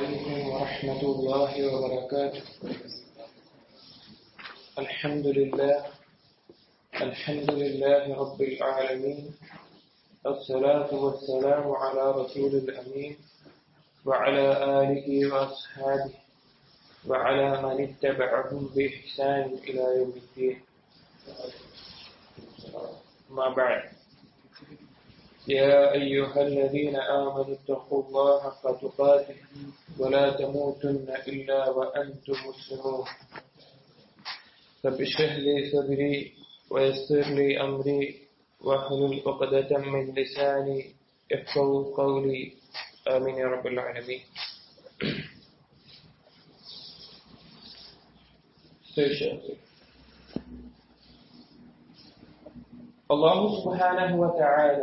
عليكم ورحمة الله وبركاته الحمد لله الحمد لله رب العالمين الصلاة والسلام على رسول الأمين وعلى آله وأصحابه وعلى من اتبعهم بإحسان إلى يوم الدين ما بعد يا أيها الذين آمنوا اتقوا الله حق تقاته ولا تموتن إلا وأنتم مسلمون رب اشرح لي صدري ويسر لي أمري واحلل عقدة من لساني يفقهوا قولي آمين يا رب العالمين അള്ളാഹു സുബാനഹുവ തആല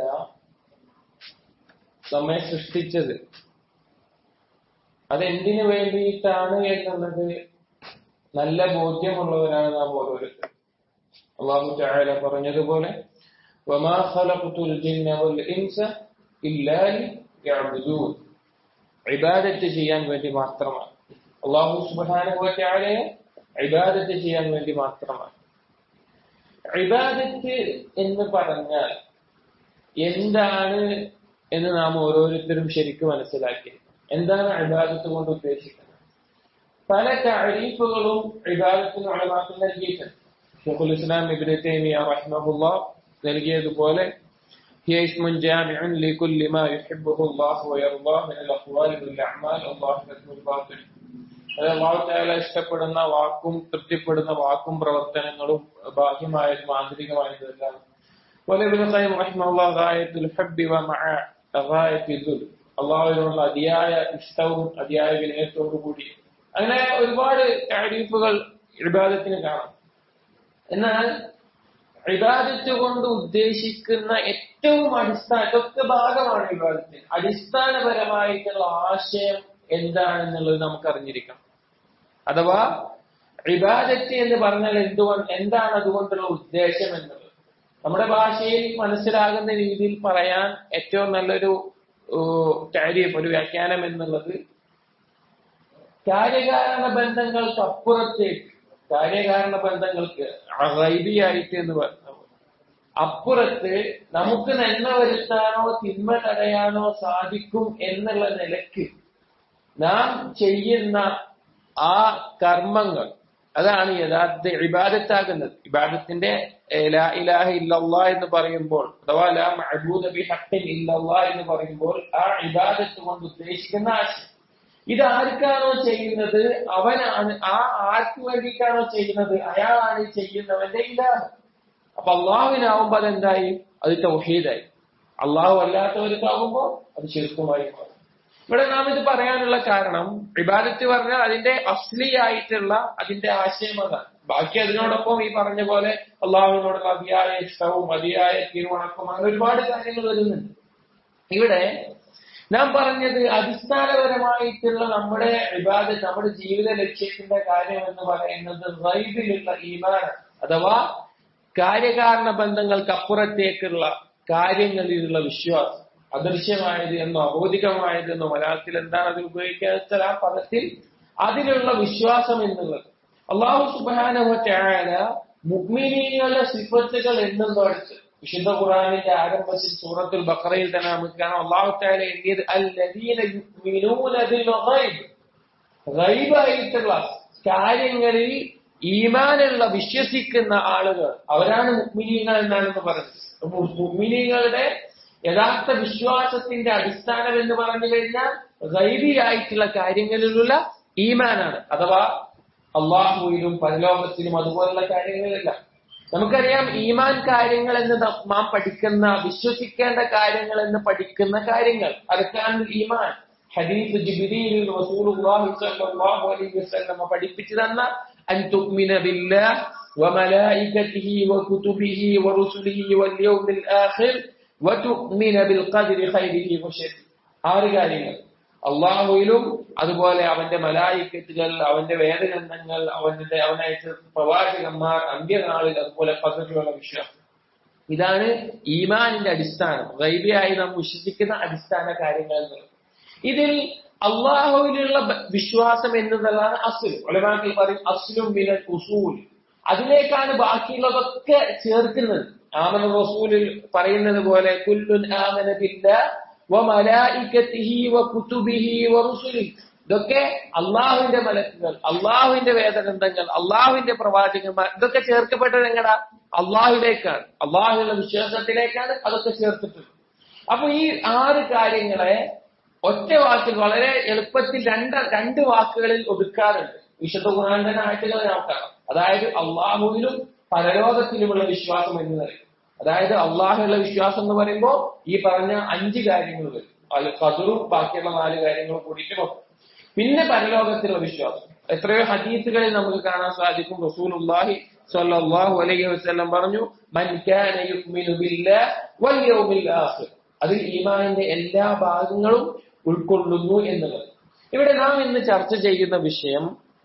നമ്മെ സൃഷ്ടിച്ചത് അതെന്തിനു വേണ്ടിയിട്ടാണ് എന്നുള്ളത് നല്ല ബോധ്യമുള്ളവരാണ് നാം ഓരോരുത്തർ അള്ളാഹു തആല പറഞ്ഞതുപോലെ وما خلقت الجن والإنس إلا ليعبدون ഇബാദത്ത് ചെയ്യാൻ വേണ്ടി മാത്രമാണ് അള്ളാഹു സുബ്ഹാനഹു വ തആലയെ ഇബാദത്ത് ചെയ്യാൻ വേണ്ടി മാത്രമാണ് ഇബാദത്ത് എന്ന് പറഞ്ഞാൽ എന്താണ് എന്ന് നാം ഓരോരുത്തരും ശരിക്കും മനസ്സിലാക്കി എന്താണ് ഇബാദത്ത് കൊണ്ട് ഉദ്ദേശിക്കുന്നത് പല താരീഫുകളും ഇബാദത്തിന് ഉളമാക്കി നൽകിയിട്ടുണ്ട് ഷെഖുൽ ഇസ്ലാം ഇബ്നു തൈമിയ റഹിമഹുല്ലാഹ് നൽകിയതുപോലെ هي اسم جامع لكل ما يحبه الله ويرضاه من الأقوال والأعمال الله اسم الباطل അത് അള്ളാഹു താല ഇഷ്ടപ്പെടുന്ന വാക്കും തൃപ്തിപ്പെടുന്ന വാക്കും പ്രവർത്തനങ്ങളും ബാഹ്യമായതും ആന്തരികമായതും എല്ലാം അള്ളാഹുവിനുള്ള അതിയായ ഇഷ്ടവും അതിയായ വിനയത്തോടു കൂടി അങ്ങനെ ഒരുപാട് താരീഫുകൾ ഇബാദത്തിന് കാണാം എന്നാൽ ഇബാദത്ത് കൊണ്ട് ഉദ്ദേശിക്കുന്ന ഏറ്റവും അടിസ്ഥാന ഇതൊക്കെ ഭാഗമാണ് ഇബാദത്തിന് അടിസ്ഥാനപരമായിട്ടുള്ള ആശയം എന്താണെന്നുള്ളത് നമുക്ക് അറിഞ്ഞിരിക്കണം അഥവാ ഇബാദത്ത് എന്ന് പറഞ്ഞാൽ എന്തുകൊണ്ട് എന്താണ് അതുകൊണ്ടുള്ള ഉദ്ദേശം എന്നുള്ളത് നമ്മുടെ ഭാഷയിൽ മനസ്സിലാകുന്ന രീതിയിൽ പറയാൻ ഏറ്റവും നല്ലൊരു കാര്യം ഒരു വ്യാഖ്യാനം എന്നുള്ളത് കാര്യകാരണ ബന്ധങ്ങൾക്ക് അപ്പുറത്തേക്ക് കാര്യകാരണ ബന്ധങ്ങൾക്ക് റൈബിയായിട്ട് എന്ന് പറഞ്ഞു അപ്പുറത്ത് നമുക്ക് നന്മ വരുത്താനോ തിന്മ തടയാനോ സാധിക്കും എന്നുള്ള നിലക്ക് നാം ചെയ്യുന്ന ആ കർമ്മങ്ങൾ അതാണ് യഥാർത്ഥ ഇബാദത്താകുന്നത് ഇബാദത്തിന്റെ ലാ ഇലാഹ ഇല്ലല്ലാ എന്ന് പറയുമ്പോൾ അഥവാ ലാ മഅബൂദ ബി ഹഖ്ഖിൻ ഇല്ലല്ലാ എന്ന് പറയുമ്പോൾ ആ ഇബാദത്ത് കൊണ്ട് ഉദ്ദേശിക്കുന്ന ആശയം ഇത് ആർക്കാണോ ചെയ്യുന്നത് അവനാണ് ആ ആർക്ക് വേണ്ടിയിട്ടാണോ ചെയ്യുന്നത് അയാളാണ് ഈ ചെയ്യുന്നവന്റെ ഇലാഹ് അപ്പൊ അള്ളാഹുവിനാവുമ്പോ അതെന്തായി അത് തൗഹീദായി അള്ളാഹു അല്ലാത്തവർക്കാവുമ്പോ അത് ശിർക്കുമായി മാറും ഇവിടെ നാം ഇത് പറയാനുള്ള കാരണം ഇബാദത്ത് പറഞ്ഞാൽ അതിന്റെ അസ്ലിയായിട്ടുള്ള അതിന്റെ ആശയം അതാണ് ബാക്കി അതിനോടൊപ്പം ഈ പറഞ്ഞ പോലെ അള്ളാഹുവിനോടുള്ള അതിയായ ഇഷ്ടവും അതിയായ തിരുവണക്കും അങ്ങനെ ഒരുപാട് കാര്യങ്ങൾ വരുന്നുണ്ട് ഇവിടെ നാം പറഞ്ഞത് അടിസ്ഥാനപരമായിട്ടുള്ള നമ്മുടെ ഇബാദത്ത് നമ്മുടെ ജീവിത ലക്ഷ്യത്തിന്റെ കാര്യം എന്ന് പറയുന്നത് റൈബിലുള്ള ഈമാൻ അഥവാ കാര്യകാരണ ബന്ധങ്ങൾക്ക് അപ്പുറത്തേക്കുള്ള കാര്യങ്ങളിലുള്ള വിശ്വാസം അദൃശ്യമായത് എന്നോ അബോധികമായത് എന്നോ മലയാളത്തിൽ എന്താണ് അതിൽ ഉപയോഗിക്കുക വെച്ചാൽ ആ പദത്തിൽ അതിലുള്ള വിശ്വാസം എന്നുള്ളത് അള്ളാഹു സുബാനുഭവ മുഗ്മിനികളുടെ സിഫത്തുകൾ എന്നും പഠിച്ച് വിശുദ്ധ ഖുറാനിന്റെ ആരംഭത്തിൽ സൂറത്തുൽ ബഖറയിൽ തന്നെ നമുക്ക് കാണാം അള്ളാഹു താല എണ്ണിയത് ഗൈബായിട്ടുള്ള കാര്യങ്ങളിൽ ഈമാനുള്ള വിശ്വസിക്കുന്ന ആളുകൾ അവരാണ് മുഗ്മിനീങ്ങൾ എന്നാണെന്ന് പറഞ്ഞത് മുഗ്മിനീങ്ങളുടെ യഥാർത്ഥ വിശ്വാസത്തിന്റെ അടിസ്ഥാനം എന്ന് പറഞ്ഞു കഴിഞ്ഞാൽ ഗൈബിയായിട്ടുള്ള കാര്യങ്ങളിലുള്ള ഈമാനാണ് അഥവാ അള്ളാഹുവിലും പരലോകത്തിലും അതുപോലുള്ള കാര്യങ്ങളെല്ലാം നമുക്കറിയാം ഈമാൻ കാര്യങ്ങൾ എന്ന് നാം പഠിക്കുന്ന വിശ്വസിക്കേണ്ട കാര്യങ്ങൾ എന്ന് പഠിക്കുന്ന കാര്യങ്ങൾ അതൊക്കെയാണ് ഈമാൻ ഹദീസ് ജിബ്രീൽ റസൂലുള്ളാഹി സ്വല്ലല്ലാഹു അലൈഹി വസല്ലം പഠിപ്പിച്ചു തന്ന അൻ തുഅ്മിന ബില്ലാഹ് വമലായികതിഹി വകുതുബിഹി വറുസുലിഹി വൽയൗമിൽ ആഖിർ വതുഅ്മിന ബിൽ ഖദ്രി ഖൈരിഹി വശർരിഹി ആറ് കാര്യങ്ങൾ അള്ളാഹുവിലും അതുപോലെ അവന്റെ മലായിക്കത്തുകൾ അവന്റെ വേദഗ്രന്ഥങ്ങൾ അവന്റെ അവനയച്ച പ്രവാചകന്മാർ അന്ത്യനാളിൽ അതുപോലെ പദ്ധതിയുള്ള വിശ്വാസം ഇതാണ് ഈമാനിന്റെ അടിസ്ഥാനം ഗൈബിയായി നാം വിശ്വസിക്കുന്ന അടിസ്ഥാന കാര്യങ്ങൾ എന്നുള്ളത് ഇതിൽ അള്ളാഹുവിലുള്ള ബ- വിശ്വാസം എന്നതാണ് അസുൽ ഒലമാക്കൾ പറയും അസുലും മിനൽ ഉസൂൽ അതിലേക്കാണ് ബാക്കിയുള്ളതൊക്കെ ചേർക്കുന്നത് ആമന റസൂലിൽ പറയുന്നത് പോലെ കുല്ലുൻ ആമന ബില്ലാ വമലായികതിഹി വകുതുബിഹി വറുസുലിഹി ഇതൊക്കെ അള്ളാഹുവിന്റെ മലക്കുകൾ അള്ളാഹുവിന്റെ വേദഗ്രന്ഥങ്ങൾ അള്ളാഹുവിന്റെ പ്രവാചകന്മാർ ഇതൊക്കെ ചേർക്കപ്പെട്ടത് എങ്ങടാ അള്ളാഹുവിലേക്കാണ് അള്ളാഹുവിന്റെ വിശ്വാസത്തിലേക്കാണ് അതൊക്കെ ചേർത്തിട്ടുള്ളത് അപ്പൊ ഈ ആറ് കാര്യങ്ങളെ ഒറ്റ വാക്കിൽ വളരെ എളുപ്പത്തിൽ രണ്ട് രണ്ട് വാക്കുകളിൽ ഒതുക്കാറുണ്ട് വിശുദ്ധ ഖുർആൻ തന്നെ ആയത്തുകൾ നോക്കാം അതായത് അള്ളാഹുവിലും പരലോകത്തിലുമുള്ള വിശ്വാസം എന്ന് പറയും അതായത് അള്ളാഹുള്ള വിശ്വാസം എന്ന് പറയുമ്പോൾ ഈ പറഞ്ഞ അഞ്ച് കാര്യങ്ങൾ വരും അത് കതിറും ബാക്കിയുള്ള നാല് കാര്യങ്ങളും കൂടിയിട്ട് നോക്കും പിന്നെ പരലോകത്തിലുള്ള വിശ്വാസം എത്രയോ ഹദീസുകളിൽ നമുക്ക് കാണാൻ സാധിക്കും റസൂലുള്ളാഹി സ്വല്ലല്ലാഹു അലൈഹി വസല്ലം പറഞ്ഞു മൻ കാന യുഅ്മിനു ബില്ലാഹി വൽ യൗമിൽ ആഖിർ അതിൽ ഈമാനിന്റെ എല്ലാ ഭാഗങ്ങളും ഉൾക്കൊള്ളുന്നു എന്നുള്ളത് ഇവിടെ നാം ഇന്ന് ചർച്ച ചെയ്യുന്ന വിഷയം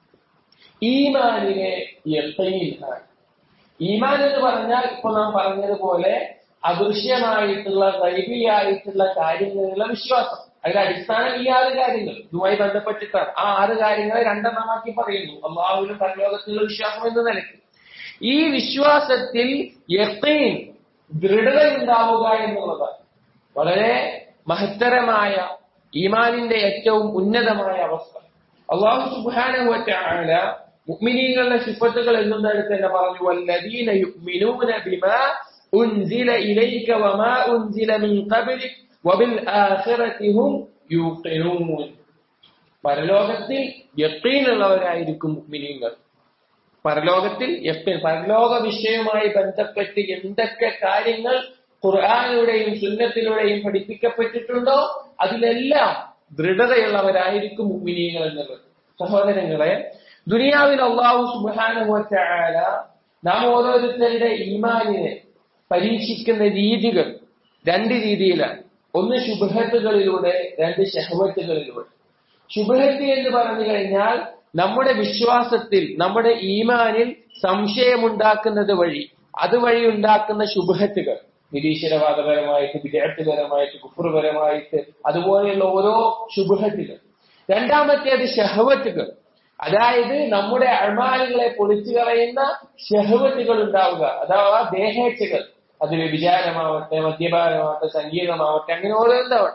ഈമാനിനെ യഖീനാണ് ഈമാൻ എന്ന് പറഞ്ഞാൽ ഇപ്പൊ നാം പറഞ്ഞതുപോലെ അദൃശ്യമായിട്ടുള്ള ഗൈബിയായിട്ടുള്ള കാര്യങ്ങളിലുള്ള വിശ്വാസം അതിന്റെ അടിസ്ഥാനം ഈ ആറ് കാര്യങ്ങൾ ഇതുമായി ബന്ധപ്പെട്ടിട്ടാണ് ആ ആറ് കാര്യങ്ങളെ രണ്ടെണ്ണമാക്കി പറയുന്നു അള്ളാഹുവിനും പരലോകത്തിലുള്ള വിശ്വാസം എന്ന നിലയ്ക്ക് ഈ വിശ്വാസത്തിൽ യഖീൻ ദൃഢതയുണ്ടാവുക എന്നുള്ളതാണ് വളരെ മഹത്തരമായ ഈമാനിന്റെ ഏറ്റവും ഉന്നതമായ അവസ്ഥ അള്ളാഹു സുബാനുവറ്റ മുഅ്മിനീങ്ങളുടെ സിഫത്തുകൾ എന്നുന്നിടത്ത് തന്നെ പറഞ്ഞു വല്ലദീന യുഅ്മിനൂന ബിമാ ഉൻസില ഇലൈക വമാ ഉൻസില മിൻ ഖബ്ലിക് വബിൽ ആഖിറതി ഹും യൂഖിനൂൻ പരലോകത്തിൽ യഖീനുള്ളവരായിരിക്കും മുഅ്മിനീങ്ങൾ പരലോകത്തിൽ യഖീൻ പരലോക വിഷയവുമായി ബന്ധപ്പെട്ട് എന്തൊക്കെ കാര്യങ്ങൾ ഖുർആാനിലൂടെയും സുന്നത്തിലൂടെയും പഠിപ്പിക്കപ്പെട്ടിട്ടുണ്ടോ അതിലെല്ലാം ദൃഢതയുള്ളവരായിരിക്കും മുഅ്മിനീങ്ങൾ എന്നുള്ളത് സഹോദരങ്ങളെ ദുനിയാവിൽ അള്ളാഹു സുബാനുവല നാം ഓരോരുത്തരുടെ ഈമാനിനെ പരീക്ഷിക്കുന്ന രീതികൾ രണ്ട് രീതിയിലാണ് ഒന്ന് ശുഭഹത്തുകളിലൂടെ രണ്ട് ഷഹവത്തുകളിലൂടെ ശുഭഹത്ത് എന്ന് പറഞ്ഞു കഴിഞ്ഞാൽ നമ്മുടെ വിശ്വാസത്തിൽ നമ്മുടെ ഈമാനിൽ സംശയമുണ്ടാക്കുന്നത് വഴി അതുവഴി ഉണ്ടാക്കുന്ന ശുഭഹത്തുകൾ നിരീശ്വരവാദപരമായിട്ട് വിദ്യാർത്ഥിപരമായിട്ട് കുഫുറുപരമായിട്ട് അതുപോലെയുള്ള ഓരോ ശുഭഹത്തുകൾ രണ്ടാമത്തേത് ഷഹവത്തുകൾ അതായത് നമ്മുടെ അഴ്മാനുകളെ പൊളിച്ചു കളയുന്ന ഷഹവത്തുകൾ ഉണ്ടാവുക അഥവാ ദേഹേച്ഛകൾ അത് വ്യഭിചാരമാവട്ടെ മദ്യപാനമാവട്ടെ സംഗീതമാവട്ടെ അങ്ങനെ ഓരോന്നാവട്ടെ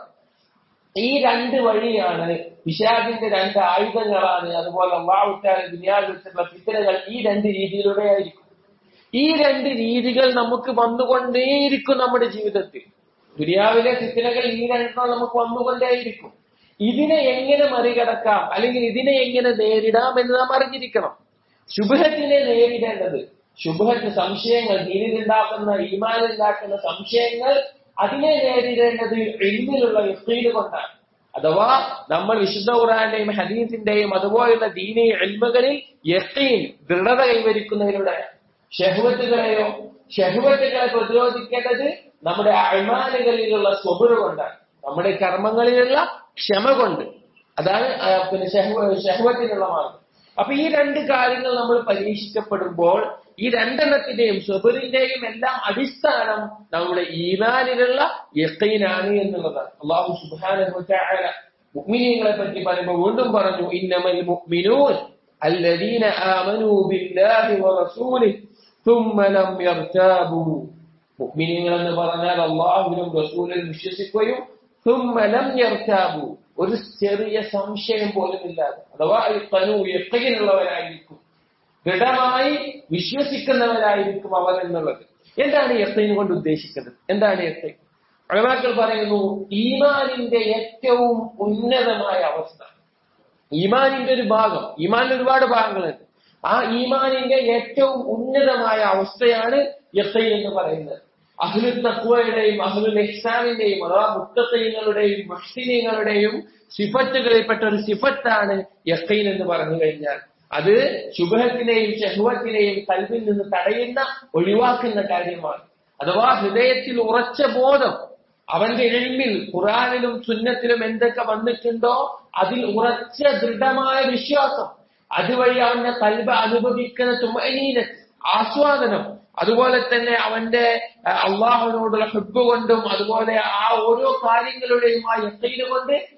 ഈ രണ്ട് വഴിയാണ് പിശാചിന്റെ രണ്ട് ആയുധങ്ങളാണ് അതുപോലെ അള്ളാഹുറ്റാല ദുനിയാവിൽ വെച്ചിട്ടുള്ള ഫിത്തനകൾ ഈ രണ്ട് രീതിയിലൂടെ ആയിരിക്കും ഈ രണ്ട് രീതികൾ നമുക്ക് വന്നുകൊണ്ടേയിരിക്കും നമ്മുടെ ജീവിതത്തിൽ ദുനിയാവിലെ ഫിത്തനകൾ ഈ രണ്ടെണ്ണം നമുക്ക് വന്നുകൊണ്ടേയിരിക്കും ഇതിനെ എങ്ങനെ മറികടക്കാം അല്ലെങ്കിൽ ഇതിനെ എങ്ങനെ നേരിടാം എന്ന് നാം അറിഞ്ഞിരിക്കണം ശുഭത്തിനെ നേരിടേണ്ടത് ശുഭത്ത് സംശയങ്ങൾ ദീനിലുണ്ടാക്കുന്ന ഈമാനിലുണ്ടാക്കുന്ന സംശയങ്ങൾ അതിനെ നേരിടേണ്ടത് എഴുതിലുള്ള യക്കീന് കൊണ്ടാണ് അഥവാ നമ്മൾ വിശുദ്ധ ഖുറാന്റെയും ഹദീസിന്റെയും അതുപോലുള്ള ദീനി എൽമകളിൽ യക്കീൻ ദൃഢത കൈവരിക്കുന്നതിലൂടെയാണ് ഷഹുവത്തുകളെയോ ഷഹുവത്തുകളെ പ്രതിരോധിക്കേണ്ടത് നമ്മുടെ അഴിമാനുകളിലുള്ള സ്വബുറ് കൊണ്ടാണ് നമ്മുടെ കർമ്മങ്ങളിലുള്ള ക്ഷമ കൊണ്ട് അതാണ് ആ, പിന്നെ ഷഹ്വ- ഷഹ്വത്തിനുള്ള മാർഗം അപ്പൊ ഈ രണ്ട് കാര്യങ്ങൾ നമ്മൾ പരീക്ഷിക്കപ്പെടുമ്പോൾ ഈ രണ്ടെണ്ണത്തിന്റെയും സ്വബറിന്റെയും എല്ലാം അടിസ്ഥാനം നമ്മുടെ ഈമാനിലുള്ള യക്കീനാണ് എന്നുള്ളതാണ് അള്ളാഹു സുബ്ഹാനഹു വതആല മുഅ്മിനീങ്ങളെ പറ്റി പറയുമ്പോൾ വീണ്ടും പറഞ്ഞു ഇന്നമൽ മുഅ്മിനൂൻ الذين آمنوا بالله ورسوله ثم لم يرتابوا മുഅ്മിനീങ്ങൾ എന്ന് പറഞ്ഞാൽ അള്ളാഹുവിനും റസൂലിൽ വിശ്വസിക്കുകയും ثم لم يرتابوا ഒരു ചെറിയ സംശയം പോലും ഇല്ലാതെ അഥവാ യഖനു യഖീനുള്ളവരായിരിക്കും ദൃഢമായി വിശ്വസിക്കുന്നവരായിരിക്കും അവർ എന്നുള്ളത് എന്താണ് യഖീൻ കൊണ്ട് ഉദ്ദേശിക്കുന്നത് എന്താണ് യഖീൻ അളവാക്കൾ പറയുന്നു ഈമാനിന്റെ ഏറ്റവും ഉന്നതമായ അവസ്ഥ ഈമാനിന്റെ ഒരു ഭാഗം ഈമാനിൽ ഒരുപാട് ഭാഗങ്ങളുണ്ട് ആ ഈമാനിന്റെ ഏറ്റവും ഉന്നതമായ അവസ്ഥയാണ് യഖീൻ എന്ന് പറയുന്നത് അഹ്ലു തക്വയുടെയും അഹ്ലുൽ ഇഹ്സാനിന്റെയും അഥവാ മുത്തഖീങ്ങളുടെയും മുഹ്സിനീങ്ങളുടെയും സിഫത്തുകളിൽപ്പെട്ട ഒരു സിഫത്താണ് യഖീൻ എന്ന് പറഞ്ഞു കഴിഞ്ഞാൽ അത് ശുഭത്തിനെയും ഷഹുവത്തിനെയും കൽവിൽ നിന്ന് തടയുന്ന ഒഴിവാക്കുന്ന കാര്യമാണ് അഥവാ ഹൃദയത്തിൽ ഉറച്ച ബോധം അവന്റെ എഴുമിൽ ഖുറാനിലും സുന്നത്തിലും എന്തൊക്കെ വന്നിട്ടുണ്ടോ അതിൽ ഉറച്ച ദൃഢമായ വിശ്വാസം അതുവഴി അവന്റെ കൽബ അനുഭവിക്കുന്ന തുമനീന ആസ്വാദനം അതുപോലെ തന്നെ അവന്റെ അഹ് അള്ളാഹുവിനോടുള്ള ഹെബ് കൊണ്ടും അതുപോലെ ആ ഓരോ കാര്യങ്ങളുടെയും ആ യക്കീന് കൊണ്ട്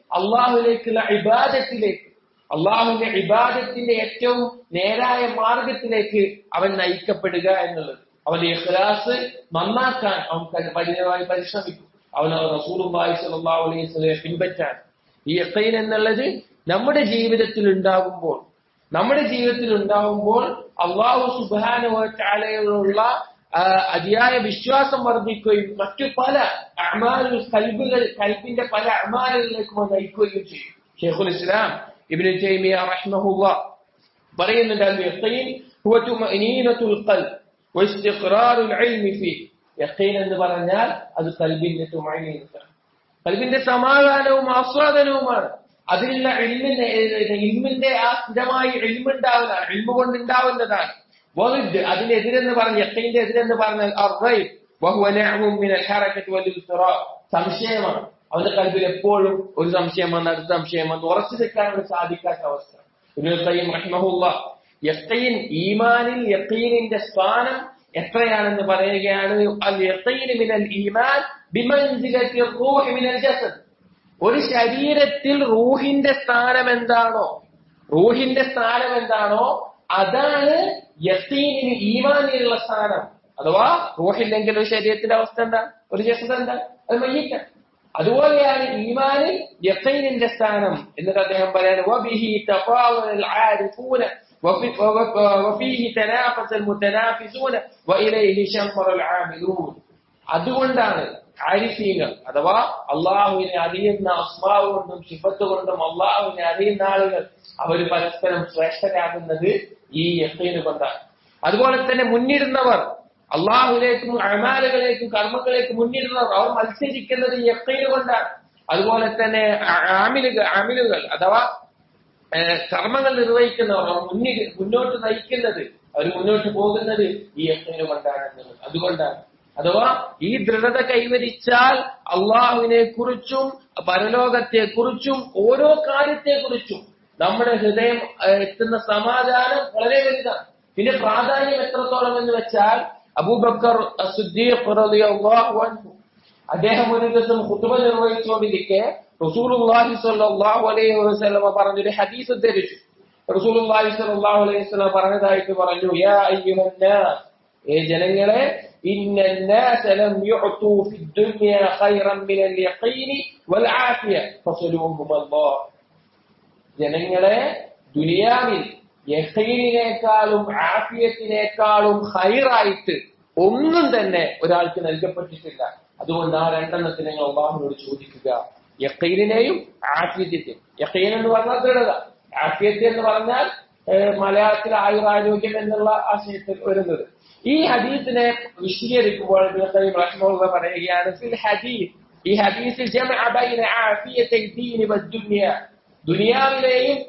അള്ളാഹുലേക്കുള്ള ഇബാദത്തിലേക്ക് അള്ളാഹുവിന്റെ ഇബാദത്തിന്റെ ഏറ്റവും നേരായ മാർഗത്തിലേക്ക് അവൻ നയിക്കപ്പെടുക എന്നുള്ളത് അവന്റെ ഇഖ്ലാസ് നന്നാക്കാൻ അവൻ കഠിനമായി പരിശ്രമിക്കും അവൻ റസൂലുള്ളാഹി സ്വല്ലല്ലാഹു അലൈഹി വസല്ലം പിൻപറ്റാൻ ഈ യഖീൻ എന്നുള്ളത് നമ്മുടെ ജീവിതത്തിൽ ഉണ്ടാകുമ്പോൾ നമ്മുടെ ജീവിതത്തിൽ ഉണ്ടാകുമ്പോൾ അള്ളാഹു സുബാനുവറ്റാലയോടുള്ള അതിയായ വിശ്വാസം വർദ്ധിക്കുകയും മറ്റു പല അമാലുകൾ കൽബുകൾ കൽബിന്റെ പല അമാലുകളിലേക്കും നയിക്കുകയും ചെയ്യും ഷെയ്ഖുൽ ഇസ്ലാം ഇബ്നു തൈമിയ റഹ്മഹുള്ള പറയുന്നുണ്ട് അൽ യഖീൻ ഹുവ തുമഅനീനത്തുൽ ഖൽബ് വഇസ്തിഖ്റാറുൽ ഇൽമി ഫീഹി യഖീൻ എന്ന് പറഞ്ഞാൽ അത് കൽബിന്റെ തുമഅനീനത്താണ് കൽബിന്റെ സമാധാനവും ആസ്വാദനവുമാണ് അതിലുള്ള ഇൽമിന്റെ ഇൽമിന്റെ ആ സ്ഥിരമായി ഇൽമുണ്ടാവുന്നതാണ് ഇൽമ കൊണ്ട് ഉണ്ടാവുന്നതാണ് വലുദ് അതിനെതിരെന്ന് പറഞ്ഞ യക്കീന്റെ എതിരെന്ന് പറഞ്ഞാൽ അർറൈ വഹുവ നഅമും മിനൽ ഹറകത്ത് വൽ ഇസ്തിറാർ സംശയമാണ് അവന്റെ കൽബിൽ എപ്പോഴും ഒരു സംശയം വന്ന് അടുത്ത സംശയം വന്ന് ഉറച്ചു നിൽക്കാൻ സാധിക്കാത്ത അവസ്ഥ ഇബ്നുൽ ഖയ്യിം റഹിമഹുല്ല യഖീൻ ഈമാനിൽ യഖീനിന്റെ സ്ഥാനം എത്രയാണെന്ന് പറയുകയാണ് അൽ യഖീൻ മിനൽ ഈമാൻ ബിമൻസിലത്തി റൂഹ് മിനൽ ജസദ് ഒരു ശരീരത്തിൽ റൂഹിന്റെ സ്ഥാനം എന്താണോ റൂഹിന്റെ സ്ഥാനം എന്താണോ അതാണ് യസീനിന് ഈമാനിലുള്ള സ്ഥാനം അഥവാ റൂഹില്ലെങ്കിൽ ഒരു ശരീരത്തിന്റെ അവസ്ഥ എന്താ ഒരു ജസദ് എന്താ അത് മയ്യിക്ക അതുപോലെയാണ് ഈമാനിൽ യസീനിന്റെ സ്ഥാനം എന്നിട്ട് അദ്ദേഹം പറയാണ് വബിഹി തഫാവൽ ആരിഫൂന وفيه تنافس المتنافسون وإليه شمر العاملون അതുകൊണ്ടാണ് ആരിഫീങ്ങൾ അഥവാ അള്ളാഹുവിനെ അറിയുന്ന അസ്മാവ് കൊണ്ടും ശിഫത്ത് കൊണ്ടും അള്ളാഹുവിനെ അറിയുന്ന ആളുകൾ അവർ പരസ്പരം ശ്രേഷ്ഠരാകുന്നത് ഈ യക്കീന് കൊണ്ടാണ് അതുപോലെ തന്നെ മുന്നിടുന്നവർ അള്ളാഹുലേക്കും അമാലുകളേക്കും കർമ്മങ്ങളേക്കും മുന്നിടുന്നവർ അവർ മത്സരിക്കുന്നത് ഈ യക്കീന് കൊണ്ടാണ് അതുപോലെ തന്നെ ആമിലുകൾ ആമിലുകൾ അഥവാ കർമ്മങ്ങൾ നിർവഹിക്കുന്നവർ അവർ മുന്നിൽ മുന്നോട്ട് നയിക്കുന്നത് അവർ മുന്നോട്ട് പോകുന്നത് ഈ യക്കീന് കൊണ്ടാണ് എന്നുള്ളത് അതുകൊണ്ടാണ് അഥവാ ഈ ദൃഢത കൈവരിച്ചാൽ അള്ളാഹുവിനെ കുറിച്ചും പരലോകത്തെ കുറിച്ചും ഓരോ കാര്യത്തെ കുറിച്ചും നമ്മുടെ ഹൃദയം എത്തുന്ന സമാധാനം വളരെ വലുതാണ് പിന്നെ പ്രാധാന്യം എത്രത്തോളം എന്ന് വെച്ചാൽ അബൂബക്കർ അദ്ദേഹം ഒരു ദിവസം കുത്തുബ നിർവഹിച്ചുകൊണ്ടിരിക്കെ റസൂലുള്ളാഹി സ്വല്ലല്ലാഹു അലൈഹി വസല്ലമ പറഞ്ഞൊരു ഹദീസ് ഉദ്ധരിച്ചു റസൂലുള്ളാഹി സ്വല്ലല്ലാഹു അലൈഹി വസല്ലമ പറഞ്ഞതായിട്ട് പറഞ്ഞു യാ അയ്യുഹന്നാസ് ഏ ജനങ്ങളെ إن الناس لم يعطوا في الدنيا خيرا من اليقين والعافية فصلوهم الله ജനങ്ങളെ ദുനിയാവിൽ യഹീനിനേക്കാളും ആഫിയത്തിനേക്കാളും ഹൈറായിട്ട് ഒന്നും തന്നെ ഒരാൾക്ക് നൽകപ്പെട്ടിട്ടില്ല അതുകൊണ്ട് ആ രണ്ടെണ്ണത്തിന് നിങ്ങൾ അള്ളാഹുനോട് ചോദിക്കുക യക്കീനെയും ആഫിയത്തെയും യക്കീൻ എന്ന് പറഞ്ഞാൽ ദൃഢത ആഫിയത്ത് എന്ന് പറഞ്ഞാൽ മലയാളത്തിൽ ആയുരാരോഗ്യം എന്നുള്ള ആശയത്തിൽ വരുന്നത് ഈ ഹദീസിനെ വിശദീകരിക്കുമ്പോൾ റഹ്മുള്ള പറയുകയാണ് ഫിൽ ഹദീസ് ഈ ഹദീസിൽ ജമഅ ബൈന ആഫിയത്തൈ ദീനി വദ്ദുനിയ ദുനിയാവിലെയും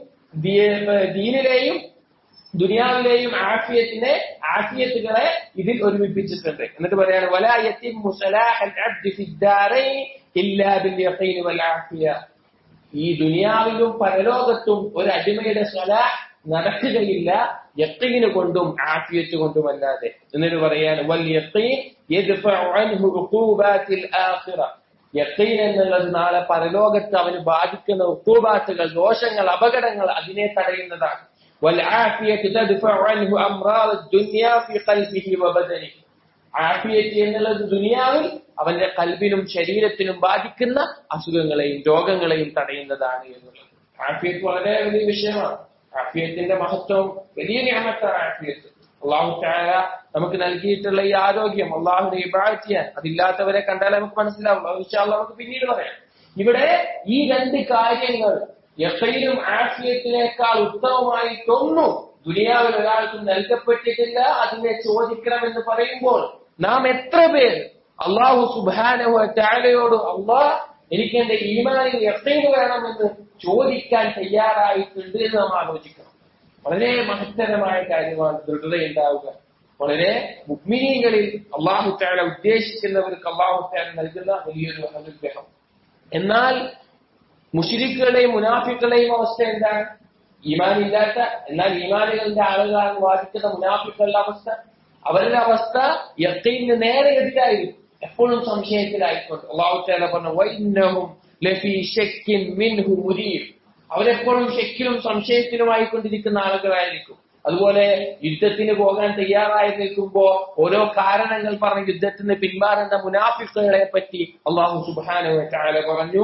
ദീനിലെയും ദുനിയാവിലെയും ആഫിയത്തിനെ ആഫിയത്തുകളെ ഇതിൽ ഒരുമിപ്പിച്ചിട്ടുണ്ട് എന്നിട്ട് പറയാണ് വലാ യത്തിമു സലാഹൽ അബ്ദി ഫിദ്ദാറൈൻ ഇല്ലാ ബിൽ യഖീൻ വൽ ആഫിയ ഈ ദുനിയാവിലും പരലോകത്തും ഒരു അടിമയുടെ സലാഹ് നടക്കുകയില്ല യക്കീന് കൊണ്ടും ആഫിയത്ത് കൊണ്ടുമല്ലാതെ എന്നിട്ട് പറയാണ് വൽ യഖീൻ യദ്ഫഉ അൻഹു ഉഖൂബാത്തിൽ ആഖിറ യഖീൻ എന്നുള്ളത് നാളെ പരലോകത്ത് അവന് ബാധിക്കുന്ന ഉഖൂബാത്തുകൾ ദോഷങ്ങൾ അപകടങ്ങൾ അതിനെ തടയുന്നതാണ് വൽ ആഫിയത്ത് തദ്ഫഉ അൻഹു അംറാദ് ദുനിയ ഫി ഖൽബിഹി വബദനിഹി ആഫിയത്ത് എന്നുള്ളത് ദുനിയാവിൽ അവന്റെ കൽബിനും ശരീരത്തിനും ബാധിക്കുന്ന അസുഖങ്ങളെയും രോഗങ്ങളെയും തടയുന്നതാണ് എന്നുള്ളത് ആഫിയത്ത് വളരെ വലിയ വിഷയമാണ് ആഫിയത്തിന്റെ മഹത്വം വലിയ ഞാമത്താണ് ആഫിയത്ത് അള്ളാഹു താര നമുക്ക് നൽകിയിട്ടുള്ള ഈ ആരോഗ്യം അള്ളാഹുനെ ഇബാദത്ത് ചെയ്യാൻ അതില്ലാത്തവരെ കണ്ടാൽ നമുക്ക് മനസ്സിലാവും അത് നമുക്ക് പിന്നീട് പറയാം ഇവിടെ ഈ രണ്ട് കാര്യങ്ങൾ എഫയിലും ആഫിയത്തിനേക്കാൾ ഉത്തമമായിട്ടൊന്നും ദുനിയാവിൽ ഒരാൾക്ക് നൽകപ്പെട്ടിട്ടില്ല അതിനെ ചോദിക്കണമെന്ന് പറയുമ്പോൾ നാം എത്ര പേർ അള്ളാഹു സുബാനഹു ചാലയോട് അള്ളാഹ് എനിക്ക് എന്റെ ഈമാനിൽ എഫൈന് വേണമെന്ന് ചോദിക്കാൻ തയ്യാറായിട്ടുണ്ട് എന്ന് നാം ആലോചിക്കണം വളരെ മഹത്തരമായ കാര്യമാണ് ദൃഢതയുണ്ടാവുക വളരെ മുഗ്മിനീങ്ങളിൽ അള്ളാഹു താല ഉദ്ദേശിക്കുന്നവർക്ക് അള്ളാഹു താല നൽകുന്ന വലിയൊരു അനുഗ്രഹം എന്നാൽ മുഷിരിക്കുകളെയും മുനാഫിക്കുകളെയും അവസ്ഥ എന്താണ് ഈമാനില്ലാത്ത എന്നാൽ ഈമാനുകളുടെ ആളുകളാണ് വാദിക്കുന്ന മുനാഫിക്കുകളുടെ അവസ്ഥ അവരുടെ അവസ്ഥ യക്കീന് നേരെ എതിരായിരിക്കും എപ്പോഴും സംശയത്തിലായിക്കൊണ്ട് അള്ളാഹു താല പറഞ്ഞു വൈന്നഹും ലഫി ഷക്കിൻ മിൻഹു മുരീബ് അവരെപ്പോഴും ഷെക്കിലും സംശയത്തിലുമായി കൊണ്ടിരിക്കുന്ന ആളുകളായിരിക്കും അതുപോലെ യുദ്ധത്തിന് പോകാൻ തയ്യാറായി നിൽക്കുമ്പോ ഓരോ കാരണങ്ങൾ പറഞ്ഞ് യുദ്ധത്തിന് പിന്മാറുന്ന മുനാഫിക്കുകളെ പറ്റി അള്ളാഹു സുബാനു ചാല പറഞ്ഞു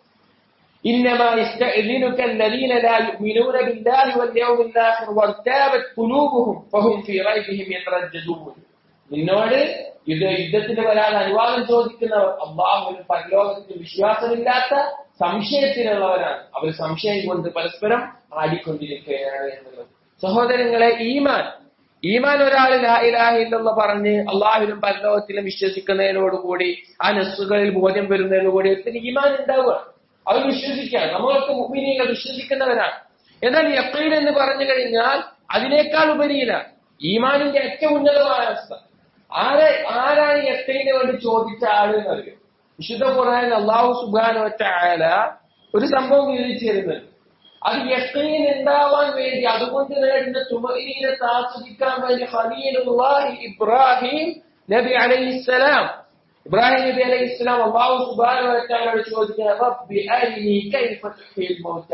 إنما يستأذنك الذين لا يؤمنون بالله واليوم الآخر وارتابت قلوبهم فهم في ريبهم يترددون നിന്നോട് ഇത് യുദ്ധത്തിന് വരാൻ അനുവാദം ചോദിക്കുന്നവർ അള്ളാഹുവിനും പരലോകത്തിനും വിശ്വാസമില്ലാത്ത സംശയത്തിലുള്ളവരാണ് അവർ സംശയം കൊണ്ട് പരസ്പരം ആടിക്കൊണ്ടിരിക്കുകയാണ് എന്നുള്ളത് സഹോദരങ്ങളെ ഈമാൻ ഈമാൻ ഒരാൾ ലാഹിലാഹില്ലെന്ന് പറഞ്ഞ് അള്ളാഹുവിനും പരലോകത്തിലും വിശ്വസിക്കുന്നതിനോടുകൂടി ആ നെസ്സുകളിൽ ബോധ്യം വരുന്നതിനോടുകൂടി ഒത്തിരി ഈമാൻ ഉണ്ടാവുക അവർ വിശ്വസിക്കാൻ നമ്മളൊക്കെ മുമ്പിനെ വിശ്വസിക്കുന്നവരാണ് എന്നാൽ യക്കീൻ എന്ന് പറഞ്ഞു കഴിഞ്ഞാൽ അതിനേക്കാൾ ഉപരിയിലാണ് ഈമാനിന്റെ ഏറ്റവും ഉന്നതമായ അവസ്ഥ ആരെ ആരാണ് യക്കീന് വേണ്ടി ചോദിച്ച ആള് എന്നറിയോ വിശുദ്ധ ഖുർആൻ അള്ളാഹു സുബാനോ ചായാല ഒരു സംഭവം വിവരിച്ചു തരുന്നുണ്ട് അത് യക്കീൻ ഉണ്ടാവാൻ വേണ്ടി അതുകൊണ്ട് നേടുന്ന തുമീനത്തെ ആസ്വദിക്കാൻ വേണ്ടി ഖലീലുള്ളാഹി ഇബ്രാഹിം നബി അലൈഹിസ്സലാം ഇബ്രാഹിം നബി അലൈഹി ഇസ്ലാം അള്ളാഹു സുബ്ഹാനഹു വ തആലയോട് ചോദിക്കുക റബ്ബി അരിനി കൈഫ തുഹ്യിൽ മൗത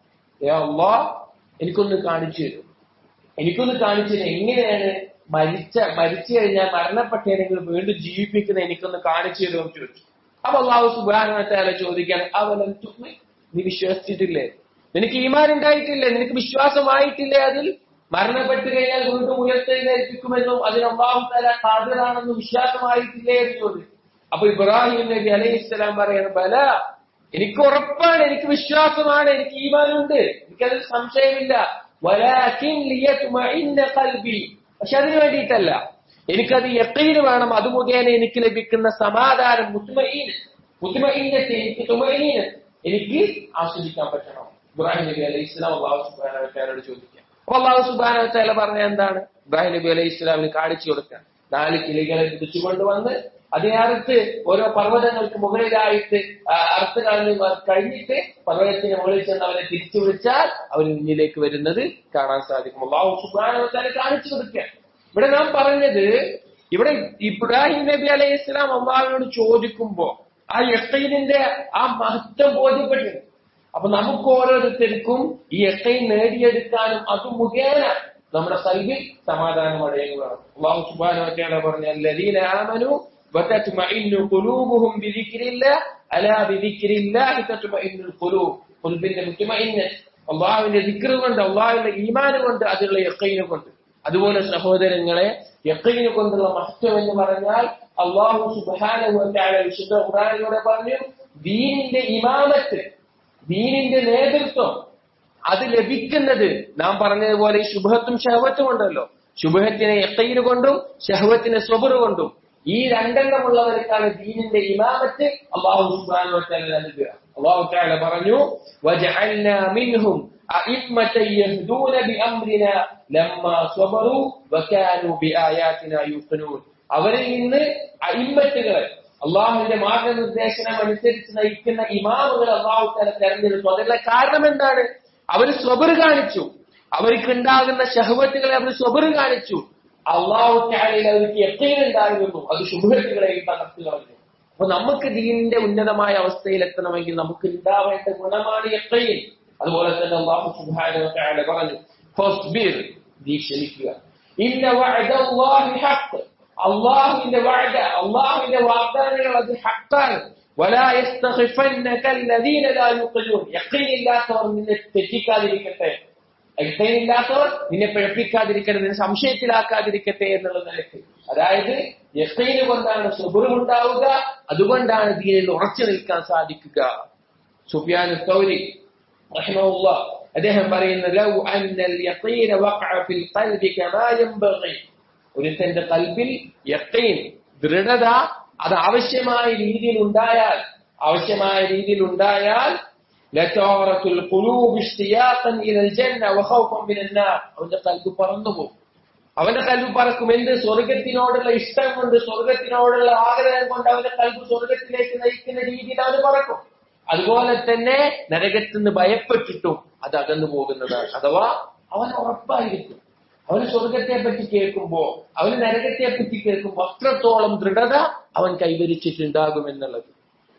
യാ അല്ലാഹ് എനിക്കൊന്ന് കാണിച്ചു തരൂ എനിക്കൊന്ന് കാണിച്ചു തരൂ എങ്ങനെയാണ് മരിച്ച മരിച്ചു കഴിഞ്ഞാൽ മരണപ്പെട്ടേനെങ്കിൽ വീണ്ടും ജീവിപ്പിക്കുന്ന എനിക്കൊന്ന് കാണിച്ചു തരുമെന്ന് ചോദിച്ചു അപ്പൊ അള്ളാഹു സുബ്ഹാനഹു വ തആല ചോദിക്കാൻ അവലം തുഹ്മി നീ വിശ്വസിച്ചിട്ടില്ലേ നിനക്ക് ഈമാൻ ഉണ്ടായിട്ടില്ലേ നിനക്ക് വിശ്വാസമായിട്ടില്ലേ അതിൽ മരണപ്പെട്ടു കഴിഞ്ഞാൽ വീണ്ടും ഉയർത്തെഴുന്നേൽപ്പിക്കുമെന്നും അതിന് അള്ളാഹു തല ഹാജറാണെന്നും വിശ്വാസമായിട്ടില്ലേ എന്ന് ചോദിച്ചു അപ്പൊ ഇബ്രാഹിം നബി അലൈഹി സ്വലാം പറയാണ് ബല എനിക്ക് ഉറപ്പാണ് എനിക്ക് വിശ്വാസമാണ് എനിക്ക് ഈമാനുണ്ട് എനിക്കതിൽ സംശയമില്ല വലാകിൻ ലിയത്മഇന്ന ഖൽബി പക്ഷെ അതിനു വേണ്ടിയിട്ടല്ല എനിക്കത് യക്കീന് വേണം അത് മുഖേന എനിക്ക് ലഭിക്കുന്ന സമാധാനം മുത്തുമഈൻ മുത്തുമഈനത്തെ എനിക്ക് തുമഈന് എനിക്ക് ആസ്വദിക്കാൻ പറ്റണം ഇബ്രാഹിം നബി അലൈഹി ഇസ്ലാം അള്ളാഹു സുബ്ഹാനഹു വതആലയോട് ചോദിക്കാം അപ്പൊ അള്ളാഹു സുബ്ഹാനഹു വതആല പറഞ്ഞ എന്താണ് ഇബ്രാഹിം നബി അലൈഹി ഇസ്ലാമിന് കാണിച്ചു കൊടുക്കാൻ നാല് കിളികളെ പിടിച്ചുകൊണ്ടുവന്ന് അതേ അറുത്ത് ഓരോ പർവ്വതങ്ങൾക്ക് മുകളിലായിട്ട് അറുത്ത് കളഞ്ഞ് കഴിഞ്ഞിട്ട് പർവ്വതത്തിന് മുകളിൽ ചെന്ന് അവരെ തിരിച്ചു വിളിച്ചാൽ അവർ മുന്നിലേക്ക് വരുന്നത് കാണാൻ സാധിക്കും അള്ളാഹു സുബ്ഹാനഹു വതആല കാണിച്ചു കൊടുക്കുക ഇവിടെ നാം പറഞ്ഞത് ഇവിടെ ഇബ്രാഹിം നബി അലൈഹി ഇസ്ലാം അള്ളാഹുവിനോട് ചോദിക്കുമ്പോ ആ യക്കീനിന്റെ ആ മഹത്വം ബോധ്യപ്പെട്ടു അപ്പൊ നമുക്ക് ഓരോരുത്തർക്കും ഈ യക്കൈൻ നേടിയെടുക്കാനും അത് മുഖേന നമ്മുടെ കൽവിൽ സമാധാനം അടയുന്നതാണ് അള്ളാഹു സുബാന പറഞ്ഞ الذين آمنوا وتطمئن قلوبهم بذكر الله ألا بذكر الله تطمئن القلوب قلബിന്റെ മുത്തുമഇന്ന അള്ളാഹുവിന്റെ ദിക്ർ കൊണ്ട് അള്ളാഹുവിന്റെ ഈമാൻ കൊണ്ട് അതിലുള്ള യക്കൈന് കൊണ്ട് അതുപോലെ സഹോദരങ്ങളെ യക്കൈന് കൊണ്ടുള്ള മഹത്വം എന്ന് പറഞ്ഞാൽ അള്ളാഹു സുബാന വിശുദ്ധ ഖുറാനിലൂടെ പറഞ്ഞു ദീനിന്റെ ഇമാമത്ത് ദീനിന്റെ നേതൃത്വം അത് ലഭിക്കുന്നത് നാം പറഞ്ഞതുപോലെ ഈ ശുഭത്തും ഷഹവത്തും ഉണ്ടല്ലോ ശുഭത്തിനെ എക്കയിന് കൊണ്ടും ഷഹവത്തിനെ സ്വബറ് കൊണ്ടും ഈ രണ്ടെണ്ണമുള്ളവർക്കാണ് ദീനിന്റെ ഇമാമത്ത് അള്ളാഹു സുബ്ഹാനഹു വതആല നൽകുക അള്ളാഹു തആല പറഞ്ഞു വജഅൽനാ മിൻഹും أئمة يهدون بأمرنا لما صبروا وكانوا بآياتنا يوقنون അവരിൽ നിന്ന് അയിമ്മത്തുകൾ അള്ളാഹുവിന്റെ മാർഗനിർദ്ദേശനം അനുസരിച്ച് നയിക്കുന്ന ഇമാമുകൾ അള്ളാഹു തല തെരഞ്ഞെടുത്തു അതിനുള്ള കാരണം എന്താണ് അവർ സ്വബർ കാണിച്ചു അവർക്ക് ഉണ്ടാകുന്ന ഷഹവത്തുകളെ അവർ സ്വബർ കാണിച്ചു അള്ളാഹു താലയിൽ അവർക്ക് എത്തയിലുണ്ടായിരുന്നു അത് ശുഭത്തുകളെയും തകർത്തു കളഞ്ഞു അപ്പൊ നമുക്ക് ദീനിന്റെ ഉന്നതമായ അവസ്ഥയിൽ എത്തണമെങ്കിൽ നമുക്ക് ഉണ്ടാവേണ്ട ഗുണമാണ് എത്തയിൽ അതുപോലെ തന്നെ അള്ളാഹു സുബ്ഹാനഹു വതആല പറഞ്ഞു ഫസ്ബിർ നീ ക്ഷമിക്കുക ഇന്ന വഅദല്ലാഹി ഹഖ് അള്ളാഹുവിന്റെ വാഴ്ച അള്ളാഹുവിന്റെ വാഗ്ദാനങ്ങൾ അത് ഹക്കാണ് ولا يستخفنك الذين لا يقلون يقين ഇല്ലാത്തവർ നിന്നെ തെറ്റിക്കാതിരിക്കട്ടെ യക്കീൻ ഇല്ലാത്തവർ നിന്നെ പിഴപ്പിക്കാതിരിക്കട്ടെ നിന്നെ സംശയത്തിലാക്കാതിരിക്കട്ടെ എന്നുള്ള നിലയ്ക്ക് അതായത് യക്കീന് കൊണ്ടാണ് സുബുറുണ്ടാവുക അതുകൊണ്ടാണ് ദീനിൽ ഉറച്ചു നിൽക്കാൻ സാധിക്കുക സുഫിയാൻ തൗരി റഹിമഹുള്ള അദ്ദേഹം പറയുന്നു ലൗ അന്നൽ യഖീന വഖഅ ഫിൽ ഖൽബി കമാ യൻബഗി ഒരുത്തന്റെ കൽബിൽ യഖീൻ ദൃഢത അത് ആവശ്യമായ രീതിയിൽ ഉണ്ടായാൽ ആവശ്യമായ രീതിയിൽ ഉണ്ടായാൽ ലതോറത്തുൽ ഖുലൂബ് ഇഷ്തിയാഖൻ ഇലൽ ജന്ന വഖൗഫൻ മിനൻ നാർ അവന്റെ കൽബ് പറന്നു പോകും അവന്റെ കൽബ് പറക്കും എന്ത് സ്വർഗത്തിനോടുള്ള ഇഷ്ടം കൊണ്ട് സ്വർഗത്തിനോടുള്ള ആഗ്രഹം കൊണ്ട് അവന്റെ കൽബ് സ്വർഗത്തിലേക്ക് നയിക്കുന്ന രീതിയിൽ അവന് പറക്കും അതുപോലെ തന്നെ നരകത്തിൽ നിന്ന് ഭയപ്പെട്ടിട്ടും അത് അകന്നു പോകുന്നതാണ് അഥവാ അവൻ ഉറപ്പായിരിക്കും അവന് സ്വർഗത്തെ പറ്റി കേൾക്കുമ്പോ അവന് നരകത്തെ പറ്റി കേൾക്കുമ്പോ അത്രത്തോളം ദൃഢത അവൻ കൈവരിച്ചിട്ടുണ്ടാകും എന്നുള്ളത്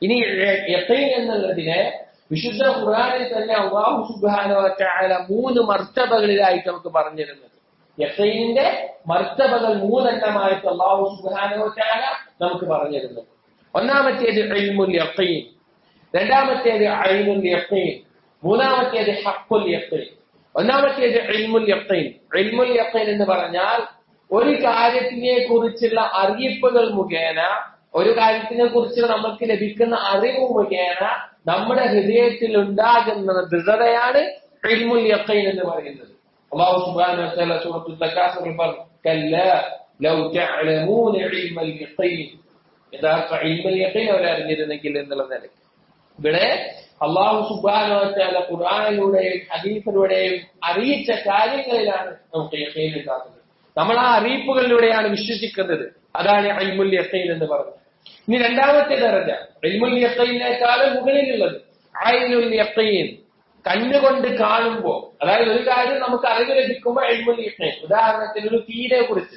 ഇനി യഖീൻ എന്നുള്ളതിനെ വിശുദ്ധ ഖുർആനിൽ തന്നെ അള്ളാഹു സുബ്ഹാനഹു വ തആല മൂന്ന് മർത്തബകളിലായിട്ട് നമുക്ക് പറഞ്ഞിരുന്നത് യഖീനിന്റെ മർത്തബകൾ മൂന്നെണ്ണമായിട്ട് അള്ളാഹു സുബ്ഹാനഹു വ തആല നമുക്ക് പറഞ്ഞിരുന്നത് ഒന്നാമത്തേത് ഇൽമുൽ യഖീൻ രണ്ടാമത്തേത് ഐനുൽ യഖീൻ മൂന്നാമത്തേത് ഹഖുൽ യഖീൻ ഒന്നാമത്തേത് ഇൽമുൽ യഖീൻ ഇൽമുൽ യഖീൻ എന്ന് പറഞ്ഞാൽ ഒരു കാര്യത്തിനെ കുറിച്ചുള്ള അറിയിപ്പുകൾ മുഖേന ഒരു കാര്യത്തിനെ കുറിച്ച് നമുക്ക് ലഭിക്കുന്ന അറിവ് മുഖേന നമ്മുടെ ഹൃദയത്തിൽ ഉണ്ടാകുന്ന ദൃഢതയാണ് ഇൽമുൽ യഖീൻ എന്ന് പറയുന്നത് അള്ളാഹു സുബ്ഹാനഹു വ തആല സൂറത്തുൽ തകാസുറിൽ പറഞ്ഞു കല്ലാ ലൗ തഅലമൂന ഇൽമൽ യഖീൻ യഥാർത്ഥ ഇൽമുൽ യഖീൻ അവർ അറിഞ്ഞിരുന്നെങ്കിൽ എന്നുള്ള നിലയ്ക്ക് ഇവിടെ അള്ളാഹു സുബ്ഹാനഹു വ തആല ഖുർആനിലൂടെയും ഹദീസിലൂടെയും അറിയിച്ച കാര്യങ്ങളിലാണ് നമുക്ക് യഖീൻ ഉണ്ടാകുന്നത് നമ്മൾ ആ അറിയിപ്പുകളിലൂടെയാണ് വിശ്വസിക്കുന്നത് അതാണ് ഇൽമുൽ യഖീൻ എന്ന് പറഞ്ഞത് ഇനി രണ്ടാമത്തെ ദർജ ഇൽമുൽ യഖീനേക്കാളും മുകളിലുള്ളത് ഐനുൽ യഖീൻ കണ്ണുകൊണ്ട് കാണുമ്പോൾ അതായത് ഒരു കാര്യം നമുക്ക് അറിവ് ലഭിക്കുമ്പോൾ ഇൽമുൽ യഖീൻ ഉദാഹരണത്തിന് ഒരു തീരെ കുറിച്ച്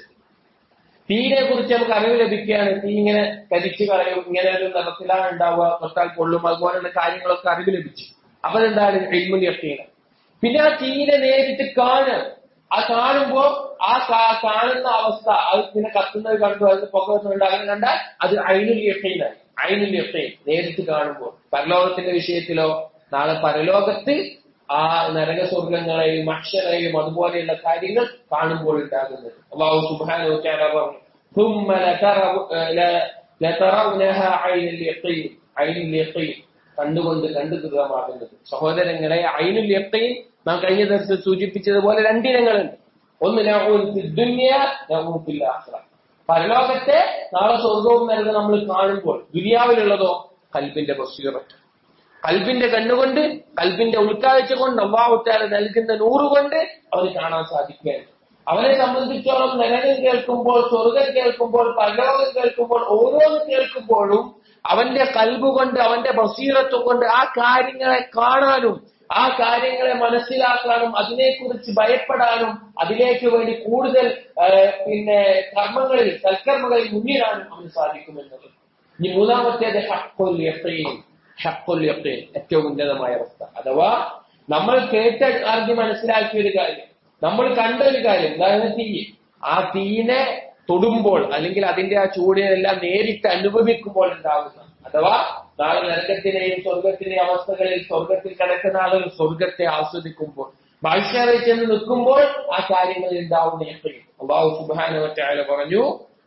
തീരെ കുറിച്ച് നമുക്ക് അറിവ് ലഭിക്കുകയാണ് തീ ഇങ്ങനെ കരിച്ചു കളയും ഇങ്ങനെ ഒരു നിറത്തിലാണ് ഉണ്ടാവുക തൊട്ടാൽ കൊള്ളും അതുപോലുള്ള കാര്യങ്ങളൊക്കെ അറിവ് ലഭിച്ചു അപ്പൊ എന്താണ് ഇൽമുൽ യഖീൻ പിന്നെ ആ തീരെ നേരിട്ട് കാണുക ആ കാണുമ്പോ ആ കാ- കാണുന്ന അവസ്ഥ അത് പിന്നെ കത്തുന്നത് കണ്ടു അത് പുക വരുന്നുണ്ട് അങ്ങനെ കണ്ടാൽ അത് അയിനുൽ യഖീനായി അയിനുൽ യഖീൻ നേരിട്ട് കാണുമ്പോൾ പരലോകത്തിന്റെ വിഷയത്തിലോ നാളെ പരലോകത്ത് ആ നരക സ്വർഗങ്ങളെയും അക്ഷരയും അതുപോലെയുള്ള കാര്യങ്ങൾ കാണുമ്പോൾ ഉണ്ടാകുന്നത് അള്ളാഹു സുബ്ഹാനഹു വ തആല പറഞ്ഞു ثم لترو- ല- لترونها عين اليقين عين اليقين കണ്ടുകൊണ്ട് കണ്ടു ദൃഢമാകുന്നത് സഹോദരങ്ങളെ അയിനുൽ യഖീൻ നാം കഴിഞ്ഞ ദിവസം സൂചിപ്പിച്ചതുപോലെ രണ്ടിനങ്ങളുണ്ട് ഒന്ന് ലഹൂൻ ഫിദ് ദുനിയ, ലഹൂൻ ഫിൽ ആഖിറ. പരലോകത്തെ നാളെ സ്വർഗവും നരകം നമ്മൾ കാണുമ്പോൾ ദുനിയാവിലുള്ളതോ കൽബിന്റെ ബസീറത്ത് കൽബിന്റെ കണ്ണുകൊണ്ട് കൽബിന്റെ ഉൾക്കാഴ്ച കൊണ്ട് അള്ളാഹുത്താല നൽകുന്ന നൂറുകൊണ്ട് അവന് കാണാൻ സാധിക്കുകയാണ് അവനെ സംബന്ധിച്ചോളം നരകം കേൾക്കുമ്പോൾ സ്വർഗം കേൾക്കുമ്പോൾ പരലോകം കേൾക്കുമ്പോൾ ഓരോന്ന് കേൾക്കുമ്പോഴും അവന്റെ കൽബ് കൊണ്ട് അവന്റെ ബസീറത്ത് കൊണ്ട് ആ കാര്യങ്ങളെ കാണാനും ആ കാര്യങ്ങളെ മനസ്സിലാക്കാനും അതിനെക്കുറിച്ച് ഭയപ്പെടാനും അതിലേക്ക് വേണ്ടി കൂടുതൽ ആ, പിന്നെ കർമ്മങ്ങളിൽ സൽക്കർമ്മങ്ങളിൽ മുന്നിടാനും അവന് സാധിക്കുമെന്നുള്ളത് ഇനി മൂന്നാമത്തേത് ഹക്കുൽ യഖീൻ ഹക്കുൽ യഖീൻ ഏറ്റവും ഉന്നതമായ അവസ്ഥ അഥവാ നമ്മൾ കേട്ട അറിഞ്ഞ് മനസ്സിലാക്കിയ ഒരു കാര്യം നമ്മൾ കണ്ട ഒരു കാര്യം അതായത് തീ ആ തീനെ തൊടുമ്പോൾ അല്ലെങ്കിൽ അതിന്റെ ആ ചൂടിനെല്ലാം നേരിട്ട് അനുഭവിക്കുമ്പോൾ ഉണ്ടാകുന്ന അഥവാ നാളെ നരകത്തിനെയും സ്വർഗത്തിന്റെയും അവസ്ഥകളിൽ സ്വർഗത്തിൽ കിടക്കുന്ന ആളുകൾ സ്വർഗത്തെ ആസ്വദിക്കുമ്പോൾ ബാഴ്ചയിൽ ചെന്ന് നിൽക്കുമ്പോൾ ആ കാര്യങ്ങളിൽ ഉണ്ടാവുന്ന യഖീൻ അള്ളാഹു സുബ്ഹാനഹു വ തആല പറഞ്ഞു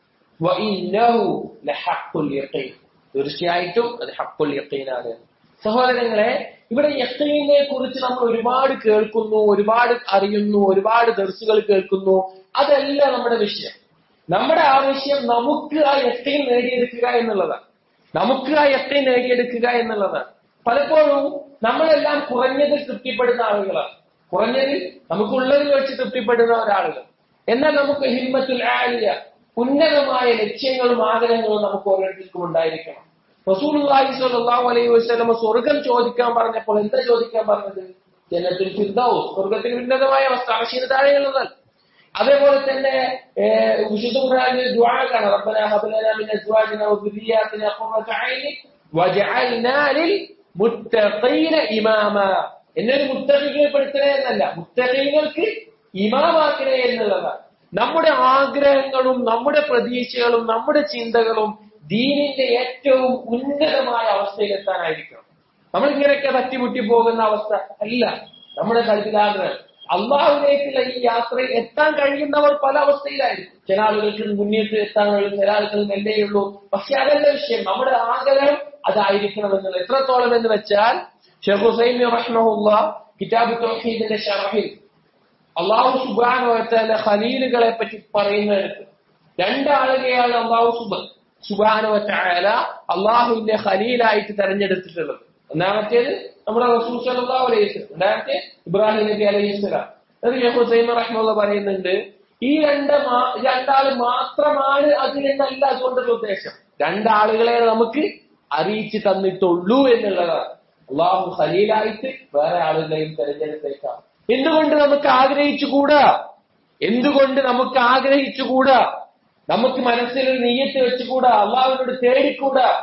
വഇന്നഹു ലഹഖുൽ യഖീൻ തീർച്ചയായിട്ടും അത് ഹക്കുൽ യഖീനാണ് സഹോദരങ്ങളെ ഇവിടെ യഖീനെ കുറിച്ച് നമ്മൾ ഒരുപാട് കേൾക്കുന്നു ഒരുപാട് അറിയുന്നു ഒരുപാട് ദർസുകൾ കേൾക്കുന്നു അതല്ല നമ്മുടെ വിഷയം നമ്മുടെ ആവശ്യം നമുക്ക് ആ യഖീൻ നേടിയെടുക്കുക എന്നുള്ളതാണ് നമുക്ക് ആ യഖീൻ നേടിയെടുക്കുക എന്നുള്ളതാണ് പലപ്പോഴും നമ്മളെല്ലാം കുറഞ്ഞതിൽ തൃപ്തിപ്പെടുന്ന ആളുകളാണ് കുറഞ്ഞതിൽ നമുക്കുള്ളതിൽ വെച്ച് തൃപ്തിപ്പെടുന്ന ഒരാളുകൾ എന്നാൽ നമുക്ക് ഹിമ്മത്തുൽ ആലിയ ഉന്നതമായ ലക്ഷ്യങ്ങളും ആഗ്രഹങ്ങളും നമുക്ക് ഓരോരുത്തർക്കും ഉണ്ടായിരിക്കണം റസൂലുള്ളാഹി സ്വല്ലല്ലാഹു അലൈഹി വസല്ലം സ്വർഗം ചോദിക്കാൻ പറഞ്ഞപ്പോൾ എന്താ ചോദിക്കാൻ പറഞ്ഞത് ജനത്തിൽ ഫിർദൗസ് സ്വർഗത്തിൽ ഉന്നതമായ അവസ്ഥ അറശീന് താഴെയുള്ളതല്ല അതേപോലെ തന്നെ ഏഹ്, വിശുദ്ധ ഖുർആനിൽ ദുആ കാണാം റബ്ബന ഹബ് ലനാ മിൻ അസ്വാജിന വദുരിയാതിന ഖുർറത ഐനി വജഅൽനാ ലിൽ മുത്തഖീന ഇമാമ എന്നൊരു മുത്തഖീകളെ പെടുത്തണേ എന്നല്ല മുത്തഖീങ്ങൾക്ക് ഇമാമാക്കണേ എന്നുള്ളതാണ് നമ്മുടെ ആഗ്രഹങ്ങളും നമ്മുടെ പ്രതീക്ഷകളും നമ്മുടെ ചിന്തകളും ദീനിന്റെ ഏറ്റവും ഉന്നതമായ അവസ്ഥയിലെത്താനായിരിക്കണം നമ്മൾ ഇങ്ങനെയൊക്കെ തട്ടിമുട്ടി പോകുന്ന അവസ്ഥ അല്ല നമ്മുടെ കൽവിലാഗ്രഹം അള്ളാഹുലേക്കുള്ള ഈ യാത്രയിൽ എത്താൻ കഴിയുന്നവർ പല അവസ്ഥയിലായിരിക്കും ചില ആളുകൾക്ക് മുന്നിട്ട് എത്താൻ കഴിയും ചില ആളുകൾ മെല്ലെയുള്ളൂ പക്ഷെ അതല്ല വിഷയം നമ്മുടെ ആഗ്രഹം അതായിരിക്കണം എന്നുള്ളത് എത്രത്തോളം എന്ന് വെച്ചാൽ ഷെഖ് ഹുസൈൻ റഹ്മുള്ള കിതാബ് തൗഹീദിന്റെ ഷറഹിൽ അള്ളാഹു സുബാനുവറ്റാല ഖലീലുകളെ പറ്റി പറയുന്നിടത്ത് രണ്ടാളുകയാണ് അള്ളാഹു സുബ സുബാനുവറ്റാല അള്ളാഹുവിന്റെ ഖലീലായിട്ട് തെരഞ്ഞെടുത്തിട്ടുള്ളത് ഒന്നാമത്തേത് നമ്മുടെ റസൂൽ സല്ലല്ലാഹു അലൈഹി വസല്ലം രണ്ടാമത്തെ ഇബ്രാഹിം നബി അലൈഹി സ്വലാം അത് ഷെയ്ഖ് ഹുസൈൻ റഹ്മുള്ള പറയുന്നുണ്ട് ഈ രണ്ട് മാ- രണ്ടാള് മാത്രമാണ് അതിലെന്നല്ല അതുകൊണ്ടുള്ള ഉദ്ദേശം രണ്ടാളുകളെ നമുക്ക് അറിയിച്ചു തന്നിട്ടുള്ളൂ എന്നുള്ളതാണ് അള്ളാഹു ഖലീലായിട്ട് വേറെ ആളുകളെയും തെരഞ്ഞെടുത്തേക്കാം എന്തുകൊണ്ട് നമുക്ക് ആഗ്രഹിച്ചുകൂടാ എന്തുകൊണ്ട് നമുക്ക് ആഗ്രഹിച്ചുകൂടാ നമുക്ക് മനസ്സിൽ ഒരു നെയ്യത്ത് വെച്ചുകൂടാ അള്ളാഹുവിനോട് തേടിക്കൂടാ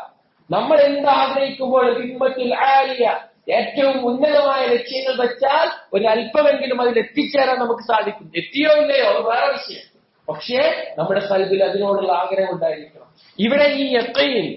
നമ്മൾ എന്ത് ആഗ്രഹിക്കുമ്പോൾ ഹിമ്മത്തുൽ ആലിയ ഏറ്റവും ഉന്നതമായ ലക്ഷ്യങ്ങൾ വെച്ചാൽ ഒരു അല്പമെങ്കിലും അതിൽ എത്തിച്ചേരാൻ നമുക്ക് സാധിക്കും എത്തിയോ ഇല്ലയോ അത് വേറെ വിഷയം പക്ഷേ നമ്മുടെ കൽബിൽ അതിനോടുള്ള ആഗ്രഹം ഉണ്ടായിരിക്കണം ഇവിടെ ഈ യക്കയിൽ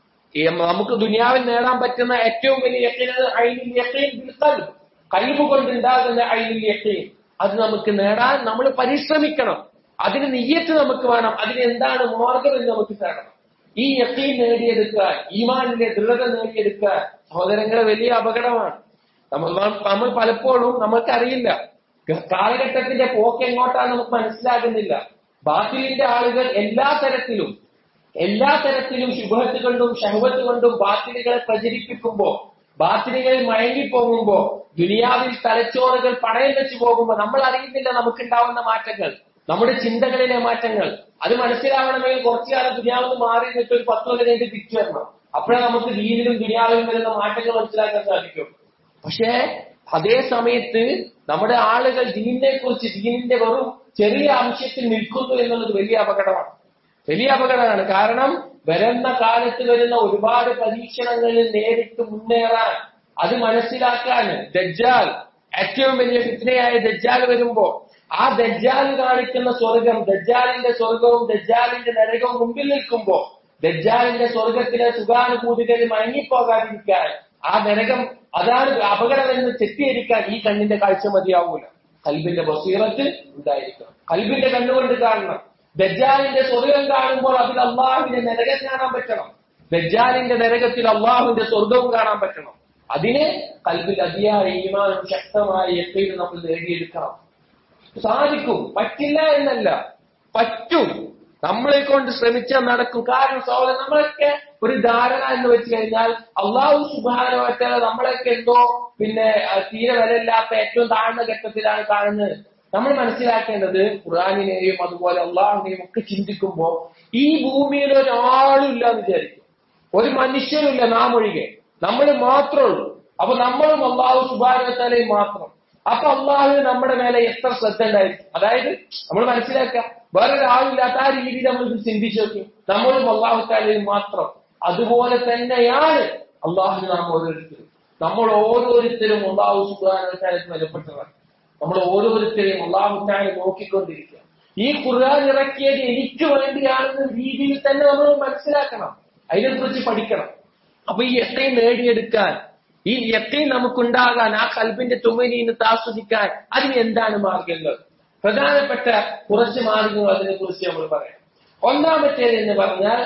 ഈ നമുക്ക് ദുനിയാവിൽ നേടാൻ പറ്റുന്ന ഏറ്റവും വലിയ യക്കീന് ഐനിൽ യക്കീൻ ബിൽ ഖൽബ് കൽബ് കൊണ്ടുണ്ടാകുന്ന ഐനിൽ യക്കീൻ അത് നമുക്ക് നേടാൻ നമ്മൾ പരിശ്രമിക്കണം അതിന് നെയ്യത്ത് നമുക്ക് വേണം അതിന് എന്താണ് മാർഗം എന്ന് നമുക്ക് തരണം ഈ യക്കീൻ നേടിയെടുക്കാൻ ഈമാനിലെ ദൃഢത നേടിയെടുക്കാൻ സഹോദരങ്ങളെ വലിയ അപകടമാണ് നമ്മൾ നമ്മൾ പലപ്പോഴും നമുക്കറിയില്ല കാലഘട്ടത്തിന്റെ പോക്ക് എങ്ങോട്ടാണ് നമുക്ക് മനസ്സിലാകുന്നില്ല ബാത്തിലിന്റെ ആളുകൾ എല്ലാ തരത്തിലും എല്ലാ തരത്തിലും ശുഭത്ത് കൊണ്ടും ഷഹവത്ത് കൊണ്ടും ബാത്തിലുകളെ പ്രചരിപ്പിക്കുമ്പോ ബാത്തിലുകളിൽ മയങ്ങിപ്പോകുമ്പോ ദുനിയാവിൽ തലച്ചോറുകൾ പണയം വെച്ച് പോകുമ്പോ നമ്മൾ അറിയുന്നില്ല നമുക്കുണ്ടാവുന്ന മാറ്റങ്ങൾ നമ്മുടെ ചിന്തകളിലെ മാറ്റങ്ങൾ അത് മനസ്സിലാവണമെങ്കിൽ കുറച്ചു കാലം ദുനിയാവിൽ മാറി നിന്നിട്ട് ഒരു പത്ത് കൊല്ലം കഴിഞ്ഞ് തിരിച്ചു വരണം അപ്പോഴേ നമുക്ക് ദീനിലും ദുനിയാവിലും വരുന്ന മാറ്റങ്ങൾ മനസ്സിലാക്കാൻ സാധിക്കും പക്ഷേ അതേ സമയത്ത് നമ്മുടെ ആളുകൾ ദീനിനെ കുറിച്ച് ദീനിന്റെ വെറും ചെറിയ അംശത്തിൽ നിൽക്കുന്നു എന്നുള്ളത് വലിയ അപകടമാണ് വലിയ അപകടമാണ് കാരണം വരുന്ന കാലത്ത് വരുന്ന ഒരുപാട് പരീക്ഷണങ്ങളിൽ നേരിട്ട് മുന്നേറാൻ അത് മനസ്സിലാക്കാൻ ദജ്ജാൽ ഏറ്റവും വലിയ ഫിത്നയായ ദജ്ജാൽ വരുമ്പോ ആ ദജ്ജാൽ കാണിക്കുന്ന സ്വർഗം ദജ്ജാലിന്റെ സ്വർഗവും ദജ്ജാലിന്റെ നരകവും മുമ്പിൽ നിൽക്കുമ്പോ ദജ്ജാലിന്റെ സ്വർഗത്തിലെ സുഖാനുഭൂതികളിൽ മയങ്ങിപ്പോകാതിരിക്കാൻ ആ നരകം അതാണ് അപകടമെന്ന് തെറ്റിയിരിക്കാൻ ഈ കണ്ണിന്റെ കാഴ്ച മതിയാവൂല കൽബിന്റെ ബസീറത്ത് ഉണ്ടായിരിക്കണം കൽബിന്റെ കണ്ണുകൊണ്ട് കാണണം ദജ്ജാലിന്റെ സ്വർഗം കാണുമ്പോൾ അതിൽ അള്ളാഹുവിന്റെ നരകം കാണാൻ പറ്റണം ദജ്ജാലിന്റെ നരകത്തിൽ അള്ളാഹുവിന്റെ സ്വർഗവും കാണാൻ പറ്റണം അതിന് കൽബിൽ അതിയായ ഈമാനും ശക്തമായ എപ്പോഴും നമ്മൾ നേടിയെടുക്കണം സാധിക്കും പറ്റില്ല എന്നല്ല പറ്റും നമ്മളെ കൊണ്ട് ശ്രമിച്ചാൽ നടക്കും കാരണം സഹോദരൻ നമ്മളൊക്കെ ഒരു ധാരണ എന്ന് വെച്ച് കഴിഞ്ഞാൽ അള്ളാഹു സുബാനോറ്റ നമ്മളൊക്കെ എന്തോ പിന്നെ തീരെ വിലയില്ലാത്ത ഏറ്റവും താഴ്ന്ന ഘട്ടത്തിലാണ് കാണുന്നത് നമ്മൾ മനസ്സിലാക്കേണ്ടത് ഖുറാനിനെയും അതുപോലെ അള്ളാഹുനെയും ഒക്കെ ചിന്തിക്കുമ്പോ ഈ ഭൂമിയിൽ ഒരാളും ഇല്ല എന്ന് വിചാരിക്കും ഒരു മനുഷ്യനുമില്ല നാം ഒഴികെ നമ്മൾ മാത്രമേ ഉള്ളൂ അപ്പൊ നമ്മളും അള്ളാഹു സുബാനോത്തലയും മാത്രം അപ്പൊ അള്ളാഹു നമ്മുടെ മേലെ എത്ര ശ്രദ്ധ ഉണ്ടായിരിക്കും അതായത് നമ്മൾ മനസ്സിലാക്കാം വേറൊരാളില്ലാത്ത ആ രീതിയിൽ നമ്മൾ ഇത് ചിന്തിച്ചു നോക്കി നമ്മളും അള്ളാഹു താലയും മാത്രം അതുപോലെ തന്നെയാണ് അള്ളാഹു നാം ഓരോരുത്തരും നമ്മൾ ഓരോരുത്തരും അള്ളാഹു സുബാനോത്താലത്ത് വിലപ്പെട്ടതാണ് നമ്മൾ ഓരോരുത്തരെയും അള്ളാഹു താല നോക്കിക്കൊണ്ടിരിക്കുക ഈ ഖുർആൻ ഇറക്കിയത് എനിക്ക് വേണ്ടിയാണെന്ന രീതിയിൽ തന്നെ നമ്മൾ മനസ്സിലാക്കണം അതിനെക്കുറിച്ച് പഠിക്കണം അപ്പൊ ഈ എത്രയും നേടിയെടുക്കാൻ ഈ യക്കീൻ നമുക്കുണ്ടാകാൻ ആ കൽബിന്റെ തുമ്മനീന്ന് ആസ്വദിക്കാൻ അതിന് എന്താണ് മാർഗങ്ങൾ പ്രധാനപ്പെട്ട കുറച്ച് മാർഗങ്ങൾ അതിനെ കുറിച്ച് നമ്മൾ പറയാം ഒന്നാമത്തേത് എന്ന് പറഞ്ഞാൽ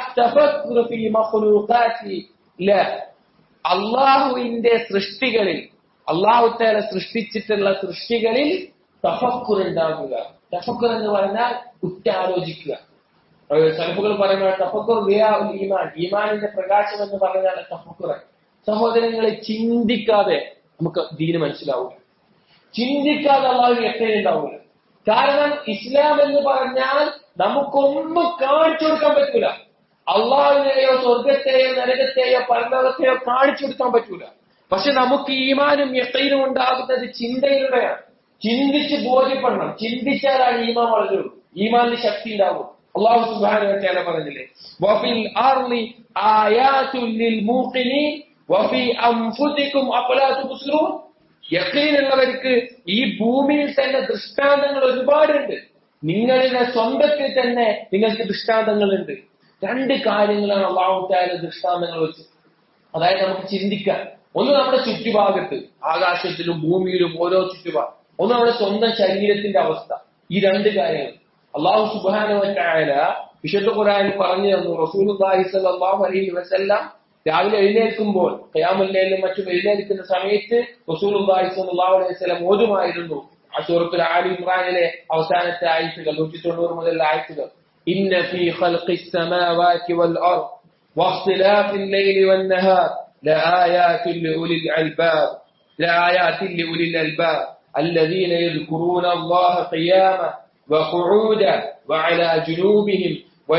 അള്ളാഹുവിന്റെ സൃഷ്ടികളിൽ അള്ളാഹുത്തേല സൃഷ്ടിച്ചിട്ടുള്ള സൃഷ്ടികളിൽ തഫക്കുർ ഉണ്ടാകുക തഫക്കുർ എന്ന് പറഞ്ഞാൽ ഉറ്റാലോചിക്കുക സലഫുകൾ പറയുമ്പോൾ തഫക്കുർ ഈമാൻ ഈമാനിന്റെ പ്രകാശം എന്ന് പറഞ്ഞാൽ തഫക്കുറ സഹോദരങ്ങളെ ചിന്തിക്കാതെ നമുക്ക് ദീന് മനസ്സിലാവില്ല ചിന്തിക്കാതെ അള്ളാഹു എത്രയും ഉണ്ടാവില്ല കാരണം ഇസ്ലാം എന്ന് പറഞ്ഞാൽ നമുക്കൊന്നും കാണിച്ചു കൊടുക്കാൻ പറ്റൂല അള്ളാഹുവിനെയോ സ്വർഗത്തെയോ നരകത്തെയോ പരലോകത്തെയോ കാണിച്ചു കൊടുക്കാൻ പറ്റൂല പക്ഷെ നമുക്ക് ഈമാനും യക്കീനും ഉണ്ടാകുന്നത് ചിന്തയിലൂടെയാണ് ചിന്തിച്ച് ബോധ്യപ്പെടണം ചിന്തിച്ചാലാണ് ഈമാൻ വളരുള്ളൂ ഈമാനിന് ശക്തി ഉണ്ടാവും അള്ളാഹു സുബാന പറഞ്ഞില്ലേ വഫിൽ ആർലി ആയാതുൽ ലിൽ മൂഖിനീൻ വഫി അംഫുസിക്കും അഫലാ തുബ്സിറൂൻ യഖീനുള്ളവർക്ക് ഈ ഭൂമിയിൽ തന്നെ ദൃഷ്ടാന്തങ്ങൾ ഒരുപാടുണ്ട് നിങ്ങളുടെ സ്വന്തത്തിൽ തന്നെ നിങ്ങൾക്ക് ദൃഷ്ടാന്തങ്ങളുണ്ട് രണ്ട് കാര്യങ്ങളാണ് അള്ളാഹുത്തായ ദൃഷ്ടാന്തങ്ങൾ വെച്ച് അതായത് നമുക്ക് ചിന്തിക്കാൻ ഒന്ന് നമ്മുടെ ചുറ്റുഭാഗത്ത് ആകാശത്തിലും ഭൂമിയിലും ഓരോ ചുറ്റുഭാഗം ഒന്ന് നമ്മുടെ സ്വന്തം ശരീരത്തിന്റെ അവസ്ഥ ഈ രണ്ട് കാര്യങ്ങൾ അള്ളാഹു സുബാനുവറ്റായ വിശുദ്ധ ഖുറാനിൽ പറഞ്ഞു തന്നു റസൂൽ സല്ലല്ലാഹു അലൈഹി വസല്ലം രാവിലെ എഴുന്നേൽക്കുമ്പോൾ ഖയാമുല്ലയിലും മറ്റും എഴുന്നേൽക്കുന്ന സമയത്ത് റസൂൽ സല്ലല്ലാഹു അലൈഹി വസല്ലം ഓതുമായിരുന്നു ആ സൂറത്തുൽ ആലി ഇമ്രാനിലെ അവസാനത്തെ ആയത്തുകൾ നൂറ്റി തൊണ്ണൂറ് മുതൽ ആയത്തുകൾ ഇന്ന ഫീ ഖൽഖിസ് സമാവാതി വൽ അർദ് واختلاف الليل والنهار لآيات لأولي الألباب لآيات لأولي الألباب الذين يذكرون الله قياما وقعودا وعلى جنوبهم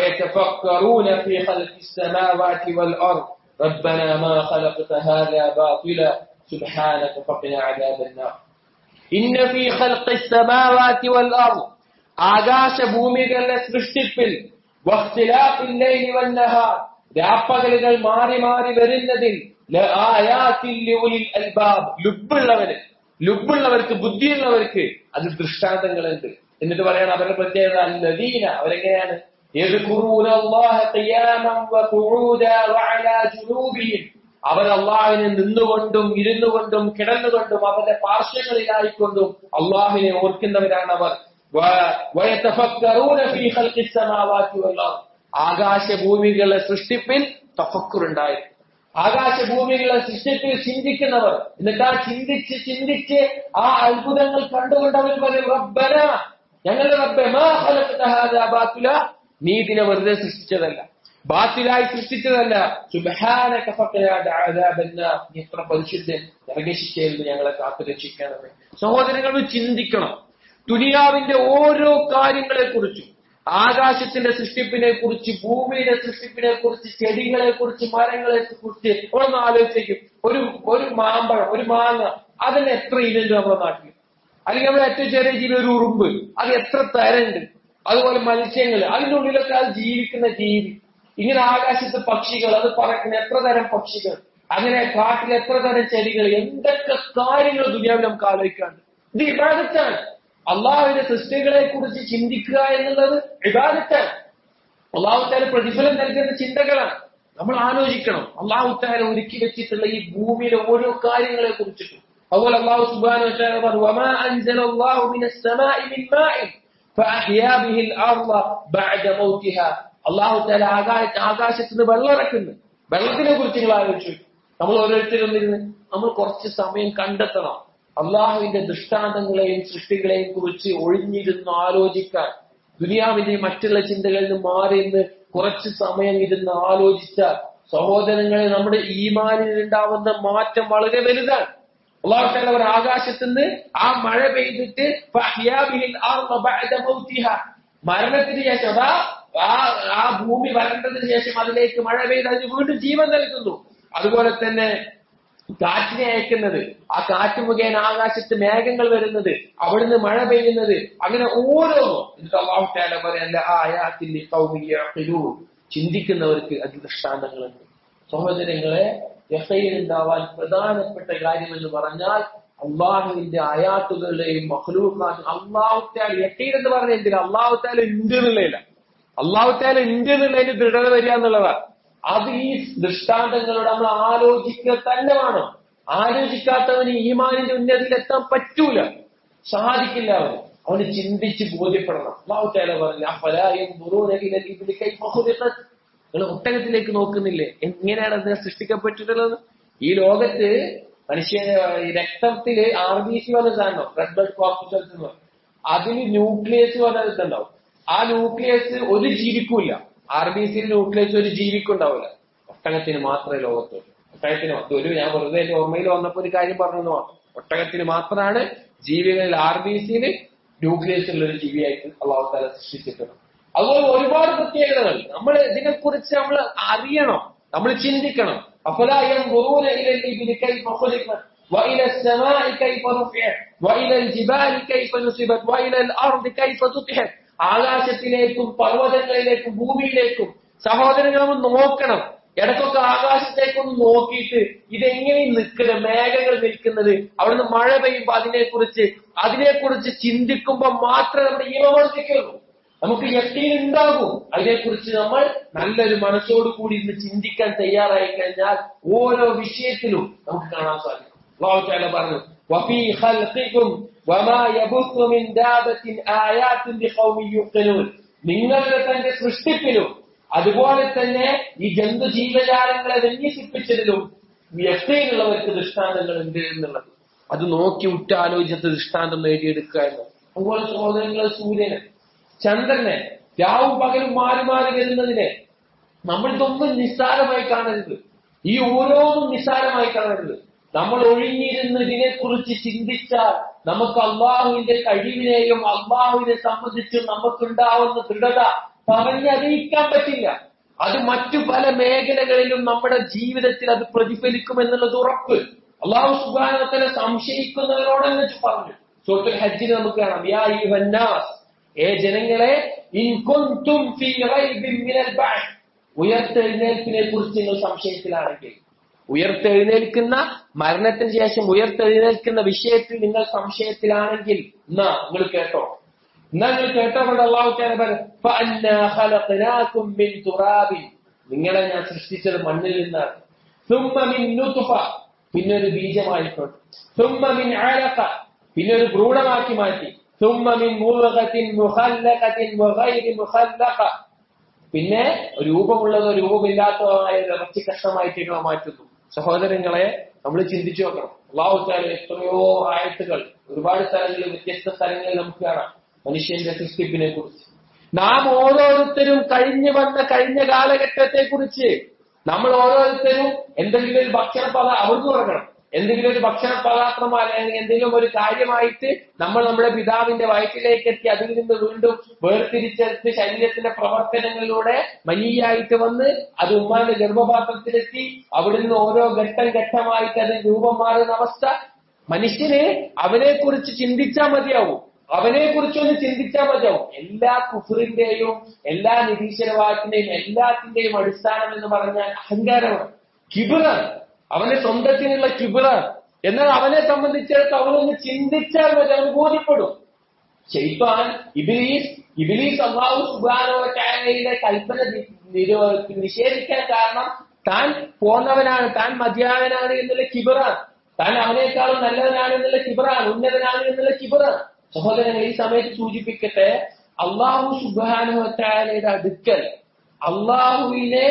ويتفكرون في خلق السماوات والأرض ربنا ما خلقت هذا باطلا سبحانك فقنا عذاب النار إن في خلق السماوات والأرض ആകാശ ഭൂമികളുടെ സൃഷ്ടിപ്പിൽ വഖ്തിലാഫിൽ ലൈലി വന്നഹാർ രാപ്പകലുകൾ മാറി മാറി വരുന്നതിൽ ലആയാത്തിൽ ലിഉലിൽ അൽബാബ് ലുബുള്ളവന് ലുബുള്ളവർക്ക് ബുദ്ധിയുള്ളവർക്ക് അത് ദൃഷ്ടാന്തങ്ങളുണ്ട് എന്നിട്ട് പറയണം അവരുടെ പ്രത്യേകത അല്ലദീന അവരെങ്ങനെയാണ് يذكرون الله قياما وقعودا وعلى جنوبهم അവർ അള്ളാഹിനെ നിന്നുകൊണ്ടും ഇരുന്നുകൊണ്ടും കിടന്നുകൊണ്ടും അവരുടെ പാർശ്വങ്ങളിലായിക്കൊണ്ടും അള്ളാഹിനെ ഓർക്കുന്നവരാണ് അവർ വ- ويتفكرون في خلق السماوات والأرض ആകാശഭൂമികളെ സൃഷ്ടിപ്പിൽ തഫക്കുറുണ്ടായിരുന്നു ആകാശഭൂമികളെ സൃഷ്ടിപ്പിൽ ചിന്തിക്കുന്നവർ എന്നിട്ട് ആ ചിന്തിച്ച് ചിന്തിച്ച് ആ അത്ഭുതങ്ങൾ കണ്ടുകൊണ്ട് അവർ പറയും റബ്ബന ഞങ്ങളുടെ റബ്ബെ മാ ഖലഖ്ത ഹാദാ ബാത്തില നീ ഇതിനെ വെറുതെ സൃഷ്ടിച്ചതല്ല ബാത്തിലായി സൃഷ്ടിച്ചതല്ല സുബ്ഹാനക ഫഖനാ അദാബന്നാ നീ എത്ര പരിശുദ്ധൻ നരകശിക്ഷയിൽ നിന്ന് ഞങ്ങളെ കാത്തു രക്ഷിക്കണമേ സഹോദരങ്ങൾ ചിന്തിക്കണം ദുനിയാവിന്റെ ഓരോ കാര്യങ്ങളെ കുറിച്ചും ആകാശത്തിന്റെ സൃഷ്ടിപ്പിനെ കുറിച്ച് ഭൂമിയുടെ സൃഷ്ടിപ്പിനെ കുറിച്ച് ചെടികളെ കുറിച്ച് മരങ്ങളെ കുറിച്ച് ഒന്ന് ആലോചിക്കും ഒരു ഒരു മാമ്പഴം ഒരു മാങ്ങ അതിന് എത്ര ഇനുണ്ട് നമ്മുടെ നാട്ടിൽ അല്ലെങ്കിൽ നമ്മുടെ ഏറ്റവും ചെറിയ ജീവി ഒരു ഉറുമ്പ് അത് എത്ര തരണ്ട് അതുപോലെ മത്സ്യങ്ങൾ അതിന്റെ ഉള്ളിലൊക്കെ അത് ജീവിക്കുന്ന ജീവി ഇങ്ങനെ ആകാശത്ത് പക്ഷികൾ അത് പറക്കുന്ന എത്ര തരം പക്ഷികൾ അങ്ങനെ കാട്ടിൽ എത്ര തരം ചെടികൾ എന്തൊക്കെ കാര്യങ്ങൾ ദുനിയാവിൽ നമുക്ക് ആലോചിക്കാണ്ട് ഇത് ഇബാദത്താണ് അള്ളാഹുവിന്റെ സൃഷ്ടികളെ കുറിച്ച് ചിന്തിക്കുക എന്നുള്ളത് ഇബാദത്താണ് അള്ളാഹുത്താല പ്രതിഫലം നൽകുന്ന ചിന്തകളാണ് നമ്മൾ ആലോചിക്കണം അള്ളാഹുത്താല ഒരുക്കി വെച്ചിട്ടുള്ള ഈ ഭൂമിയിലെ ഓരോ കാര്യങ്ങളെ കുറിച്ചിട്ടും അതുപോലെ അള്ളാഹു സുബാന പറഞ്ഞു "വമാ അൻസലല്ലാഹു മിനസ് സമാഇ മിൻ മാഇൻ ഫഅഹ്യാ ബിഹിൽ അർള ബഅദ മൗതിഹാ." അള്ളാഹു താല ആകാശ ആകാശത്ത് നിന്ന് വെള്ളം ഇറക്കുന്നു വെള്ളത്തിനെ കുറിച്ച് നിങ്ങൾ ആലോചിച്ചു നമ്മൾ ഓരോരുത്തരും ഇരുന്ന് നമ്മൾ കുറച്ച് സമയം കണ്ടെത്തണം അള്ളാഹുവിന്റെ ദൃഷ്ടാന്തങ്ങളെയും സൃഷ്ടികളെയും കുറിച്ച് ഒഴിഞ്ഞിരുന്ന് ആലോചിക്കാൻ ദുനിയാവിന്റെ മറ്റുള്ള ചിന്തകളിൽ നിന്ന് മാറി നിന്ന് കുറച്ച് സമയം ഇരുന്ന് ആലോചിച്ചാൽ സഹോദരങ്ങളെ നമ്മുടെ ഈമാനിൽ ഉണ്ടാവുന്ന മാറ്റം വളരെ വലുതാണ് അള്ളാഹുത്താല അവർ ആകാശത്ത് നിന്ന് ആ മഴ പെയ്തിട്ട് ഫഅഹ്യാ ബിഹിൽ അർള ബഅദ മൗതിഹാ. മരണത്തിന് ശേഷം അതാ ആ ആ ഭൂമി വരണ്ടതിന് ശേഷം അതിലേക്ക് മഴ പെയ്ത് അതിന് വീണ്ടും ജീവൻ നൽകുന്നു അതുപോലെ തന്നെ കാറ്റിനെ അയക്കുന്നത് ആ കാറ്റ് മുഖേന ആകാശത്ത് മേഘങ്ങൾ വരുന്നത് അവിടുന്ന് മഴ പെയ്യുന്നത് അങ്ങനെ ഓരോന്നും എന്നിട്ട് അള്ളാഹു താല പറയല്ല ആ ആയാത്തിൽ ചിന്തിക്കുന്നവർക്ക് അത് ദൃഷ്ടാന്തങ്ങളുണ്ട് സഹോദരങ്ങളെ യഹയിൽ ഉണ്ടാവാൻ പ്രധാനപ്പെട്ട കാര്യം എന്ന് പറഞ്ഞാൽ അള്ളാഹുവിന്റെ ആയാത്തുകളുടെയും മഹ്ലൂഖാൻ അള്ളാഹുത്താൽ യക്കീൻ എന്ന് പറഞ്ഞ എന്തിനാ അള്ളാഹുത്താൽ ഉണ്ട് എന്നുള്ളതില്ല അള്ളാഹുത്താൽ ഉണ്ട് എന്നുള്ളതിന് ദൃഢത വരിക എന്നുള്ളതാണ് അത് ഈ ദൃഷ്ടാന്തങ്ങളോട് നമ്മൾ ആലോചിക്കുക തന്നെ വേണം ആലോചിക്കാത്തവന് ഈമാനിന്റെ ഉന്നതിയിൽ എത്താൻ പറ്റൂല സാധിക്കില്ല അവന് അവന് ചിന്തിച്ച് ബോധ്യപ്പെടണം അള്ളാഹുത്താല പറഞ്ഞു അഫലായും നിങ്ങൾ ഒട്ടകത്തിലേക്ക് നോക്കുന്നില്ലേ എങ്ങനെയാണ് അതിനെ സൃഷ്ടിക്കപ്പെട്ടിട്ടുള്ളത് ഈ ലോകത്ത് മനുഷ്യന് ഈ രക്തത്തില് ആർ ബി സി പറഞ്ഞ സാധനം റെഡ് ബ്ലഡ് കോർപ്പുസൽസ് എന്ന് പറയും അതിന് ന്യൂക്ലിയസ് പറഞ്ഞ ഇതുണ്ടാവും ആ ന്യൂക്ലിയസ് ഒരു ജീവിക്കൂല ആർ ബി സിയിൽ ന്യൂക്ലിയസ് ഒരു ജീവിക്കുണ്ടാവില്ല ഒട്ടകത്തിന് മാത്രമേ ലോകത്തുള്ളൂ ഒട്ടകത്തിന് മാത്രം ഒരു ഞാൻ വെറുതെ എന്റെ ഓർമ്മയിൽ വന്നപ്പോ ഒരു കാര്യം പറഞ്ഞു മാത്രം ഒട്ടകത്തിന് മാത്രമാണ് ജീവികളിൽ ആർ ബി സിയിൽ ന്യൂക്ലിയസ് ഉള്ള ഒരു ജീവിയായിട്ട് അള്ളാഹു താല സൃഷ്ടിച്ചിട്ടുള്ളത് അതുപോലെ ഒരുപാട് പ്രത്യേകതകൾ നമ്മൾ ഇതിനെക്കുറിച്ച് നമ്മൾ അറിയണം നമ്മൾ ചിന്തിക്കണം أفلا ينظرون إلى الإبل كيف خلقت وإلى السماء كيف رفعت وإلى الجبال كيف نصبت وإلى الأرض كيف سطحت ആകാശത്തിലേക്കും പർവ്വതങ്ങളിലേക്കും ഭൂമിയിലേക്കും സഹോദരങ്ങൾ നമ്മൾ നോക്കണം ഇടയ്ക്കൊക്കെ ആകാശത്തേക്കൊന്ന് നോക്കിയിട്ട് ഇതെങ്ങനെ നിൽക്കുന്നത് മേഘങ്ങൾ നിൽക്കുന്നത് അവിടുന്ന് മഴ പെയ്യുമ്പോ അതിനെക്കുറിച്ച് അതിനെക്കുറിച്ച് ചിന്തിക്കുമ്പോ മാത്രമേ നമ്മുടെ ഈമ വർദ്ധിക്കുള്ളൂ നമുക്ക് യക്കീൻ ഉണ്ടാകും അതിനെക്കുറിച്ച് നമ്മൾ നല്ലൊരു മനസ്സോട് കൂടി ഇന്ന് ചിന്തിക്കാൻ തയ്യാറായി കഴിഞ്ഞാൽ ഓരോ വിഷയത്തിലും നമുക്ക് കാണാൻ സാധിക്കും അല്ലാഹു തആല പറഞ്ഞു വഫീ ഖൽഖികും വമാ യബുത്തു മിൻ ദാബത്തിൻ ആയാത്തുൻ ലിഖൗമി യുഖിനൂൻ നിങ്ങളുടെ തന്റെ സൃഷ്ടിപ്പിലും അതുപോലെ തന്നെ ഈ ജന്തു ജീവജാലങ്ങളെ വിന്യസിപ്പിച്ചതിലും യക്കീനുള്ളവർക്ക് ദൃഷ്ടാന്തങ്ങൾ ഉണ്ട് എന്നുള്ളത് അത് നോക്കി ഉറ്റാലോചിച്ച് ദൃഷ്ടാന്തം നേടിയെടുക്കുക എന്ന് അതുപോലെ സഹോദരങ്ങളെ സൂര്യനെ ചന്ദ്രനെ രാവും പകലും മാറി മാറി വരുന്നതിനെ നമ്മൾ ഇതൊന്നും നിസ്സാരമായി കാണരുത് ഈ ഓരോന്നും നിസ്സാരമായി കാണരുത് നമ്മൾ ഒഴിഞ്ഞിരുന്ന് ഇതിനെക്കുറിച്ച് ചിന്തിച്ചാൽ നമുക്ക് അള്ളാഹുവിന്റെ കഴിവിനെയും അള്ളാഹുവിനെ സംബന്ധിച്ചും നമുക്കുണ്ടാവുന്ന ദൃഢത പറഞ്ഞറിയിക്കാൻ പറ്റില്ല അത് മറ്റു പല മേഖലകളിലും നമ്മുടെ ജീവിതത്തിൽ അത് പ്രതിഫലിക്കുമെന്നുള്ളത് ഉറപ്പ് അള്ളാഹു സുബാനത്തിനെ സംശയിക്കുന്നവരോടെന്ന് പറഞ്ഞു സൂറത്തുൽ ഹജ്ജിന് നമുക്ക് കാണാം യാ യുഹന്നാസ് ഏ ജനങ്ങളെ ഇൻ കുൻതും ഫീ റൈബിൻ മിനൽ ബഅസ് ഉയർത്തെഴുന്നേൽപ്പിനെ കുറിച്ച് നിങ്ങൾ സംശയത്തിലാണെങ്കിൽ ഉയർത്തെഴുന്നേൽക്കുന്ന മരണത്തിന് ശേഷം ഉയർത്തെഴുന്നേൽക്കുന്ന വിഷയത്തിൽ നിങ്ങൾ സംശയത്തിലാണെങ്കിൽ എന്നാ നിങ്ങൾ കേട്ടോ എന്നാ നിങ്ങൾ കേട്ടോണ്ട് അള്ളാഹു താല പറഞ്ഞു "ഫഅന്നാ ഖലഖനാകും മിൻ തുറാബിൻ." നിങ്ങളെ ഞാൻ സൃഷ്ടിച്ചത് മണ്ണിൽ നിന്നാണ് ثم من نطفة പിന്നെ ഒരു ബീജമായിക്കൊണ്ട് ثم من علقة പിന്നെ ഒരു ഭ്രൂണമാക്കി മാറ്റി ثم من مضغة مخلقة وغير مخلقة പിന്നെ രൂപമുള്ളതോ രൂപമില്ലാത്തതുമായ ഒരു ഇറച്ചി കഷ്ണമായിട്ട് ഞങ്ങൾ മാറ്റുന്നു സഹോദരങ്ങളെ നമ്മൾ ചിന്തിച്ചു നോക്കണം അള്ളാഹു താല എത്രയോ ആയത്തുകൾ ഒരുപാട് സ്ഥലങ്ങളിൽ വ്യത്യസ്ത സ്ഥലങ്ങളിൽ നമുക്ക് കാണാം മനുഷ്യന്റെ സൃഷ്ടിപ്പിനെ കുറിച്ച് നാം ഓരോരുത്തരും കഴിഞ്ഞു വന്ന കഴിഞ്ഞ കാലഘട്ടത്തെ കുറിച്ച് നമ്മൾ ഓരോരുത്തരും എന്തെങ്കിലും ഒരു ഭക്ഷണ പദാ അവർക്ക് തുടങ്ങണം എന്തെങ്കിലും ഒരു ഭക്ഷണ പദാർത്ഥമോ അല്ലെങ്കിൽ എന്തെങ്കിലും ഒരു കാര്യമായിട്ട് നമ്മൾ നമ്മുടെ പിതാവിന്റെ വയറ്റിലേക്ക് എത്തി അതിൽ നിന്ന് വീണ്ടും വേർതിരിച്ചെടുത്ത് ശരീരത്തിന്റെ പ്രവർത്തനങ്ങളിലൂടെ മനിയായിട്ട് വന്ന് അത് ഉമ്മാന്റെ ഗർഭപാത്രത്തിലെത്തി അവിടുന്ന് ഓരോ ഘട്ടം ഘട്ടമായിട്ട് അത് രൂപം മാറുന്ന അവസ്ഥ മനുഷ്യന് അവനെ കുറിച്ച് ചിന്തിച്ചാൽ മതിയാവും അവനെ കുറിച്ചൊന്ന് ചിന്തിച്ചാൽ മതിയാവും എല്ലാ കുഫറിന്റെയും എല്ലാ നിരീശ്വരവാദത്തിന്റെയും എല്ലാത്തിന്റെയും അടിസ്ഥാനം എന്ന് പറഞ്ഞാൽ അഹങ്കാരമാണ് കിബിറാണ് അവന്റെ സ്വന്തത്തിനുള്ള കിബിറാണ് എന്നാൽ അവനെ സംബന്ധിച്ചിടത്തോളം അവനൊന്ന് ചിന്തിച്ചാൽ മതി അവന് ബോധ്യപ്പെടും ഷെയ്ത്താൻ ഇബിലീസ് ഇബിലീസ് അള്ളാഹു സുബാനോയുടെ കൽപ്പന നി- നിരോ- നിഷേധിക്കാൻ കാരണം താൻ പോന്നവനാണ് താൻ മതിയാവനാണ് എന്നുള്ള കിബിറാണ് താൻ അവനേക്കാളും നല്ലവനാണ് എന്നുള്ള കിബിറാണ് ഉന്നതനാണ് എന്നുള്ള കിബിറാണ് സഹോദരങ്ങൾ ഈ സമയത്ത് സൂചിപ്പിക്കട്ടെ അള്ളാഹു സുബാനുവറ്റാലയുടെ അടുക്കൽ അള്ളാഹുവിനെ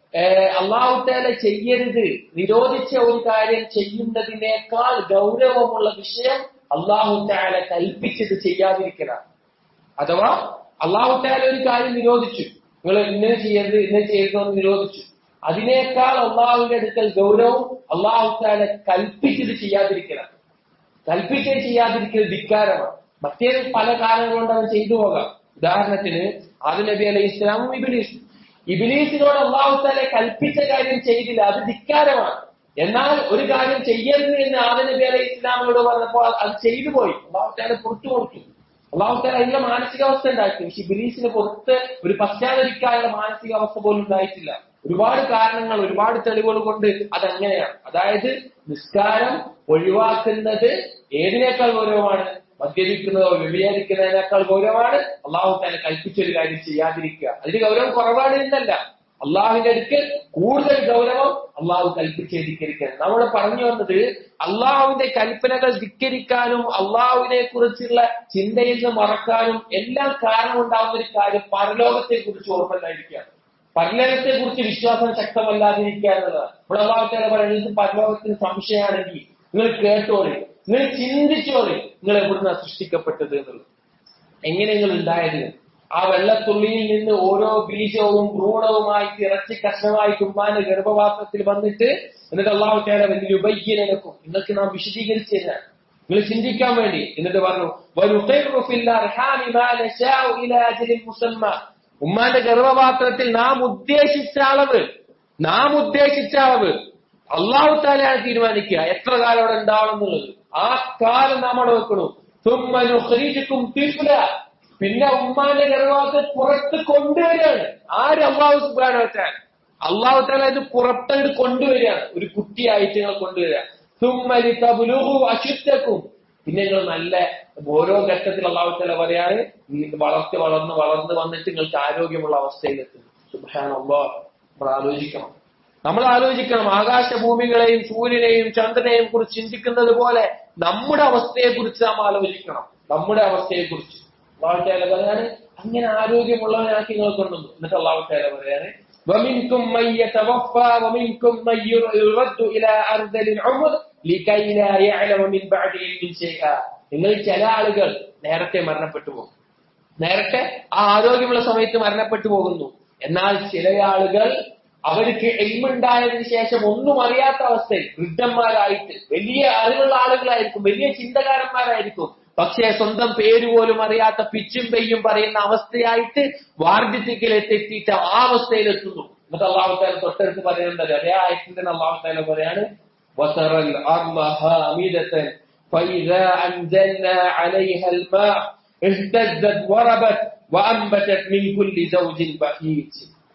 അള്ളാഹു താല ചെയ്യരുത് നിരോധിച്ച ഒരു കാര്യം ചെയ്യുന്നതിനേക്കാൾ ഗൗരവമുള്ള വിഷയം അള്ളാഹു താല കൽപ്പിച്ചത് ചെയ്യാതിരിക്കണം അഥവാ അള്ളാഹു താല ഒരു കാര്യം നിരോധിച്ചു നിങ്ങൾ ഇന്നത് ചെയ്യരുത് ഇന്നത് ചെയ്യരുത് എന്ന് നിരോധിച്ചു അതിനേക്കാൾ അള്ളാഹുവിന്റെ അടുക്കൽ ഗൗരവം അള്ളാഹു താല കൽപ്പിച്ചത് ചെയ്യാതിരിക്കണം കൽപ്പിച്ചത് ചെയ്യാതിരിക്കൽ ധിക്കാരമാണ് മറ്റേത് പല കാരണങ്ങൾ കൊണ്ട് അവൻ ചെയ്തു പോകാം ഉദാഹരണത്തിന് ആദം നബി അലൈഹി ഇസ്ലാമും ഇബിലീസും ഇബിലീസിനോട് അള്ളാഹു താല കൽപ്പിച്ച കാര്യം ചെയ്തില്ല അത് ധിക്കാരമാണ് എന്നാൽ ഒരു കാര്യം ചെയ്യരുത് എന്ന് ആദം നബി അലൈഹി ഇസ്ലാമിനോട് പറഞ്ഞപ്പോൾ അത് ചെയ്തു പോയി അള്ളാഹു താല പുറത്തു കൊടുത്തു അള്ളാഹു താല അതിന്റെ മാനസികാവസ്ഥ ഉണ്ടാക്കി പക്ഷെ ഇബിലീസിന് പുറത്ത് ഒരു പശ്ചാത്തലിക്കാനുള്ള മാനസികാവസ്ഥ പോലും ഉണ്ടായിട്ടില്ല ഒരുപാട് കാരണങ്ങൾ ഒരുപാട് തെളിവുകൾ കൊണ്ട് അതങ്ങനെയാണ് അതായത് നിസ്കാരം ഒഴിവാക്കുന്നത് ഏതിനേക്കാൾ ഗൗരവമാണ് മദ്യപിക്കുന്നതോ വ്യഭിചരിക്കുന്നതിനേക്കാൾ ഗൗരവമാണ് അള്ളാഹു താല കൽപ്പിച്ചൊരു കാര്യം ചെയ്യാതിരിക്കുക അതിന് ഗൗരവം കുറവാണ് എന്നല്ല അള്ളാഹുവിന്റെ അടുക്കൽ കൂടുതൽ ഗൗരവം അള്ളാഹു കൽപ്പിച്ച് ധിക്കരിക്കാൻ നമ്മൾ പറഞ്ഞു വന്നത് അള്ളാഹുവിന്റെ കൽപ്പനകൾ ധിക്കരിക്കാനും അള്ളാഹുവിനെ കുറിച്ചുള്ള ചിന്തയിൽ നിന്ന് മറക്കാനും എല്ലാം കാരണമുണ്ടാകുന്ന ഒരു കാര്യം പരലോകത്തെ കുറിച്ച് ഓർമ്മല്ലായിരിക്കുകയാണ് പരലോകത്തെ കുറിച്ച് വിശ്വാസം ശക്തമല്ലാതിരിക്കുക എന്നുള്ളതാണ് ഇവിടെ അള്ളാഹുത്തേരെ പറയുന്നത് പരലോകത്തിന് സംശയമാണെങ്കിൽ നിങ്ങൾ കേട്ടോളി നിങ്ങൾ ചിന്തിച്ചോളി നിങ്ങൾ എവിടുന്ന സൃഷ്ടിക്കപ്പെട്ടത് എന്നുള്ളത് എങ്ങനെ നിങ്ങൾ ഉണ്ടായത് ആ വെള്ളത്തുള്ളിയിൽ നിന്ന് ഓരോ ബീജവും ഭ്രൂണവുമായി ഇറച്ചി കഷ്ണമായി ഉമ്മാന്റെ ഗർഭപാത്രത്തിൽ വന്നിട്ട് എന്നിട്ട് അള്ളാഹു തേടെ വലിയ ഉപയ്യനക്കും നിങ്ങൾക്ക് നാം വിശദീകരിച്ചു തരാം നിങ്ങൾ ചിന്തിക്കാൻ വേണ്ടി എന്നിട്ട് പറഞ്ഞു "വനുഖിറു ഫിൽ അർഹാമി മാ നശാഉ ഇലാ അജലിൻ മുസമ്മ." ഉമ്മാന്റെ ഗർഭപാത്രത്തിൽ നാം ഉദ്ദേശിച്ച അളവ് നാം ഉദ്ദേശിച്ച അളവ് അള്ളാഹു താലയാണ് തീരുമാനിക്കുക എത്ര കാലം അവിടെ ഉണ്ടാവണം എന്നുള്ളത് ആ കാലം നാം അവിടെ വെക്കണം ثم نخرجكم طفلا പിന്നെ ഉമ്മാന്റെ ഗർഭപാത്രത്തിൽ പുറത്ത് കൊണ്ടുവരികയാണ് ആര് അള്ളാഹു സുബാന വെച്ചാൽ അള്ളാഹു താല ഇത് പുറത്തങ്ങോട്ട് കൊണ്ടുവരികയാണ് ഒരു കുട്ടിയായിട്ട് നിങ്ങൾ കൊണ്ടുവരിക തുമ്മലി തബുലുഹു അശുദ്ധക്കും പിന്നെ നിങ്ങൾ നല്ല ഓരോ ഘട്ടത്തിൽ അള്ളാഹു താല പറയാണ് ഈ വളർത്തി വളർന്ന് വളർന്ന് വന്നിട്ട് നിങ്ങൾക്ക് ആരോഗ്യമുള്ള അവസ്ഥയിലെത്തും സുബാന നമ്മൾ ആലോചിക്കണം നമ്മൾ ആലോചിക്കണം ആകാശഭൂമികളെയും സൂര്യനെയും ചന്ദ്രനെയും കുറിച്ച് ചിന്തിക്കുന്നത് പോലെ നമ്മുടെ അവസ്ഥയെ കുറിച്ച് നാം ആലോചിക്കണം നമ്മുടെ അവസ്ഥയെ കുറിച്ച് അള്ളാഹുത്താല പറയാണ് അങ്ങനെ ആരോഗ്യമുള്ളവനാക്കി നിങ്ങൾ കൊണ്ടുവന്നു എന്നിട്ട് അള്ളാഹുത്താല പറയാണ് ومنكم من يتوفى ومنكم من يرد إلى أرذل العمر لكي لا يعلم من بعد علم شيئا നിങ്ങൾ ചില ആളുകൾ നേരത്തെ മരണപ്പെട്ടു പോകും നേരത്തെ ആ ആരോഗ്യമുള്ള സമയത്ത് മരണപ്പെട്ടു പോകുന്നു എന്നാൽ ചില ആളുകൾ അവർക്ക് എൽമുണ്ടായതിനു ശേഷം ഒന്നും അറിയാത്ത അവസ്ഥയിൽ വൃദ്ധന്മാരായിട്ട് വലിയ അറിവുള്ള ആളുകളായിരിക്കും വലിയ ചിന്തകാരന്മാരായിരിക്കും പക്ഷേ സ്വന്തം പേര് പോലും അറിയാത്ത പിച്ചും പെയ്യും പറയുന്ന അവസ്ഥയായിട്ട് വാർദ്ധക്യത്തിലെത്തിയിട്ട് ആ അവസ്ഥയിലെത്തുന്നു എന്നിട്ട് അള്ളാഹുത്താല തൊട്ടടുത്ത് പറയുന്നത് അതേ ആയത്തിന്റെ അള്ളാഹുത്താല പറയാണ് وترى الأرض هامدة فإذا أنزلنا عليها الماء اهتزت وربت وأنبتت من كل زوج بهيج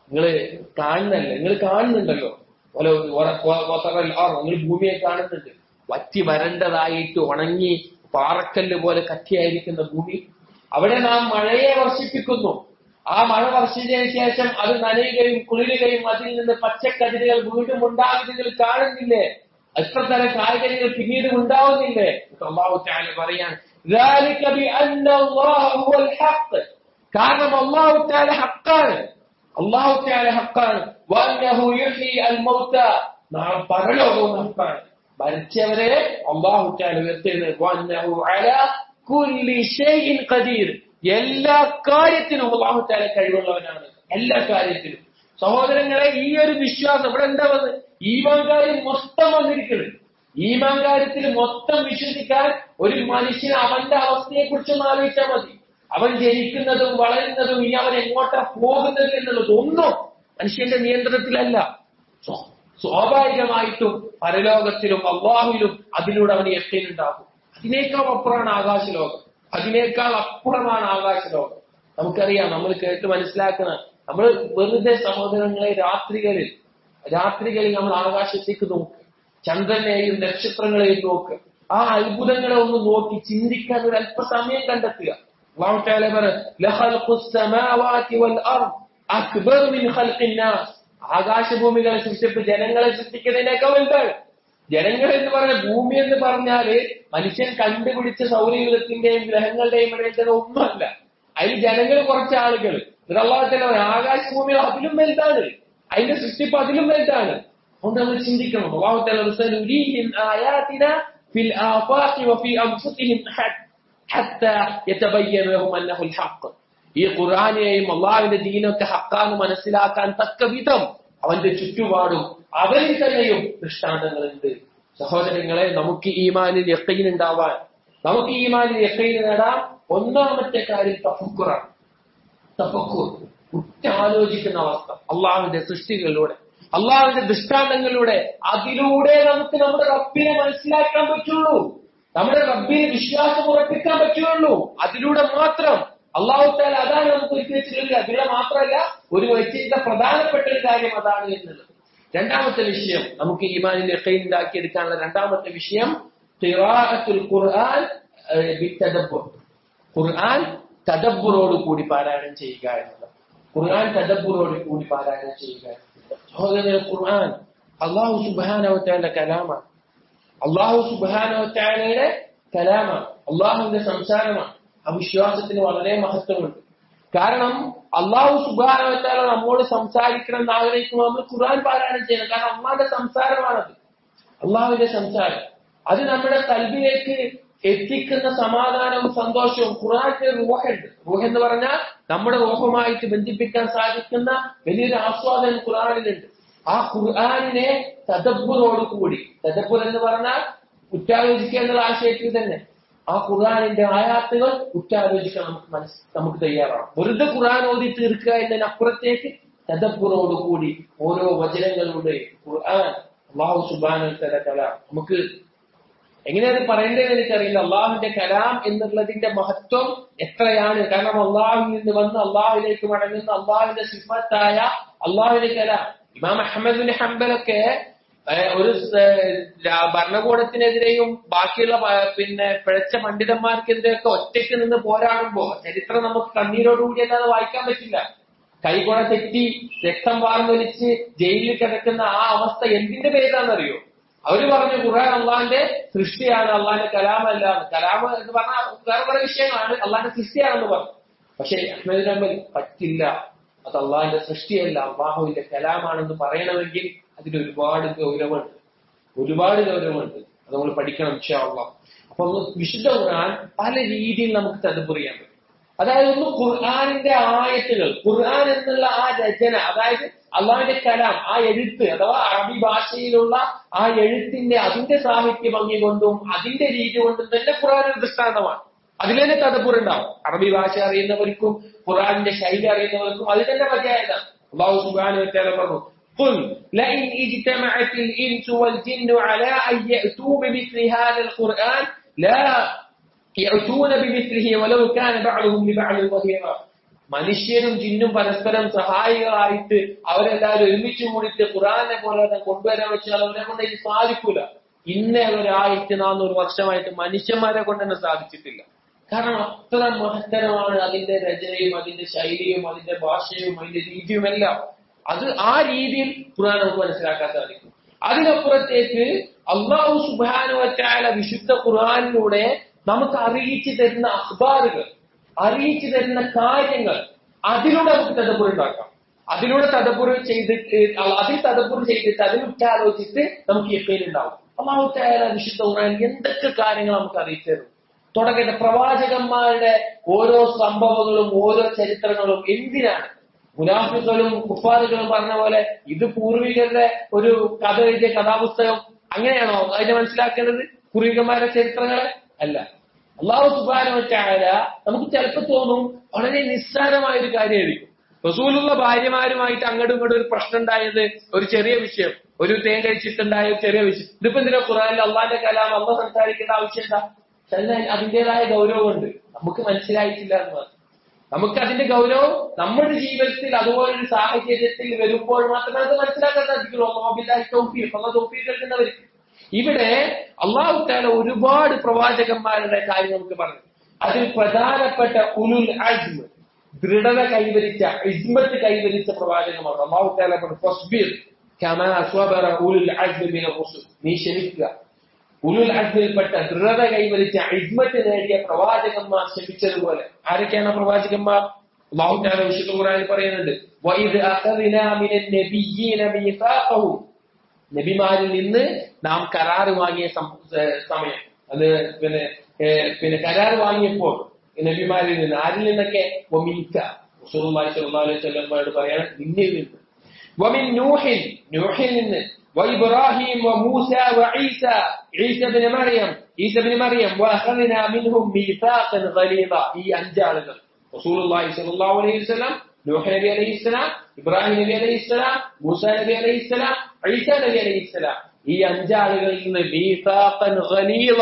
നിങ്ങൾ കാണുന്നല്ലേ നിങ്ങൾ കാണുന്നുണ്ടല്ലോ ഓരോ നിങ്ങൾ ഭൂമിയെ കാണുന്നുണ്ട് വറ്റി വരണ്ടതായിട്ട് ഉണങ്ങി പാറക്കല്ല് പോലെ കട്ടിയായിരിക്കുന്ന ഭൂമി അവിടെ നാം മഴയെ വർഷിപ്പിക്കുന്നു ആ മഴ വർഷിച്ചതിന് ശേഷം അത് നനയുകയും കുളിരുകയും അതിൽ നിന്ന് പച്ചക്കതിരുകൾ വീണ്ടും ഉണ്ടാകുന്നത് കാണുന്നില്ലേ എത്ര തരം കായ്കനികൾ പിന്നീട് ഉണ്ടാവുന്നില്ലേ അള്ളാഹു താല പറയാൻ ذلك بأن الله هو الحق കാരണം അള്ളാഹു താല ഹക്കാണ് അള്ളാഹു താല ഹക്കാണ് وأنه يحيي الموتى നാളെ പരലോകവും ഹക്കാണ് മരിച്ചവരെ അള്ളാഹു താല ഉയർത്തുന്നത് وأنه على كل شيء قدير എല്ലാ കാര്യത്തിനും അള്ളാഹു താല കഴിവുള്ളവനാണ് എല്ലാ കാര്യത്തിലും സഹോദരങ്ങളെ ഈ ഒരു വിശ്വാസം ഇവിടെ എന്താ വന്നത് ഈമാൻ കാര്യം മൊത്തം വന്നിരിക്കുന്നത് ഈമാൻ കാര്യത്തിൽ മൊത്തം വിശ്വസിക്കാൻ ഒരു മനുഷ്യന് അവന്റെ അവസ്ഥയെ കുറിച്ചൊന്ന് ആലോചിച്ചാൽ മതി അവൻ ജനിക്കുന്നതും വളരുന്നതും ഇനി അവൻ എങ്ങോട്ടാ പോകുന്നത് എന്നുള്ളത് ഒന്നും മനുഷ്യന്റെ നിയന്ത്രണത്തിലല്ല സ്വ- സ്വാഭാവികമായിട്ടും പരലോകത്തിലും അള്ളാഹുവിലും അതിലൂടെ അവന് എത്തിയിട്ടുണ്ടാകും അതിനേക്കാൾ അപ്പുറമാണ് ആകാശലോകം അതിനേക്കാൾ അപ്പുറമാണ് ആകാശലോകം നമുക്കറിയാം നമ്മൾ കേട്ട് മനസ്സിലാക്കുന്ന നമ്മൾ വെറുതെ സഹോദരങ്ങളെ രാത്രികളിൽ രാത്രികളിൽ നമ്മൾ ആകാശത്തേക്ക് നോക്ക് ചന്ദ്രനെയും നക്ഷത്രങ്ങളെയും നോക്ക് ആ അത്ഭുതങ്ങളെ ഒന്ന് നോക്കി ചിന്തിക്കാൻ ഒരു അല്പസമയം കണ്ടെത്തുക അല്ലാഹു തആല പറ ലഖൽഖുസ് സമാവാതി വൽ അർദ് അക്ബർ മിൻ ഖൽഖിൻ നാസ് ആകാശഭൂമികളെ സൃഷ്ടിപ്പ് ജനങ്ങളെ സൃഷ്ടിക്കുന്നതിനേക്കാൾ വലുതാണ് ജനങ്ങൾ എന്ന് പറഞ്ഞ ഭൂമി എന്ന് പറഞ്ഞാല് മനുഷ്യൻ കണ്ടുപിടിച്ച സൗരയൂഥത്തിന്റെയും ഗ്രഹങ്ങളുടെയും ഇടയിൽ ഒന്നുമല്ല അതിൽ ജനങ്ങൾ കുറച്ച് ആളുകൾ അള്ളാഹത്തിലെ ആകാശഭൂമികൾ അതിലും വലുതാണ് അതിന്റെ സൃഷ്ടിപ്പ് അതിലും വലുതാണ് അതുകൊണ്ട് നമ്മൾ ചിന്തിക്കണം അള്ളാഹുത്തല رسلهم آياتنا في الآفاق وفي أنفسهم حتى يتبين لهم أنه الحق ഈ ഖുർആാനെയും അള്ളാഹുവിന്റെ ദീനൊക്കെ ഹക്കാന്ന് മനസ്സിലാക്കാൻ തക്ക വിധം അവന്റെ ചുറ്റുപാടും അവരിൽ തന്നെയും ദൃഷ്ടാന്തങ്ങളുണ്ട് സഹോദരങ്ങളെ നമുക്ക് ഈമാനിൽ യക്കീൻ ഉണ്ടാവാൻ നമുക്ക് ഈമാനിൽ യക്കീൻ നേടാൻ ഒന്നാമത്തെ കാര്യം തഫക്കുറാണ് തഫക്കൂർ ഉറ്റാലോചിക്കുന്ന അവസ്ഥ അള്ളാഹുവിന്റെ സൃഷ്ടികളിലൂടെ അള്ളാഹുവിന്റെ ദൃഷ്ടാന്തങ്ങളിലൂടെ അതിലൂടെ നമുക്ക് നമ്മുടെ റബ്ബിനെ മനസ്സിലാക്കാൻ പറ്റുള്ളൂ നമ്മുടെ റബ്ബിനെ വിശ്വാസം ഉറപ്പിക്കാൻ പറ്റുള്ളൂ അതിലൂടെ മാത്രം അള്ളാഹുത്താൽ അതാണ് നമുക്ക് ഒരുക്കി വെച്ചിട്ടുള്ളത് അതിലൂടെ മാത്രമല്ല ഒരു വെച്ചിരുന്ന പ്രധാനപ്പെട്ട ഒരു കാര്യം അതാണ് എന്നുള്ളത് രണ്ടാമത്തെ വിഷയം നമുക്ക് ഈമാനിൽ എക്കയിൽ ഉണ്ടാക്കിയെടുക്കാനുള്ള രണ്ടാമത്തെ വിഷയം ഖിറാഅത്തുൽ ഖുർആൻ ഏഹ്, ബിത്തദബ്ബുർ. ഖുർആൻ തദബ്ബുറോട് കൂടി പാരായണം ചെയ്യുക എന്നുള്ളത് ഖുർആൻ തദബ്ബുറോട് കൂടി പാരായണം ചെയ്യുക സഹോദരൻ ഖുർആൻ അള്ളാഹു സുബാനവത്താന്റെ കലാമാണ് അള്ളാഹു സുബാനവത്താലയുടെ കലാമാണ് അള്ളാഹുവിന്റെ സംസാരമാണ് ആ വിശ്വാസത്തിന് വളരെ മഹത്വമുണ്ട് കാരണം അള്ളാഹു സുബാനവത്താല നമ്മോട് സംസാരിക്കണം എന്ന് ആഗ്രഹിക്കുമ്പോൾ നമ്മൾ ഖുർആൻ പാരായണം ചെയ്യണം കാരണം അള്ളാന്റെ സംസാരമാണത് അള്ളാഹുവിന്റെ സംസാരം അത് നമ്മുടെ കൽബിലേക്ക് എത്തിക്കുന്ന സമാധാനവും സന്തോഷവും ഖുർആന്റെ റൂഹുണ്ട് റൂഹ് എന്ന് പറഞ്ഞാൽ നമ്മുടെ റൂഹുമായിട്ട് ബന്ധിപ്പിക്കാൻ സാധിക്കുന്ന വലിയൊരു ആസ്വാദനം ഖുർആനിലുണ്ട് ആ ഖുർആനിനെ തദബ്ബുറോട് കൂടി തദബ്ബുർ എന്ന് പറഞ്ഞാൽ ഉറ്റാലോചിക്കുക എന്നുള്ള ആശയത്തിൽ തന്നെ ആ ഖുർആനിന്റെ ആയാത്തുകൾ ഉറ്റാലോചിക്കാൻ നമുക്ക് മനസ്സ് നമുക്ക് തയ്യാറാണ് വെറുതെ ഖുർആൻ ഓതി തീർക്കുക എന്നതിനപ്പുറത്തേക്ക് തദബ്ബുറോട് കൂടി ഓരോ വചനങ്ങളുടെ ഖുർആൻ അള്ളാഹു സുബാന കല നമുക്ക് എങ്ങനെയാണ് പറയേണ്ടതെന്ന് എനിക്കറിയില്ല അള്ളാഹുവിന്റെ കലാം എന്നുള്ളതിന്റെ മഹത്വം എത്രയാണ് കാരണം അള്ളാഹുവിൽ നിന്ന് വന്ന് അള്ളാഹുവിലേക്ക് മടങ്ങുന്ന അള്ളാഹുവിന്റെ സിഫത്തായ അള്ളാഹുവിന്റെ കലാം ഇമാം അഹമ്മദ് ബിൻ ഹംബലൊക്കെ ഏഹ്, ഒരു ഏഹ്, രാ- ഭരണകൂടത്തിനെതിരെയും ബാക്കിയുള്ള പ- പിന്നെ പിഴച്ച പണ്ഡിതന്മാർക്കെതിരെയൊക്കെ ഒറ്റയ്ക്ക് നിന്ന് പോരാടുമ്പോ ചരിത്രം നമുക്ക് കണ്ണീരോടുകൂടി അല്ലാതെ വായിക്കാൻ പറ്റില്ല കൈകുണ തെറ്റി രക്തം വാർന്നൊലിച്ച് ജയിലിൽ കിടക്കുന്ന ആ അവസ്ഥ എന്തിന്റെ പേരിലാണെന്നറിയോ അവര് പറഞ്ഞു ഖുർആൻ അള്ളാന്റെ സൃഷ്ടിയാണ് അള്ളാന്റെ കലാമല്ല കലാം എന്ന് പറഞ്ഞാൽ വേറെ കുറെ വിഷയങ്ങളാണ് അള്ളാന്റെ സൃഷ്ടിയാണെന്ന് പറഞ്ഞു പക്ഷെ അഹ്മദ് നമ്പൽ പറ്റില്ല അത് അള്ളാഹിന്റെ സൃഷ്ടിയല്ല അള്ളാഹുവിന്റെ കലാമാണെന്ന് പറയണമെങ്കിൽ അതിന് ഒരുപാട് ഗൗരവമുണ്ട് ഒരുപാട് ഗൗരവമുണ്ട് അത് നമ്മൾ പഠിക്കണം ഇൻഷാ അള്ളാഹ് അപ്പൊ ഒന്ന് വിശുദ്ധ ഖുർആൻ പല രീതിയിൽ നമുക്ക് തദബ്ബറിയാൻ പറ്റും അതായത് ഒന്ന് ഖുർആാനിന്റെ ആയത്തുകൾ ഖുർആൻ എന്നുള്ള ആ രചന അതായത് അള്ളാഹിന്റെ കലാം ആ എഴുത്ത് അഥവാ അറബി ഭാഷയിലുള്ള ആ എഴുത്തിന്റെ അതിന്റെ സാഹിത്യ ഭംഗി കൊണ്ടും അതിന്റെ രീതി കൊണ്ടും തന്നെ ഖുർആൻ ഒരു ദൃഷ്ടാന്തമാണ് അതിൽ തന്നെ തദപ്പുറുണ്ടാവും അറബി ഭാഷ അറിയുന്നവർക്കും ഖുർആനിന്റെ ശൈലി അറിയുന്നവർക്കും അത് തന്നെ മതിയായതാണ് അള്ളാഹു സുബ്ഹാനഹു വ തആല പറഞ്ഞു قل لئن اجتمعت الإنس والجن على أن يأتوا بمثل هذا القرآن لا يأتون بمثله ولو كان بعضهم لبعض ظهيرا മനുഷ്യരും ജിന്നും പരസ്പരം സഹായികളായിട്ട് അവരെല്ലാവരും ഒരുമിച്ച് കൂടിയിട്ട് ഖുറാനെ പോലെ തന്നെ കൊണ്ടുവരാൻ വെച്ചാൽ അവരെ കൊണ്ട് ഇത് സാധിക്കൂല ഇന്നേ ഒരു ആയിരത്തി നാനൂറ് വർഷമായിട്ട് മനുഷ്യന്മാരെ കൊണ്ട് തന്നെ സാധിച്ചിട്ടില്ല കാരണം അത്ര മഹത്തരമാണ് അതിന്റെ രചനയും അതിന്റെ ശൈലിയും അതിന്റെ ഭാഷയും അതിന്റെ രീതിയും എല്ലാം അത് ആ രീതിയിൽ ഖുർആൻ നമുക്ക് മനസ്സിലാക്കാൻ സാധിക്കും അതിനപ്പുറത്തേക്ക് അള്ളാഹു സുബാനുവറ്റായ വിശുദ്ധ ഖുർആനിലൂടെ നമുക്ക് അറിയിച്ചു തരുന്ന അഖ്ബാറുകൾ അറിയിച്ചു തരുന്ന കാര്യങ്ങൾ അതിലൂടെ നമുക്ക് തദപ്പുർ ഉണ്ടാക്കാം അതിലൂടെ തദപ്പുർ ചെയ്തിട്ട് അതിൽ തദപ്പുർ ചെയ്തിട്ട് അതിൽ ഉറ്റാലോചിച്ചിട്ട് നമുക്ക് യക്കയിൽ ഉണ്ടാവും അള്ളാഹുത്തായ വിശുദ്ധ ഖുർആൻ എന്തൊക്കെ കാര്യങ്ങൾ നമുക്ക് അറിയിച്ചു തരും തുടങ്ങട്ടെ പ്രവാചകന്മാരുടെ ഓരോ സംഭവങ്ങളും ഓരോ ചരിത്രങ്ങളും എന്തിനാണ് മുനാഫികളും കുഫാറുകളും പറഞ്ഞ പോലെ ഇത് പൂർവികരുടെ ഒരു കഥ എഴുതിയ കഥാപുസ്തകം അങ്ങനെയാണോ അതിനെ മനസ്സിലാക്കേണ്ടത് പൂർവികന്മാരുടെ ചരിത്രങ്ങളെ അല്ല അള്ളാഹു സുബാന നമുക്ക് ചിലപ്പോൾ തോന്നും വളരെ നിസ്സാരമായ ഒരു കാര്യമായിരിക്കും റസൂലുള്ള ഭാര്യമാരുമായിട്ട് അങ്ങോട്ടും ഇങ്ങോട്ടും ഒരു പ്രശ്നം ഉണ്ടായത് ഒരു ചെറിയ വിഷയം ഒരു തേൻ കഴിച്ചിട്ടുണ്ടായ ഒരു ചെറിയ വിഷയം ഇതിപ്പോ എന്തിനാ ഖുറാനിൽ അള്ളാന്റെ കലാം അള്ള സംസാരിക്കേണ്ട ആവശ്യം എന്താ എന്നാൽ അതിന്റേതായ ഗൗരവമുണ്ട് നമുക്ക് മനസ്സിലായിട്ടില്ല എന്ന് പറഞ്ഞു നമുക്ക് അതിന്റെ ഗൗരവം നമ്മുടെ ജീവിതത്തിൽ അതുപോലൊരു സാഹചര്യത്തിൽ വരുമ്പോൾ മാത്രമേ അത് മനസ്സിലാക്കാൻ സാധിക്കുള്ളൂ അള്ളാഹുബില്ലാഹി തൗഫീഖ് അള്ളാഹ് തൗഫീഖ് നൽകുന്നവർക്ക് ഇവിടെ അള്ളാഹു താല ഒരുപാട് പ്രവാചകന്മാരുടെ കാര്യം നമുക്ക് പറഞ്ഞു അതിൽ പ്രധാനപ്പെട്ട ഉലുൽ അജ്മ് ദൃഢത കൈവരിച്ച ഇസ്മത്ത് കൈവരിച്ച പ്രവാചകന്മാർ അള്ളാഹു താല പറഞ്ഞു ഫസ്ബിർ കമാ സ്വബറ ഉലുൽ അജ്മ് മിന റുസുൽ നീ ക്ഷമിക്കുക ഉലുൽ അജ്മിൽപ്പെട്ട ദൃഢത കൈവരിച്ച ഇസ്മത്ത് നേടിയ പ്രവാചകന്മാർ ക്ഷമിച്ചതുപോലെ ആരൊക്കെയാണ് പ്രവാചകന്മാർ അള്ളാഹു താല വിശുദ്ധ ഖുർആനിൽ പറയുന്നുണ്ട് വഇദ് അഖദ്നാ മിനൻ നബിയ്യീന മീസാഖഹും നബിമാരിൽ നിന്ന് നാം കരാറ് വാങ്ങിയ സമയം അത് പിന്നെ പിന്നെ കരാർ വാങ്ങിയപ്പോൾ നബിമാരിൽ നിന്ന് ആരിൽ നിന്നൊക്കെ വമിൻക റസൂലുള്ളാഹി സ്വല്ലല്ലാഹു അലൈഹി വസല്ലമയോട് പറയാണ് നിന്നിൽ നിന്ന് വമിൻ നൂഹിൻ നൂഹിൽ നിന്ന് وإبراهيم وموسى وعيسى عيسى بن مريم عيسى بن مريم وأخذنا منهم ميثاقا غليظا ഈ അഞ്ചാളുകൾ റസൂലുള്ളാഹി സ്വല്ലല്ലാഹു അലൈഹി വസല്ലം നൂഹ് നബി അലൈഹി ഇസ്ലാം ഇബ്രാഹിം നബി അലൈഹി ഇസ്ലാം മൂസ നബി അലൈഹി ഇസ്ലാം ഈസ നബി അലൈഹി ഇസ്ലാം ഈ അഞ്ചാളുകളിൽ നിന്ന് മീസാഖൻ ഖലീള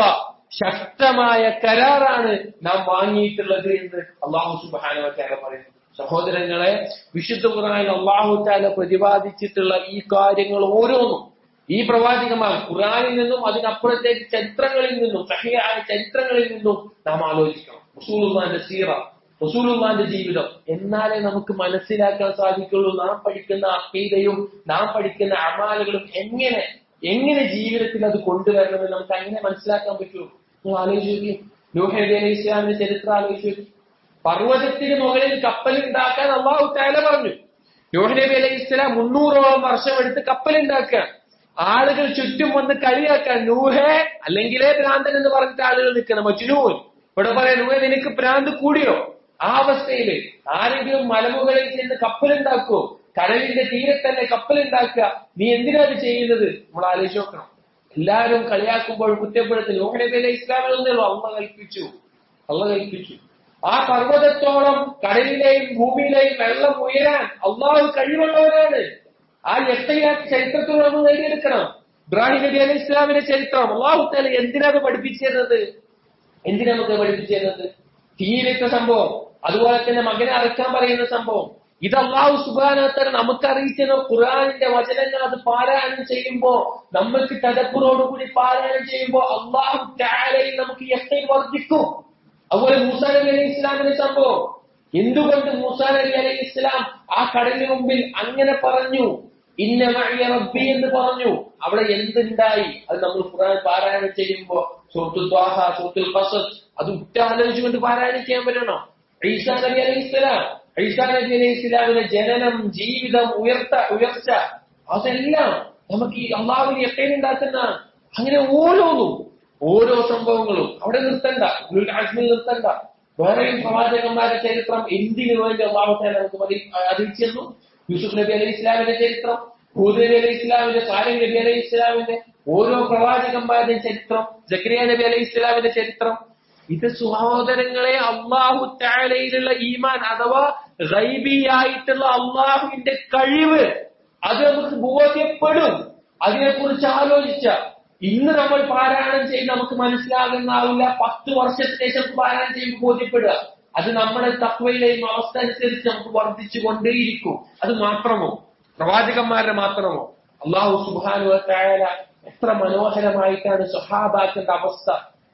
ശക്തമായ കരാറാണ് നാം വാങ്ങിയിട്ടുള്ളത് എന്ന് അള്ളാഹു സുബ്ഹാനഹു വ തആല പറയുന്നു സഹോദരങ്ങളെ വിശുദ്ധ ഖുർആനിൽ അള്ളാഹു താല പ്രതിപാദിച്ചിട്ടുള്ള ഈ കാര്യങ്ങൾ ഓരോന്നും ഈ പ്രവാചകന്മാർ ഖുർആനിൽ നിന്നും അതിനപ്പുറത്തേക്ക് ചരിത്രങ്ങളിൽ നിന്നും സഹിയായ ചരിത്രങ്ങളിൽ നിന്നും നാം ആലോചിക്കണം റസൂലുള്ളാന്റെ സീറ റസൂലുള്ളാന്റെ ജീവിതം എന്നാലേ നമുക്ക് മനസ്സിലാക്കാൻ സാധിക്കുള്ളൂ നാം പഠിക്കുന്ന അക്കീതയും നാം പഠിക്കുന്ന അമാലുകളും എങ്ങനെ എങ്ങനെ ജീവിതത്തിൽ അത് കൊണ്ടുവരണമെന്ന് നമുക്ക് അങ്ങനെ മനസ്സിലാക്കാൻ പറ്റുള്ളൂ നിങ്ങൾ ആലോചിച്ച് നൂഹ് നബി അലൈഹി ഇസ്ലാമിന്റെ ചരിത്രം ആലോചിച്ചു പർവ്വതത്തിന് മുകളിൽ കപ്പൽ ഉണ്ടാക്കാൻ അള്ളാഹു താല പറഞ്ഞു നൂഹ് നബി അലൈഹി ഇസ്ലാം മുന്നൂറോളം വർഷം എടുത്ത് കപ്പൽ ഉണ്ടാക്കാൻ ആളുകൾ ചുറ്റും വന്ന് കളിയാക്കാൻ നൂഹെ അല്ലെങ്കിലേ ഭ്രാന്തൻ എന്ന് പറഞ്ഞിട്ട് ആളുകൾ നിൽക്കണം മജ്നൂൻ ഇവിടെ പറയാം നൂഹെ നിനക്ക് ഭ്രാന്ത് കൂടിയോ ആ അവസ്ഥയില് ആരെങ്കിലും മലമുകളിൽ ചെന്ന് കപ്പലുണ്ടാക്കുവോ കടലിന്റെ തീരത്തന്നെ കപ്പലുണ്ടാക്കുക നീ എന്തിനാ അത് ചെയ്യുന്നത് നമ്മൾ ആലോചിച്ച് നോക്കണം എല്ലാവരും കളിയാക്കുമ്പോൾ കുറ്റപ്പെടുത്തി നൂഹ് നബി അലൈഹി ഇസ്ലാമിലൊന്നുള്ളൂ അള്ള കൽപ്പിച്ചു അള്ള കൽപ്പിച്ചു ആ പർവ്വതത്തോളം കടലിലെയും ഭൂമിയിലെയും വെള്ളം ഉയരാൻ അള്ളാഹു കഴിവുള്ളവരാണ് ആ എത്രയാ ചരിത്രത്തിൽ നമ്മൾ നേടിയെടുക്കണം ഇബ്രാഹിം നബി അലൈഹി ഇസ്ലാമിന്റെ ചരിത്രം അള്ളാഹു താല എന്തിനാണ് പഠിപ്പിച്ചിരുന്നത് എന്തിനാ നമുക്ക് പഠിപ്പിച്ചിരുന്നത് തീയിലിട്ട സംഭവം അതുപോലെ തന്നെ മകനെ അറക്കാൻ പറയുന്ന സംഭവം ഇത് അള്ളാഹു സുബാനത്തര നമുക്ക് അറിയിക്കുന്ന ഖുർആാനിന്റെ വചനങ്ങൾ അത് പാരായണം ചെയ്യുമ്പോ നമ്മൾക്ക് തലപ്പുറോടുകൂടി പാരായണം ചെയ്യുമ്പോ അള്ളാഹു താലയിൽ നമുക്ക് എത്ര വർദ്ധിക്കും അതുപോലെ മൂസാ നബി അലൈഹി ഇസ്ലാമിന്റെ സംഭവം എന്തുകൊണ്ട് മൂസാ നബി അലൈഹി ഇസ്ലാം ആ കടലിന് മുമ്പിൽ അങ്ങനെ പറഞ്ഞു ഇന്ന മഴിയ റബ്ബി എന്ന് പറഞ്ഞു അവിടെ എന്തുണ്ടായി അത് നമ്മൾ ഖുർആൻ പാരായണം ചെയ്യുമ്പോ സൂത്തുൽ ത്വാഹ സൂത്തുൽ ഖസസ് അത് ഉറ്റാലോചിച്ചുകൊണ്ട് പാരായണം ചെയ്യാൻ പറ്റണം ഈസാ നബി അലൈഹി ഇസ്ലാം ഈസാ നബി അലൈഹി ഇസ്ലാമിന്റെ ജനനം ജീവിതം ഉയർത്ത ഉയർച്ച അതെല്ലാം നമുക്ക് ഈ അള്ളാഹുവിന് എട്ടേനുണ്ടാക്കുന്ന അങ്ങനെ ഓരോന്നും ഓരോ സംഭവങ്ങളും അവിടെ നിർത്തണ്ട ഉലുൽ അസ്മിൽ നിർത്തണ്ട വേറെയും പ്രവാചകന്മാരുടെ ചരിത്രം എന്തിനു വേണ്ടി അള്ളാഹുത്തെ നമുക്ക് മതി അറിയിച്ചിരുന്നു യൂസുഫ് നബി അലൈഹി ഇസ്ലാമിന്റെ ചരിത്രം ഹൂദ് നബി അലൈഹി ഇസ്ലാമിന്റെ സാലിം നബി അലൈഹി ഇസ്ലാമിന്റെ ഓരോ പ്രവാചകന്മാരുടെയും ചരിത്രം ജക്രിയ നബി അലൈഹി ഇസ്ലാമിന്റെ ചരിത്രം ഇത് സഹോദരങ്ങളെ അള്ളാഹു താലയിലുള്ള ഈമാൻ അഥവാ ഗൈബിയായിട്ടുള്ള അള്ളാഹുവിന്റെ കഴിവ് അത് നമുക്ക് ബോധ്യപ്പെടും അതിനെക്കുറിച്ച് ആലോചിച്ച ഇന്ന് നമ്മൾ പാരായണം ചെയ്ത് നമുക്ക് മനസ്സിലാകുന്നാവില്ല പത്ത് വർഷത്തിന് ശേഷം പാരായണം ചെയ്യുമ്പോൾ ബോധ്യപ്പെടുക അത് നമ്മുടെ തത്വയിലെയും അവസ്ഥ അനുസരിച്ച് നമുക്ക് വർദ്ധിച്ചു കൊണ്ടേയിരിക്കും അത് മാത്രമോ പ്രവാചകന്മാരുടെ മാത്രമോ അള്ളാഹു സുബാനു തായാല എത്ര മനോഹരമായിട്ടാണ് സ്വഹാബാക്കളുടെ അവസ്ഥ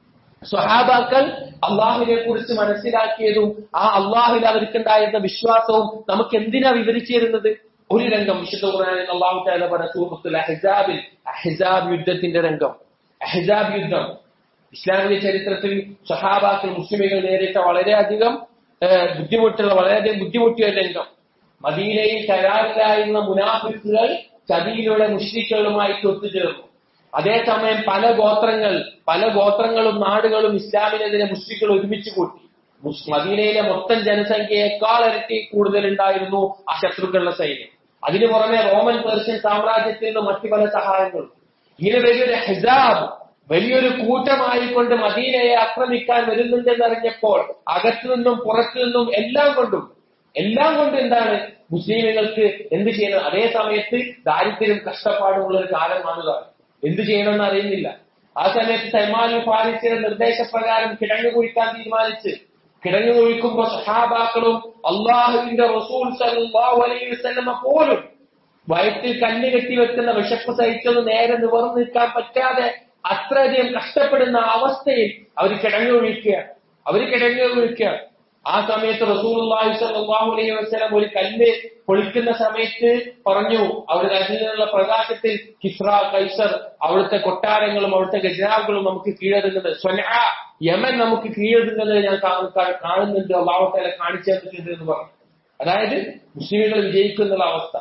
സ്വഹാബാക്കൾ അള്ളാഹുവിനെ കുറിച്ച് മനസ്സിലാക്കിയതും ആ അള്ളാഹുവിൽ അവർക്കുണ്ടായിരുന്ന വിശ്വാസവും നമുക്ക് എന്തിനാ വിവരിച്ചു തരുന്നത് ഒരു രംഗം വിശുദ്ധ ഖുർആനിൽ അള്ളാഹു താല പറഞ്ഞ സൂറത്തുൽ അഹ്സാബിൽ അഹ്സാബ് യുദ്ധത്തിന്റെ രംഗം അഹ്സാബ് യുദ്ധം ഇസ്ലാമിക ചരിത്രത്തിൽ സഹാബാക്കൾ മുസ്ലിമുകൾ നേരിട്ട വളരെയധികം ഏഹ്, ബുദ്ധിമുട്ടുള്ള വളരെയധികം ബുദ്ധിമുട്ടിയ ഒരു രംഗം മദീനയിൽ കരാറിലായിരുന്ന മുനാഫിക്കുകൾ ചതിയിലൂടെ മുഷ്രിക്കുകളുമായിട്ട് ഒത്തുചേർന്നു അതേസമയം പല ഗോത്രങ്ങൾ പല ഗോത്രങ്ങളും നാടുകളും ഇസ്ലാമിനെതിരെ മുസ്ലിങ്ങൾ ഒരുമിച്ച് കൂട്ടി മുസ്- മദീനയിലെ മൊത്തം ജനസംഖ്യയേക്കാൾ ഇരട്ടി കൂടുതലുണ്ടായിരുന്നു ആ ശത്രുക്കളുടെ സൈന്യം അതിനു പുറമെ റോമൻ പേർഷ്യൻ സാമ്രാജ്യത്തിൽ നിന്ന് മറ്റു പല സഹായങ്ങളും ഇങ്ങനെ വലിയൊരു ഹെസാബ് വലിയൊരു കൂട്ടമായിക്കൊണ്ട് മദീനയെ ആക്രമിക്കാൻ വരുന്നുണ്ടെന്നറിഞ്ഞപ്പോൾ അകത്തു നിന്നും പുറത്തു നിന്നും എല്ലാം കൊണ്ടും എല്ലാം കൊണ്ടും എന്താണ് മുസ്ലിമുകൾക്ക് എന്ത് ചെയ്യണം അതേ സമയത്ത് ദാരിദ്ര്യം കഷ്ടപ്പാടുമുള്ള ഒരു കാലമാണ് ഇതാണ്. എന്ത് ചെയ്യണമെന്ന് അറിയുന്നില്ല ആ സമയത്ത് സൽമാൻ ഫാരിസിയുടെ നിർദ്ദേശപ്രകാരം കിടങ്ങു കുഴിക്കാൻ തീരുമാനിച്ച് കിടങ്ങു കുഴിക്കുമ്പോ സഹാബാക്കളും അള്ളാഹുവിന്റെ റസൂൽ സല്ലല്ലാഹു അലൈഹി വസല്ലമ പോലും വയറ്റിൽ കല്ല് കെട്ടി വെക്കുന്ന വിശപ്പ് സഹിച്ചത് നേരെ നിവർന്നു നിൽക്കാൻ പറ്റാതെ അത്രയധികം കഷ്ടപ്പെടുന്ന അവസ്ഥയിൽ അവർ കിടങ്ങു വീഴ്ക്കുകയാണ് അവർ കിടങ്ങു വീഴ്ക്കുകയാണ് ആ സമയത്ത് റസൂലുള്ളാഹി സ്വല്ലല്ലാഹു അലൈഹി വസല്ലം ഒരു കല്ല് പൊളിക്കുന്ന സമയത്ത് പറഞ്ഞു അവർ അതിൽ നിന്നുള്ള പ്രകാശത്തിൽ കിസ്ര കൈസർ അവിടുത്തെ കൊട്ടാരങ്ങളും അവിടുത്തെ ഖജനാവുകളും നമുക്ക് കീഴടങ്ങുന്നത് സ്വനാ യമൻ നമുക്ക് കീഴടങ്ങുന്നത് ഞാൻ കാണു- കാ- കാണുന്നുണ്ട് അള്ളാഹുത്താല കാണിച്ചു തന്നിട്ടുണ്ട് എന്ന് പറഞ്ഞു അതായത് മുസ്ലിമുകൾ വിജയിക്കുന്നുള്ള അവസ്ഥ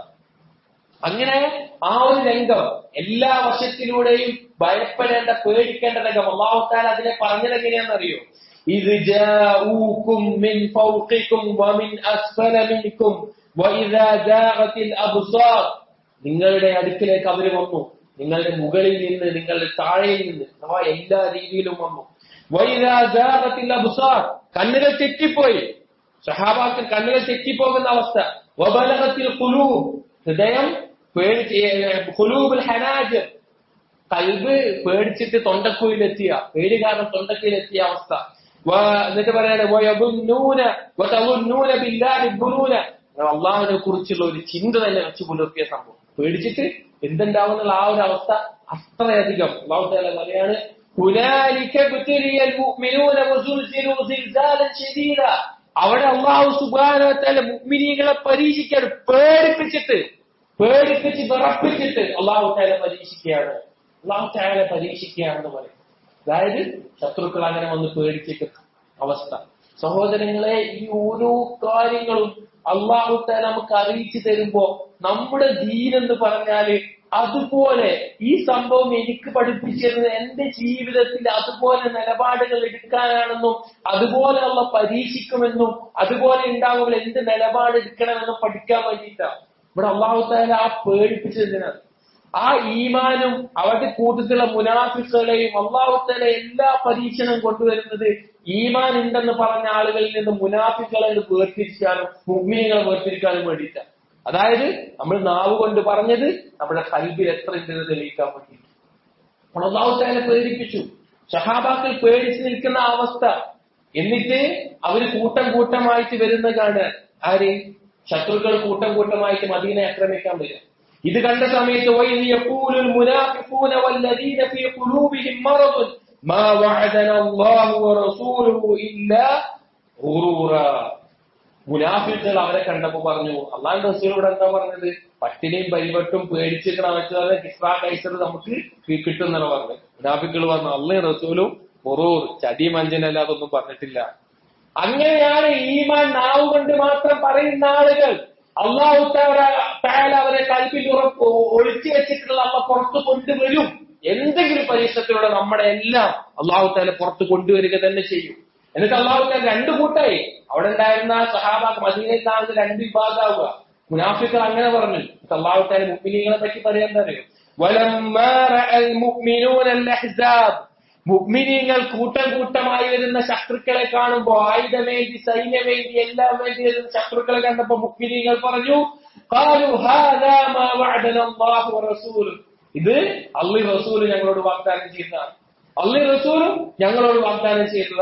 അങ്ങനെ ആ ഒരു രംഗം എല്ലാ വശത്തിലൂടെയും ഭയപ്പെടേണ്ട പേടിക്കേണ്ട രംഗം അള്ളാഹുത്താൽ അതിനെ പറഞ്ഞത് എങ്ങനെയാണെന്നറിയോ ഇത് ജാഊക്കും മിൻ ഫൗഖിക്കും വമിൻ അസ്ഫല മിൻകും വഇദാ ജാഅത്തിൽ അബ്സാർ നിങ്ങളുടെ അടുക്കിലേക്ക് അവർ വന്നു നിങ്ങളുടെ മുകളിൽ നിന്ന് നിങ്ങളുടെ താഴെയിൽ നിന്ന് അഥവാ എല്ലാ രീതിയിലും വന്നു വൈദാ ജാഅത്തിൽ അബ്സാർ കണ്ണുകൾ തെറ്റിപ്പോയി സഹാബാക്കൾ കണ്ണുകൾ തെറ്റിപ്പോകുന്ന അവസ്ഥ വബലഗത്തിൽ ഖുലൂബ് ഹൃദയം പേടിച്ച് ഖുലൂബുൽ ഹനാജ് കൽബ് പേടിച്ചിട്ട് തൊണ്ടക്കുയിലെത്തിയ പേടി കാരണം തൊണ്ടക്കുയിലെത്തിയ അവസ്ഥ വ- എന്നിട്ട് പറയാണ് വയബുന്നൂന വതവുന്നൂന ബില്ലാഹി ബുനൂന അള്ളാഹുവിനെ കുറിച്ചുള്ള ഒരു ചിന്ത തന്നെ വെച്ച് പുലർത്തിയ സംഭവം പേടിച്ചിട്ട് എന്തുണ്ടാവുന്നുള്ള ആ ഒരു അവസ്ഥ അത്രയധികം അള്ളാഹു താല പറയാണ് هنالك ابتلي المؤمنون وزلزلوا زلزالا شديدا അവിടെ അള്ളാഹു സുബാന തല മുഗ്മിനീകളെ പരീക്ഷിക്കാണ് പേടിപ്പിച്ചിട്ട് പേടിപ്പിച്ച് വിറപ്പിച്ചിട്ട് അള്ളാഹു താല പരീക്ഷിക്കുകയാണ് അള്ളാഹു താല പരീക്ഷിക്കുകയാണെന്ന് പറയും അതായത് ശത്രുക്കൾ അങ്ങനെ വന്ന് പേടിച്ചിട്ട് അവസ്ഥ സഹോദരങ്ങളെ ഈ ഓരോ കാര്യങ്ങളും അള്ളാഹു താല നമുക്ക് അറിയിച്ചു തരുമ്പോ നമ്മുടെ ദീൻ എന്ന് പറഞ്ഞാല് അതുപോലെ ഈ സംഭവം എനിക്ക് പഠിപ്പിച്ചിരുന്നത് എന്റെ ജീവിതത്തിൽ അതുപോലെ നിലപാടുകൾ എടുക്കാനാണെന്നും അതുപോലെയുള്ള പരീക്ഷിക്കുമെന്നും അതുപോലെ ഉണ്ടാകുമ്പോൾ എന്ത് നിലപാട് എടുക്കണമെന്നും പഠിക്കാൻ വേണ്ടിയിട്ടാണ് ഇവിടെ അള്ളാഹു താല ആ പേടിപ്പിച്ചതിനാണ് ആ ഈമാനും അവരുടെ കൂട്ടത്തിലുള്ള മുനാഫിക്കുകളെയും അള്ളാഹുത്തല എല്ലാ പരീക്ഷണം കൊണ്ടുവരുന്നത് ഈമാൻ ഉണ്ടെന്ന് പറഞ്ഞ ആളുകളിൽ നിന്ന് മുനാഫിക്കുകളെ വേർതിരിക്കാനും മുഗ്മിനികളെ വേർതിരിക്കാനും വേണ്ടിയിട്ടാണ് അതായത് നമ്മൾ നാവ് കൊണ്ട് പറഞ്ഞത് നമ്മുടെ കൽബിൽ എത്ര ഉണ്ടെന്ന് തെളിയിക്കാൻ വേണ്ടി അപ്പോൾ അള്ളാഹുത്താല പ്രേരിപ്പിച്ചു ഷഹാബാക്കൾ പേടിച്ചു നിൽക്കുന്ന ആ അവസ്ഥ എന്നിട്ട് അവര് കൂട്ടം കൂട്ടമായിട്ട് വരുന്ന കാണാൻ ആര് ശത്രുക്കൾ കൂട്ടം കൂട്ടമായിട്ട് മദീനെ ആക്രമിക്കാൻ വരും ഇത് കണ്ട സമയത്ത് وَإِذْ يَقُولُ الْمُنَافِقُونَ وَالَّذِينَ فِي قُلُوبِهِم مَّرَضٌ مَا وَعَدَنَا اللَّهُ وَرَسُولُهُ إِلَّا غُرُورًا മുനാഫിക്കുകൾ അവരെ കണ്ടപ്പോ പറഞ്ഞു അള്ളാൻ റസൂലോട് എന്താ പറഞ്ഞത് പട്ടിണിയും പരിവട്ടും പേടിച്ചിട്ട് വെച്ചാൽ കിസ്ര കൈസർ നമുക്ക് കി- കിട്ടുന്നതാണ് പറഞ്ഞത് മുനാഫിക്കുകൾ പറഞ്ഞു അള്ളേ റസൂലും മുറൂർ ചതി മഞ്ചനല്ലാതെ ഒന്നും പറഞ്ഞിട്ടില്ല അങ്ങനെയാണ് ഈമാൻ നാവ് കൊണ്ട് മാത്രം പറയുന്ന ആളുകൾ അള്ളാഹു താല അവരെ കൽപ്പിൽ ഉറപ്പ് ഒളിച്ചു വെച്ചിട്ടുള്ള അമ്മ പുറത്ത് കൊണ്ടുവരും എന്തെങ്കിലും പരീക്ഷത്തിലൂടെ നമ്മുടെ എല്ലാം അള്ളാഹു താല പുറത്ത് കൊണ്ടുവരിക തന്നെ ചെയ്യും എന്നിട്ട് അള്ളാഹു താല രണ്ടു കൂട്ടായി അവിടെ ഉണ്ടായിരുന്ന സഹാബാക്ക് മദീനയിൽ താഴ്ന്ന രണ്ട് വിഭാഗമാവുക മുനാഫിക്കർ അങ്ങനെ പറഞ്ഞു എന്നിട്ട് അള്ളാഹു താല മുഗ്മിനീകളെ പറ്റി പറയാൻ അറിയും ولما رأى المؤمنون الأحزاب മുഗ്മിനീങ്ങൾ കൂട്ടം കൂട്ടമായി വരുന്ന ശത്രുക്കളെ കാണുമ്പോ ആയുധമേന്തി സൈന്യമേന്തി എല്ലാം വേണ്ടി വരുന്ന ശത്രുക്കളെ കണ്ടപ്പോ മുഗ്മിനീങ്ങൾ പറഞ്ഞു قالوا هذا ما وعدنا الله ورسوله ഇത് അള്ളി റസൂല് ഞങ്ങളോട് വാഗ്ദാനം ചെയ്തതാണ് അള്ളി റസൂലും ഞങ്ങളോട് വാഗ്ദാനം ചെയ്തതാണ്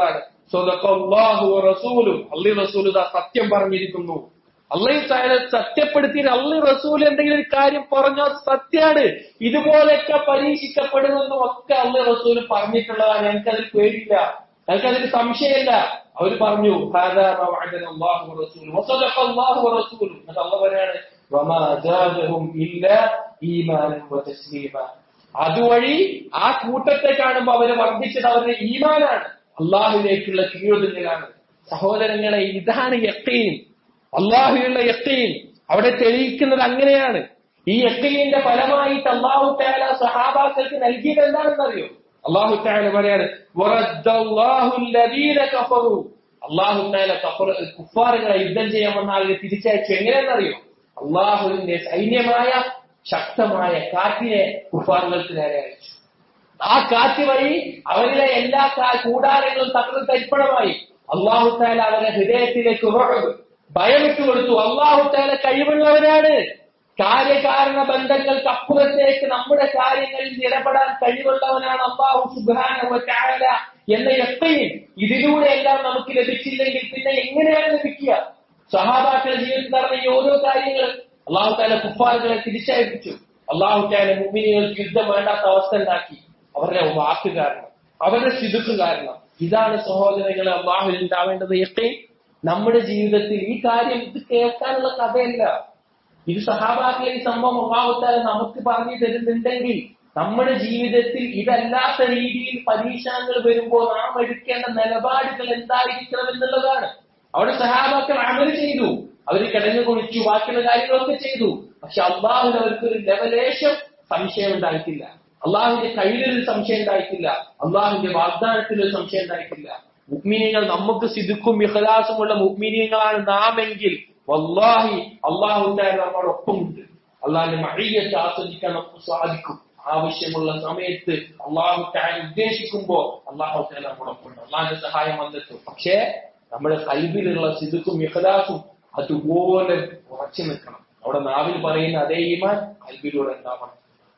സ്വതക്കല്ലാഹു റസൂലും അള്ളി റസൂൽ ഇതാ സത്യം പറഞ്ഞിരിക്കുന്നു അള്ളയും താഴെ സത്യപ്പെടുത്തി അള്ളി റസൂൽ എന്തെങ്കിലും ഒരു കാര്യം പറഞ്ഞോ സത്യാണ് ഇതുപോലെയൊക്കെ പരീക്ഷിക്കപ്പെടുമെന്നും ഒക്കെ അള്ളി റസൂൽ പറഞ്ഞിട്ടുള്ളതാണ് ഞങ്ങൾക്കതിൽ പേടിയില്ല ഞങ്ങൾക്കതിൽ സംശയമില്ല അവർ പറഞ്ഞു ഹാദാ മാ വഅദന അല്ലാഹു വറസൂലുഹു വസദഖ അല്ലാഹു വറസൂലുഹു എന്നിട്ട് അള്ളാഹ് പറയാണ് വമാ ജാദഹും ഇല്ലാ ഈമാനൻ വതസ്ലീമ അതുവഴി ആ കൂട്ടത്തെ കാണുമ്പോൾ അവര് വർദ്ധിച്ചത് അവരുടെ ഈമാനാണ് അള്ളാഹുവിലേക്കുള്ള കീഴൊതുങ്ങലാണ് സഹോദരങ്ങളെ ഇതാണ് യക്കീൻ അള്ളാഹുവിനുള്ള യക്കീൻ അവിടെ തെളിയിക്കുന്നത് അങ്ങനെയാണ് ഈ യക്കീന്റെ ഫലമായിട്ട് അള്ളാഹു താല സഹാബാക്കൾക്ക് നൽകിയത് എന്താണെന്നറിയോ അള്ളാഹു താല പറയാണ് "വറദ്ദല്ലാഹു അല്ലദീന കഫറു." അള്ളാഹു താല കഫർ കുഫാറുകളെ യുദ്ധം ചെയ്യാൻ വന്ന ആളുകളെ തിരിച്ചയച്ചു എങ്ങനെയെന്നറിയോ അള്ളാഹുവിന്റെ സൈന്യമായ ശക്തമായ കാറ്റിനെ കുഫാറുകൾക്ക് നേരെ അയച്ചു ആ കാറ്റ് വഴി അവരിലെ എല്ലാ കാ- കൂടാരങ്ങളും തകർന്ന് തരിപ്പണമായി അള്ളാഹു താല അവരുടെ ഹൃദയത്തിലേക്ക് ഉറവ് ഭയമിട്ട് കൊടുത്തു അള്ളാഹു താല കഴിവുള്ളവരാണ് കാര്യകാരണ ബന്ധങ്ങൾക്ക് അപ്പുറത്തേക്ക് നമ്മുടെ കാര്യങ്ങളിൽ ഇടപെടാൻ കഴിവുള്ളവനാണ് അള്ളാഹു സുബാന ചായ എന്ന എത്രയും ഇതിലൂടെ എല്ലാം നമുക്ക് ലഭിച്ചില്ലെങ്കിൽ പിന്നെ എങ്ങനെയാണ് ലഭിക്കുക സഹാബാക്കളുടെ ജീവിതത്തിൽ നടന്ന ഈ ഓരോ കാര്യങ്ങൾ അള്ളാഹു താല കുഫാറുകളെ തിരിച്ചയപ്പിച്ചു അള്ളാഹു താല മുമ്മിനികൾക്ക് യുദ്ധം വേണ്ടാത്ത അവസ്ഥ ഉണ്ടാക്കി അവരുടെ വാക്ക് കാരണം അവരുടെ സിതുക്ക് കാരണം ഇതാണ് സഹോദരങ്ങളെ അള്ളാഹുൽ ഉണ്ടാവേണ്ടത് ഒക്കെ നമ്മുടെ ജീവിതത്തിൽ ഈ കാര്യം ഇത് കേൾക്കാനുള്ള കഥയല്ല ഇത് സഹാബാക്കളെ ഈ സംഭവം അള്ളാഹുത്താല നമുക്ക് പറഞ്ഞു തരുന്നുണ്ടെങ്കിൽ നമ്മുടെ ജീവിതത്തിൽ ഇതല്ലാത്ത രീതിയിൽ പരീക്ഷണങ്ങൾ വരുമ്പോൾ നാം എടുക്കേണ്ട നിലപാടുകൾ എന്തായിരിക്കണം എന്നുള്ളതാണ് അവിടെ സഹാബാക്കൾ അമല് ചെയ്തു അവർ കിടന്നു കുളിച്ചു ബാക്കിയുള്ള കാര്യങ്ങളൊക്കെ ചെയ്തു പക്ഷെ അള്ളാഹുൽ അവർക്ക് ഒരു ലെവലേശം സംശയം ഉണ്ടായിട്ടില്ല അള്ളാഹുവിന്റെ കയ്യിലൊരു സംശയം ഉണ്ടായിട്ടില്ല അള്ളാഹുവിന്റെ വാഗ്ദാനത്തിൽ ഒരു സംശയം ഉണ്ടായിട്ടില്ല മുഗ്മിനികൾ നമുക്ക് സിദുക്കും ഇഖലാസുമുള്ള മുഗ്മിനികളാണ് നാമെങ്കിൽ വല്ലാഹി അള്ളാഹു നമ്മുടെ ഒപ്പമുണ്ട് അള്ളാഹിന്റെ മഴയത്ത് ആസ്വദിക്കാൻ നമുക്ക് സാധിക്കും ആവശ്യമുള്ള സമയത്ത് അള്ളാഹു താൻ ഉദ്ദേശിക്കുമ്പോ അള്ളാഹു താൻ നമ്മുടെ ഒപ്പമുണ്ട് അള്ളാഹിന്റെ സഹായം വന്നെത്തും പക്ഷേ നമ്മുടെ കൽബിലുള്ള സിദുക്കും ഇഖലാസും അതുപോലെ ഉറച്ചു നിൽക്കണം അവിടെ നാവിൽ പറയുന്ന അതേ ഈമാൻ കൽബിലൂടെ ഉണ്ടാവണം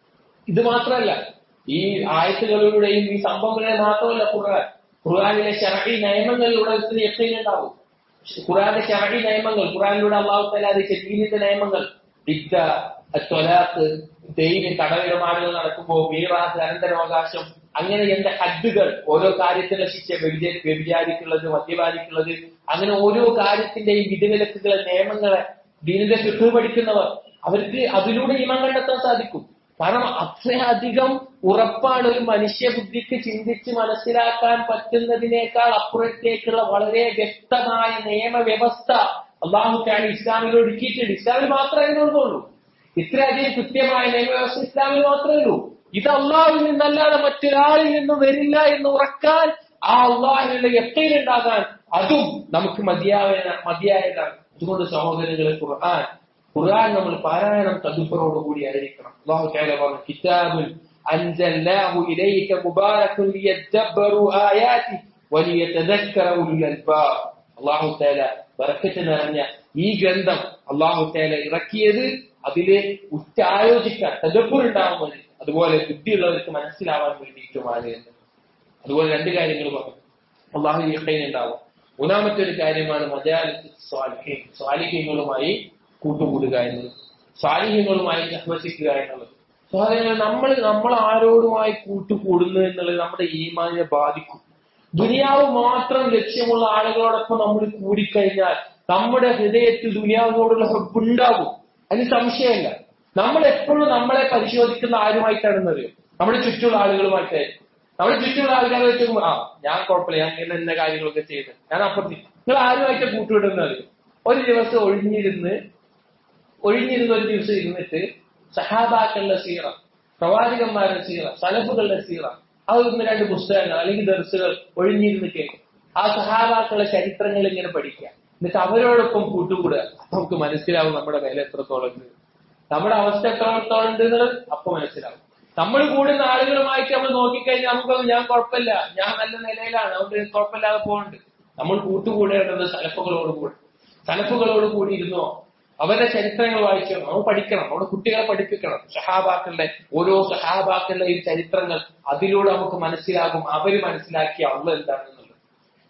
ഇത് മാത്രമല്ല ഈ ആയത്തുകളിലൂടെയും ഈ സംഭവങ്ങളെ മാത്രമല്ല ഖുർആൻ ഖുർആനിലെ ഷറഈ നിയമങ്ങളിലൂടെ ഒത്തിരി എത്രയും ഉണ്ടാവും ഖുർആന്റെ ഷറഈ നിയമങ്ങൾ ഖുർആനിലൂടെ അള്ളാഹു തല ദീനിന്റെ നിയമങ്ങൾ ഇദ്ദ ത്വലാഖ് ദൈന് കടവിടപാടുകൾ നടക്കുമ്പോൾ മീറാത്ത് അനന്തരാവകാശം അങ്ങനെ എന്റെ ഹദ്ദുകൾ ഓരോ കാര്യത്തിലെ ശിക്ഷ വ്യഭിച- വ്യഭിചാരിക്കുള്ളത് മദ്യപാനിക്കുള്ളത് അങ്ങനെ ഓരോ കാര്യത്തിന്റെയും വിധിവിലക്കുകളെ നിയമങ്ങളെ ദീനിന്റെ ഫിഖ് പഠിക്കുന്നവർ അവർക്ക് അതിലൂടെ ഇമം കണ്ടെത്താൻ സാധിക്കും കാരണം അത്രയധികം ഉറപ്പാണ് ഒരു മനുഷ്യ ബുദ്ധിക്ക് ചിന്തിച്ച് മനസ്സിലാക്കാൻ പറ്റുന്നതിനേക്കാൾ അപ്പുറത്തേക്കുള്ള വളരെ വ്യക്തമായ നിയമവ്യവസ്ഥ അള്ളാഹു താൻ ഇസ്ലാമിൽ ഒരുക്കിയിട്ടുണ്ട് ഇസ്ലാമിൽ മാത്രമേ അതിനുള്ളൂ ഇത്രയധികം കൃത്യമായ നിയമവ്യവസ്ഥ ഇസ്ലാമിൽ മാത്രമേ ഉള്ളൂ ഇത് അള്ളാഹുവിൽ നിന്നല്ലാതെ മറ്റൊരാളിൽ നിന്നും വരില്ല എന്ന് ഉറക്കാൻ ആ അള്ളാഹിനുള്ള എത്തയിലുണ്ടാകാൻ അതും നമുക്ക് മതിയായ മതിയായതാണ് അതുകൊണ്ട് സഹോദരങ്ങളെ ഖുർആൻ ഖുർആൻ നമ്മൾ പാരായണം തദുപ്പറോടുകൂടി ആയിരിക്കണം അള്ളാഹു തആല പറഞ്ഞു കിതാബുൻ അൻസൽനാഹു ഇലൈക മുബാറകുൻ ലിയദ്ദബ്ബറു ആയാതി വലിയതദക്കറ ഉലുൽ അൽബാബ് അള്ളാഹു തആല ബറക്കത്ത് നിറഞ്ഞ ഈ ഗ്രന്ഥം അള്ളാഹു തആല ഇറക്കിയത് അതിലെ ഉറ്റാലോചിക്കാൻ തദബ്ബുർ ഉണ്ടാവുന്നത് അതുപോലെ ബുദ്ധിയുള്ളവർക്ക് മനസ്സിലാവാൻ വേണ്ടിയിട്ടുമാണ് എന്ന് അതുപോലെ രണ്ട് കാര്യങ്ങൾ പറഞ്ഞു അള്ളാഹു യഖീൻ ഉണ്ടാവും മൂന്നാമത്തെ ഒരു കാര്യമാണ് മജാലിസ് സ്വാലിഹീൻ സ്വാലിഹീങ്ങളുമായി കൂട്ടുകൂടുക എന്നുള്ളത് സ്വാലിഹ്യങ്ങളുമായി സഹവസിക്കുക എന്നുള്ളത് സഹോദരങ്ങൾ നമ്മൾ നമ്മൾ ആരോടുമായി കൂട്ടുകൂടുന്നു എന്നുള്ളത് നമ്മുടെ ഈമാനിനെ ബാധിക്കും ദുനിയാവ് മാത്രം ലക്ഷ്യമുള്ള ആളുകളോടൊപ്പം നമ്മൾ കൂടിക്കഴിഞ്ഞാൽ നമ്മുടെ ഹൃദയത്തിൽ ദുനിയാവിനോടുള്ള ഹെബുണ്ടാകും അതിന് സംശയമില്ല നമ്മൾ എപ്പോഴും നമ്മളെ പരിശോധിക്കുന്ന ആരുമായിട്ടാണെന്നറിയോ നമ്മുടെ ചുറ്റുമുള്ള ആളുകളുമായിട്ടായിരിക്കും നമ്മുടെ ചുറ്റുമുള്ള ആൾക്കാരെ വെച്ച് നോക്കുമ്പോ, ആ ഞാൻ കുഴപ്പമില്ല ഞാൻ ഇങ്ങനെ ഇന്ന കാര്യങ്ങളൊക്കെ ചെയ്ത് ഞാൻ അപ്പുറത്ത് നിങ്ങൾ ആരുമായിട്ട് കൂട്ടുവിടുന്ന അറിയോ ഒരു ദിവസം ഒഴിഞ്ഞിരുന്ന് ഒഴിഞ്ഞിരുന്ന ഒരു ദിവസം ഇരുന്നിട്ട് സഹാബാക്കളുടെ സീറ പ്രവാചകന്മാരുടെ സീറ സലഫുകളുടെ സീറ അതൊന്ന് രണ്ട് പുസ്തകങ്ങൾ അല്ലെങ്കിൽ ദർസുകൾ ഒഴിഞ്ഞിരുന്ന് കേൾക്കും ആ സഹാബാക്കളുടെ ചരിത്രങ്ങൾ ഇങ്ങനെ പഠിക്കുക എന്നിട്ട് അവരോടൊപ്പം കൂട്ടുകൂടുക അപ്പൊ നമുക്ക് മനസ്സിലാവും നമ്മുടെ വില എത്രത്തോളം ഉണ്ട് നമ്മുടെ അവസ്ഥ എത്രത്തോളം ഉണ്ട് എന്നുള്ളത് അപ്പൊ മനസ്സിലാവും നമ്മൾ കൂടുന്ന ആളുകളുമായിട്ട് നമ്മൾ നോക്കിക്കഴിഞ്ഞാൽ നമുക്കൊന്നും ഞാൻ കുഴപ്പമില്ല ഞാൻ നല്ല നിലയിലാണ് അതുകൊണ്ട് കുഴപ്പമില്ലാതെ പോകുന്നുണ്ട് നമ്മൾ കൂട്ടുകൂടേണ്ടത് സലഫുകളോട് കൂടെ സലഫുകളോട് കൂടി ഇരുന്നോ അവരുടെ ചരിത്രങ്ങൾ വായിച്ചോ നമ്മൾ പഠിക്കണം നമ്മുടെ കുട്ടികളെ പഠിപ്പിക്കണം സഹാബാക്കളുടെ ഓരോ സഹാബാക്കളുടെയും ചരിത്രങ്ങൾ അതിലൂടെ നമുക്ക് മനസ്സിലാകും അവര് മനസ്സിലാക്കിയ അള്ള എന്താണെന്നുള്ളത്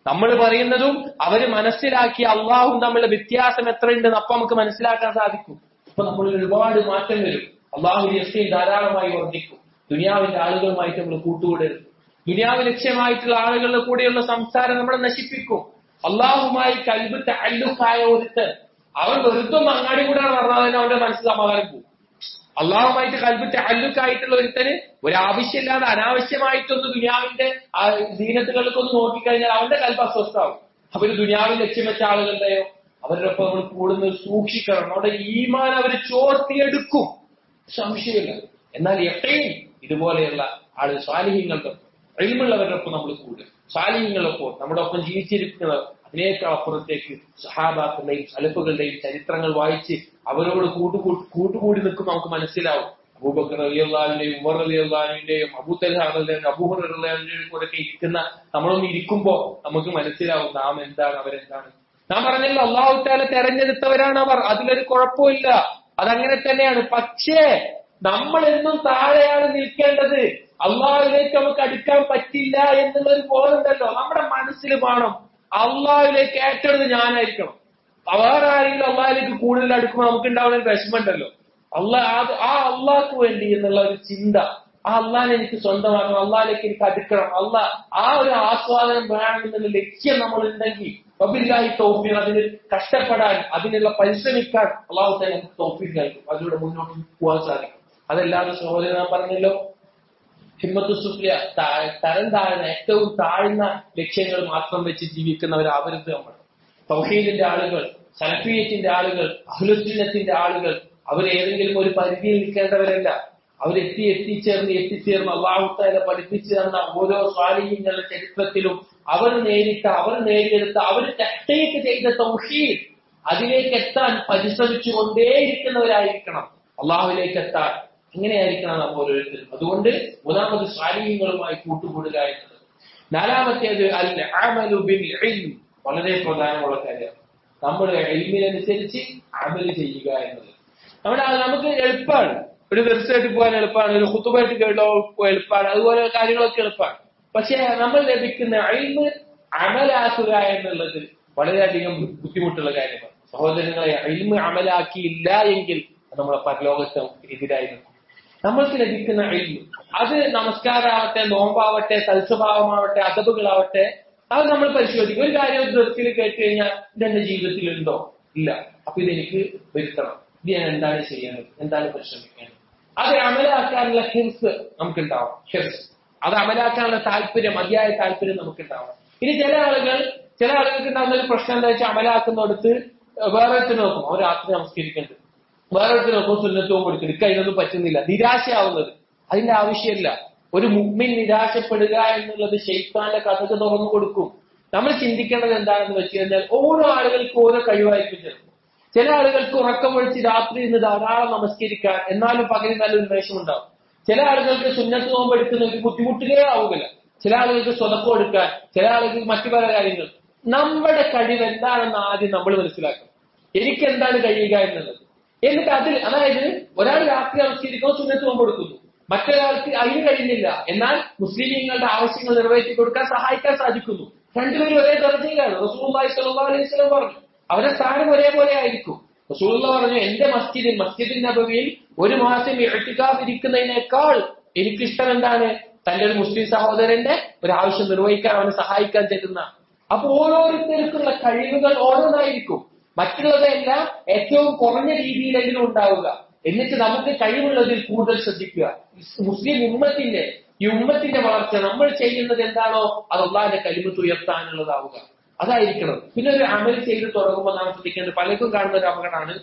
നമ്മൾ പറയുന്നതും അവര് മനസ്സിലാക്കി അള്ളാഹും തമ്മിലുള്ള വ്യത്യാസം എത്രയുണ്ടെന്ന് അപ്പൊ നമുക്ക് മനസ്സിലാക്കാൻ സാധിക്കും അപ്പൊ നമ്മൾ ഒരുപാട് മാറ്റം വരും അള്ളാഹു രസ്യം ധാരാളമായി വർദ്ധിക്കും ദുനിയാവിന്റെ ആളുകളുമായിട്ട് നമ്മൾ കൂട്ടുകൂടരുത് ദുനിയാവ് ലക്ഷ്യമായിട്ടുള്ള ആളുകളുടെ കൂടെയുള്ള സംസാരം നമ്മളെ നശിപ്പിക്കും അള്ളാഹുമായി കൽബ് താല്ലുക്കായ ഒരുത്തൻ അവൻ വെറുതെ ഒന്ന് അങ്ങാടി കൂടെ പറഞ്ഞാൽ തന്നെ അവന്റെ മനസ്സ് സമാധാനം പോകും അള്ളാഹുമായിട്ട് കൽബ് താല്ലുക്കായിട്ടുള്ള ഒരുത്തന് ഒരാവശ്യമില്ലാതെ അനാവശ്യമായിട്ടൊന്ന് ദുനിയാവിന്റെ ആ ദീനത്തുകൾക്കൊന്ന് നോക്കിക്കഴിഞ്ഞാൽ അവന്റെ കൽബ് അസ്വസ്ഥാവും അവര് ദുനിയാവിൽ ലക്ഷ്യം വെച്ച ആളുകളുടെയോ അവരുടെ ഒപ്പം നമ്മൾ കൂടുന്നത് സൂക്ഷിക്കണം നമ്മുടെ ഈമാൻ അവര് ചോർത്തിയെടുക്കും സംശയമില്ല എന്നാൽ എപ്പോഴും ഇതുപോലെയുള്ള ആള് സ്വാലിഹ്യങ്ങളുടെ എളിമുള്ളവരുടെ ഒപ്പം നമ്മൾ കൂടും സ്വാലിഹ്യങ്ങളൊപ്പം നമ്മുടെ ഒപ്പം ജീവിച്ചിരിക്കുന്നവർ അതിനേക്കാൾ അപ്പുറത്തേക്ക് സഹാബാക്കളുടെയും സലഫുകളുടെയും ചരിത്രങ്ങൾ വായിച്ച് അവരോട് കൂട്ടുകൂ കൂട്ടുകൂടി നിൽക്കുമ്പോൾ നമുക്ക് മനസ്സിലാവും അബൂബക്കർ അലിയുള്ളാഹിന്റെയും ഉമർ അലിയുള്ളാഹിന്റെയും അബൂത്തൽഹാറിന്റെയും അബൂഹറിന്റെയും കൂടെ ഒക്കെ ഇരിക്കുന്ന നമ്മളൊന്ന് ഇരിക്കുമ്പോ നമുക്ക് മനസ്സിലാവും നാം എന്താണ് അവരെന്താണ് നാം പറഞ്ഞല്ലോ അള്ളാഹു താല തെരഞ്ഞെടുത്തവരാണ് അവർ അതിലൊരു കുഴപ്പമില്ല അതങ്ങനെ തന്നെയാണ് പക്ഷേ നമ്മൾ എന്നും താഴെയാണ് നിൽക്കേണ്ടത് അള്ളാഹുവിലേക്ക് നമുക്ക് അടുക്കാൻ പറ്റില്ല എന്നുള്ള ഒരു ബോധമുണ്ടല്ലോ നമ്മുടെ മനസ്സിൽ വേണം അള്ളാഹുവിലേക്ക് ഏറ്റെടുത്ത് ഞാനായിരിക്കണം വേറെ ആരെങ്കിലും അള്ളാഹിലേക്ക് കൂടുതൽ അടുക്കുമ്പോൾ നമുക്ക് ഉണ്ടാവുന്ന ഒരു വിഷമമുണ്ടല്ലോ അള്ളാഹ് ആ അള്ളാഹ്ക്ക് വേണ്ടി എന്നുള്ള ഒരു ചിന്ത ആ അള്ളാഹിനെ എനിക്ക് സ്വന്തമാക്കണം അള്ളാഹിലേക്ക് എനിക്ക് അടുക്കണം അള്ളാഹ് ആ ഒരു ആസ്വാദനം വേണം എന്നുള്ള ലക്ഷ്യം നമ്മൾ ഉണ്ടെങ്കിൽ വബില്ലാഹി തൗഫീഖ് അതിന് കഷ്ടപ്പെടാൻ അതിനുള്ള പരിശ്രമിക്കാൻ അള്ളാഹു തന്നെ നമുക്ക് തൗഫീഖ് നൽകും അതിലൂടെ മുന്നോട്ട് പോകാൻ സാധിക്കും അതല്ലാതെ സഹോദരൻ ഞാൻ പറഞ്ഞല്ലോ ഹിമ്മത്ത് സുഫിയ തരം താഴ്ന്ന ഏറ്റവും താഴ്ന്ന ലക്ഷ്യങ്ങൾ മാത്രം വെച്ച് ജീവിക്കുന്നവരാവരുത് നമ്മൾ തൗഹീദിന്റെ ആളുകൾ സലഫിയത്തിന്റെ ആളുകൾ അഹ്ലുസുന്നത്തിന്റെ ആളുകൾ അവർ ഏതെങ്കിലും ഒരു പരിധിയിൽ നിൽക്കേണ്ടവരല്ല അവരെത്തി എത്തിച്ചേർന്ന് എത്തിച്ചേർന്ന് അള്ളാഹുത്താല പഠിപ്പിച്ചു തന്ന ഓരോ സ്വാലിഹ്യങ്ങളുടെ ചരിത്രത്തിലും അവർ നേരിട്ട അവർ നേടിയെടുത്ത അവർ തട്ടേക്ക് ചെയ്ത തൗഹീദ് അതിലേക്ക് എത്താൻ പരിശ്രമിച്ചുകൊണ്ടേയിരിക്കുന്നവരായിരിക്കണം അള്ളാഹുവിലേക്ക് എത്താൻ ഇങ്ങനെയായിരിക്കണം നാം ഓരോരുത്തരും അതുകൊണ്ട് മൂന്നാമത് സ്വാലിഹ്യങ്ങളുമായി കൂട്ടുകൂടുക എന്നത് നാലാമത്തേത് അൽ അമലു ബിൽ ഇൽം വളരെ പ്രധാനമുള്ള കാര്യമാണ് നമ്മുടെ എൽമിനനുസരിച്ച് അമൽ ചെയ്യുക എന്നത് നമ്മുടെ നമുക്ക് എളുപ്പമാണ് ഒരു ദർശനമായിട്ട് പോകാൻ എളുപ്പമാണ് ഒരു കുത്തുമായിട്ട് കേട്ടോ എളുപ്പമാണ് അതുപോലെ കാര്യങ്ങളൊക്കെ എളുപ്പമാണ് പക്ഷെ നമ്മൾ ലഭിക്കുന്ന അഴിമ് അമലാക്കുക എന്നുള്ളത് വളരെയധികം ബുദ്ധിമുട്ടുള്ള കാര്യമാണ് സഹോദരങ്ങളെ അഴിമ് അമലാക്കിയില്ല എങ്കിൽ നമ്മളെ പരലോകത്ത് എതിരായിരുന്നു നമ്മൾക്ക് ലഭിക്കുന്ന അഴിമ് അത് നമസ്കാരമാവട്ടെ നോമ്പാവട്ടെ സൽസ്വഭാവമാവട്ടെ അതബുകളാവട്ടെ അത് നമ്മൾ പരിശോധിക്കും ഒരു കാര്യം ഒരു ദൃശ്യത്തിൽ കേട്ട് കഴിഞ്ഞാൽ ഇതെന്റെ ജീവിതത്തിൽ ഉണ്ടോ ഇല്ല അപ്പൊ ഇതെനിക്ക് വരുത്തണം ഇത് ഞാൻ എന്താണ് ചെയ്യേണ്ടത് എന്താണ് പരിശ്രമിക്കേണ്ടത് അത് അമലാക്കാനുള്ള ഹിർസ് നമുക്കുണ്ടാവും ഹിർസ് അത് അമലാക്കാനുള്ള താല്പര്യം മതിയായ താല്പര്യം നമുക്കുണ്ടാവും ഇനി ചില ആളുകൾ ചില ആളുകൾക്ക് ഉണ്ടാകുന്ന ഒരു പ്രശ്നം എന്താ വെച്ചാൽ അമലാക്കുന്നിടത്ത് വേറെ നോക്കും അവർ രാത്രി നമസ്കരിക്കുന്നുണ്ട് വേറെ നോക്കും സുന്നത്വവും കൊടുക്കുന്നുണ്ട് അതിനൊന്നും പറ്റുന്നില്ല നിരാശയാവുന്നത് അതിന്റെ ആവശ്യമില്ല ഒരു മുമ്മിൻ നിരാശപ്പെടുക എന്നുള്ളത് ഷെയ്ത്താന്റെ കഥക്ക് തുറന്നു കൊടുക്കും നമ്മൾ ചിന്തിക്കേണ്ടത് എന്താണെന്ന് വെച്ച് കഴിഞ്ഞാൽ ഓരോ ആളുകൾക്ക് ഓരോ കഴിവായിരിക്കും ചിലപ്പോൾ ചില ആളുകൾക്ക് ഉറക്കം ഒഴിച്ച് രാത്രി ഇന്ന് ധാരാളം നമസ്കരിക്കാൻ എന്നാലും പകരം നല്ല ഉന്മേഷം ഉണ്ടാവും ചില ആളുകൾക്ക് സുന്നത്ത് നോമ്പ് എടുക്കുന്ന ഒരു ബുദ്ധിമുട്ടുകയേ ആവുകയില്ല ചില ആളുകൾക്ക് സ്വതക്കം എടുക്കാൻ ചില ആളുകൾക്ക് മറ്റു പല കാര്യങ്ങൾ നമ്മുടെ കഴിവ് എന്താണെന്ന് ആദ്യം നമ്മൾ മനസ്സിലാക്കണം എനിക്ക് എന്താണ് കഴിയുക എന്നുള്ളത് എന്നിട്ട് അതിൽ അതായത് ഒരാൾ രാത്രി നമസ്കരിക്കുമ്പോൾ സുന്നത്ത് നോമ്പ് കൊടുക്കുന്നു മറ്റൊരാൾക്ക് അതിന് കഴിയുന്നില്ല എന്നാൽ മുസ്ലിമീങ്ങളുടെ ആവശ്യങ്ങൾ നിറവേറ്റി കൊടുക്കാൻ സഹായിക്കാൻ സാധിക്കുന്നു രണ്ടുപേരും ഒരേ ദർജയിലാണ് റസൂള്ളി സല്ലാ അലൈഹി സ്വലം പറഞ്ഞു അവരുടെ സ്ഥാനം ഒരേപോലെ ആയിരിക്കും റസൂള്ള പറഞ്ഞു എന്റെ മസ്ജിദിൽ മസ്ജിദിൻ നബവിയിൽ ഒരു മാസം ഇരിക്കുന്നതിനേക്കാൾ എനിക്കിഷ്ടം എന്താണ് തന്റെ ഒരു മുസ്ലിം സഹോദരന്റെ ഒരു ആവശ്യം നിർവഹിക്കാൻ അവനെ സഹായിക്കാൻ ചെല്ലുന്ന അപ്പൊ ഓരോരുത്തർക്കുള്ള കഴിവുകൾ ഓരോന്നായിരിക്കും മറ്റുള്ളതെല്ലാം ഏറ്റവും കുറഞ്ഞ രീതിയിലെങ്കിലും ഉണ്ടാവുക എന്നിട്ട് നമുക്ക് കഴിവുള്ളതിൽ കൂടുതൽ ശ്രദ്ധിക്കുക മുസ്ലിം ഉമ്മത്തിന്റെ ഈ ഉമ്മത്തിന്റെ വളർച്ച നമ്മൾ ചെയ്യുന്നത് എന്താണോ അത് അള്ളാഹിന്റെ കലിമത്ത് ഉയർത്താനുള്ളതാവുക അതായിരിക്കണം പിന്നെ ഒരു അമൽ ചെയ്ത് തുടങ്ങുമ്പോൾ നാം ശ്രദ്ധിക്കേണ്ടത് പലർക്കും കാണുന്ന ഒരു അപകടമാണ്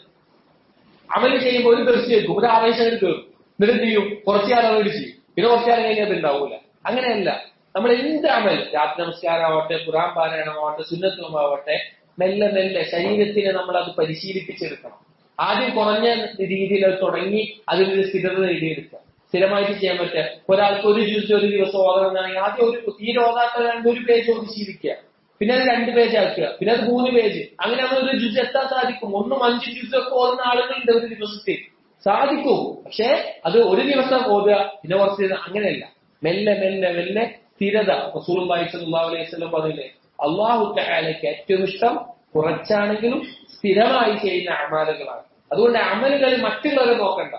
അമൽ ചെയ്യുമ്പോൾ ഒരു ദർശനം വെക്കും ഒരു ആവേശം കയറും എന്നിട്ട് എന്ത് ചെയ്യും കുറച്ചുകാലം അങ്ങോട്ട് ചെയ്യും പിന്നെ കുറച്ചുകാലം കഴിഞ്ഞാൽ അത് ഉണ്ടാവൂല അങ്ങനെയല്ല നമ്മൾ എന്ത് അമൽ രാത്രി നമസ്കാരമാവട്ടെ ഖുറാൻ പാരായണമാവട്ടെ സുന്നത്തുമാവട്ടെ മെല്ലെ മെല്ലെ ശരീരത്തിനെ നമ്മൾ അത് പരിശീലിപ്പിച്ചെടുക്കണം ആദ്യം കുറഞ്ഞ രീതിയിൽ അത് തുടങ്ങി അതിനൊരു സ്ഥിരത നേടിയെടുക്കുക സ്ഥിരമായിട്ട് ചെയ്യാൻ പറ്റുക ഒരാൾക്ക് ഒരു ജ്യൂസ് ഒരു ദിവസം ഓതണമെന്നാണെങ്കിൽ ആദ്യം ഒരു തീരെ ഓതാത്ത രണ്ട് ഒരു പേജ് ഓതി ശീലിക്കുക പിന്നെ അത് രണ്ട് പേജ് ആക്കുക പിന്നെ അത് മൂന്ന് പേജ് അങ്ങനെ നമ്മൾ ഒരു ജ്യൂസ് എത്താൻ സാധിക്കും ഒന്നും അഞ്ചും ജ്യൂസ് ഒക്കെ ഓതുന്ന ആളുകളുണ്ട് ഒരു ദിവസത്തിൽ സാധിക്കും പക്ഷേ അത് ഒരു ദിവസം ഓതുക പിന്നെ കുറച്ച് അങ്ങനെയല്ല മെല്ലെ മെല്ലെ മെല്ലെ സ്ഥിരത റസൂൽ അലൈഹി സ്വല്ലം പറഞ്ഞില്ലേ അള്ളാഹു തആലയ്ക്ക് ഏറ്റവും ഇഷ്ടം കുറച്ചാണെങ്കിലും സ്ഥിരമായി ചെയ്യുന്ന അമാലുകളാണ് അതുകൊണ്ട് അമലുകൾ മറ്റുള്ളവരെ നോക്കണ്ട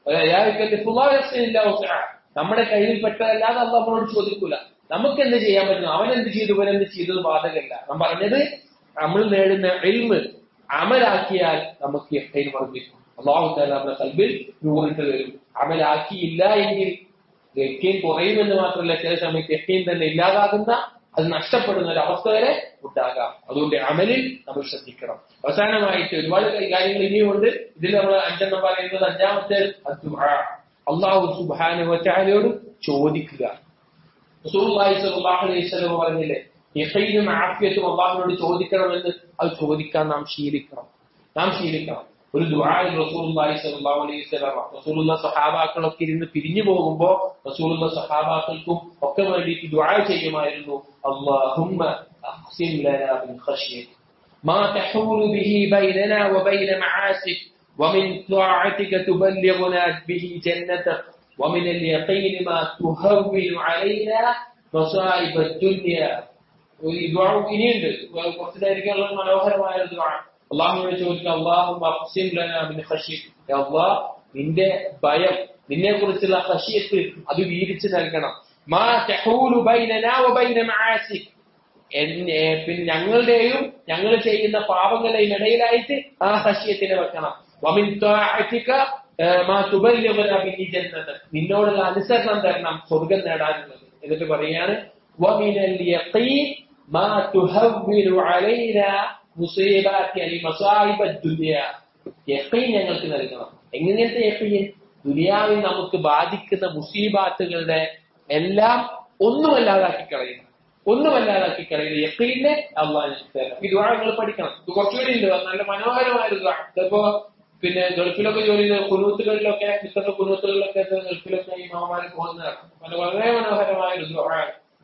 നമ്മുടെ കയ്യിൽ പെട്ടതല്ലാതെ അള്ളാഹ് നമ്മളോട് ചോദിക്കൂല നമുക്ക് എന്ത് ചെയ്യാൻ പറ്റും അവൻ എന്ത് ചെയ്തു ഇവൻ എന്ത് ചെയ്തത് ബാധകല്ല നാം പറഞ്ഞത് നമ്മൾ നേടുന്ന എൽമ് അമലാക്കിയാൽ നമുക്ക് യക്കീൻ വർദ്ധിക്കും അള്ളാഹു താല നമ്മുടെ കൽബിൽ നൂറിട്ട് വരും അമലാക്കിയില്ല എങ്കിൽ യക്കീൻ കുറയുമെന്ന് മാത്രമല്ല ചില സമയത്ത് യക്കീൻ തന്നെ ഇല്ലാതാകുന്ന അത് നഷ്ടപ്പെടുന്ന ഒരു അവസ്ഥ വരെ ഉണ്ടാകാം അതുകൊണ്ട് അമലിൽ നമ്മൾ ശ്രദ്ധിക്കണം അവസാനമായിട്ട് ഒരുപാട് കാര്യങ്ങൾ ഇനിയുമുണ്ട് ഇതിൽ നമ്മൾ അഞ്ചെണ്ണം പറയുന്നത് അഞ്ചാമത്തെ അള്ളാഹു സുബാനുവറ്റാലയോട് ചോദിക്കുക റസൂലുള്ളാഹി സ്വല്ലല്ലാഹു അലൈഹി വസല്ലം പറഞ്ഞില്ലേ യഖീനും ആഫിയത്തും അള്ളാഹുവിനോട് ചോദിക്കണമെന്ന് അത് ചോദിക്കാൻ നാം ശീലിക്കണം നാം ശീലിക്കണം ഒരു ദുആയിൽ റസൂലുള്ളാഹി സ്വല്ലല്ലാഹു അലൈഹി വസല്ലം റസൂലുള്ള സഹാബാക്കളൊക്കെ ഇരുന്ന് പിരിഞ്ഞു പോകുമ്പോൾ റസൂലുള്ള സഹാബാക്കൾക്കും ഒക്കെ വേണ്ടിയിട്ട് ദുആ ചെയ്യുമായിരുന്നു അല്ലാഹുമ്മ അഖ്സിം ലനാ മിൻ ഖശ്യതിക ما تحول به بيننا وبين معاصيك ومن طاعتك تبلغنا به جنتك ومن اليقين ما تهون علينا مصائب الدنيا ഈ ദ്വാ ഇനിയുണ്ട് കുറച്ച് നേരിക്കാനുള്ള മനോഹരമായ ഒരു ദ്വാ അള്ളാഹുവിനെ ചോദിക്കുക അള്ളാഹു അള്ളാഹ് നിന്റെ ഭയം നിന്നെ കുറിച്ചുള്ള ഹഷിയത്ത് അത് വീതിച്ചു നൽകണം മാ തഹൂലു ബൈനനാ വബൈന മആസിക് പിന്നെ ഞങ്ങളുടെയും ഞങ്ങൾ ചെയ്യുന്ന പാപങ്ങളുടെയും ഇടയിലായിട്ട് ആ ഹഷിയത്തിനെ വെക്കണം വമിൻ ത്വാഅതിക മാ തുബല്ലിഗുനാ ബിഹി ജന്നത നിന്നോടുള്ള അനുസരണം തരണം സ്വർഗം നേടാനുള്ളത് എന്നിട്ട് പറയാണ് വമിനൽ യഖീൻ മാ തുഹവ്വിലു അലൈനാ മുസീബാത്തി അലി മസായിബ ദുനിയ യഖീൻ ഞങ്ങൾക്ക് നൽകണം എങ്ങനത്തെ യഖീൻ ദുനിയാവിൽ നമുക്ക് ബാധിക്കുന്ന മുസീബാത്തുകളുടെ എല്ലാം ഒന്നുമല്ലാതാക്കി കളയുന്നു ഒന്നുമല്ലാതാക്കി കളയുന്ന യഖീനെ അള്ളാഹ് തരണം ഈ ദുആ നിങ്ങൾ പഠിക്കണം ഇത് കുറച്ചുകൂടി ഉണ്ട് നല്ല മനോഹരമായ ഒരു ദുആ ചിലപ്പോ പിന്നെ ഗൾഫിലൊക്കെ ജോലി ചെയ്ത കുനൂത്തുകളിലൊക്കെ ഇത്തരം കുനൂത്തുകളിലൊക്കെ ഗൾഫിലൊക്കെ ഈ മാമാര് പോകുന്നതാണ് വളരെ മനോഹരമായ ഒരു ദുആ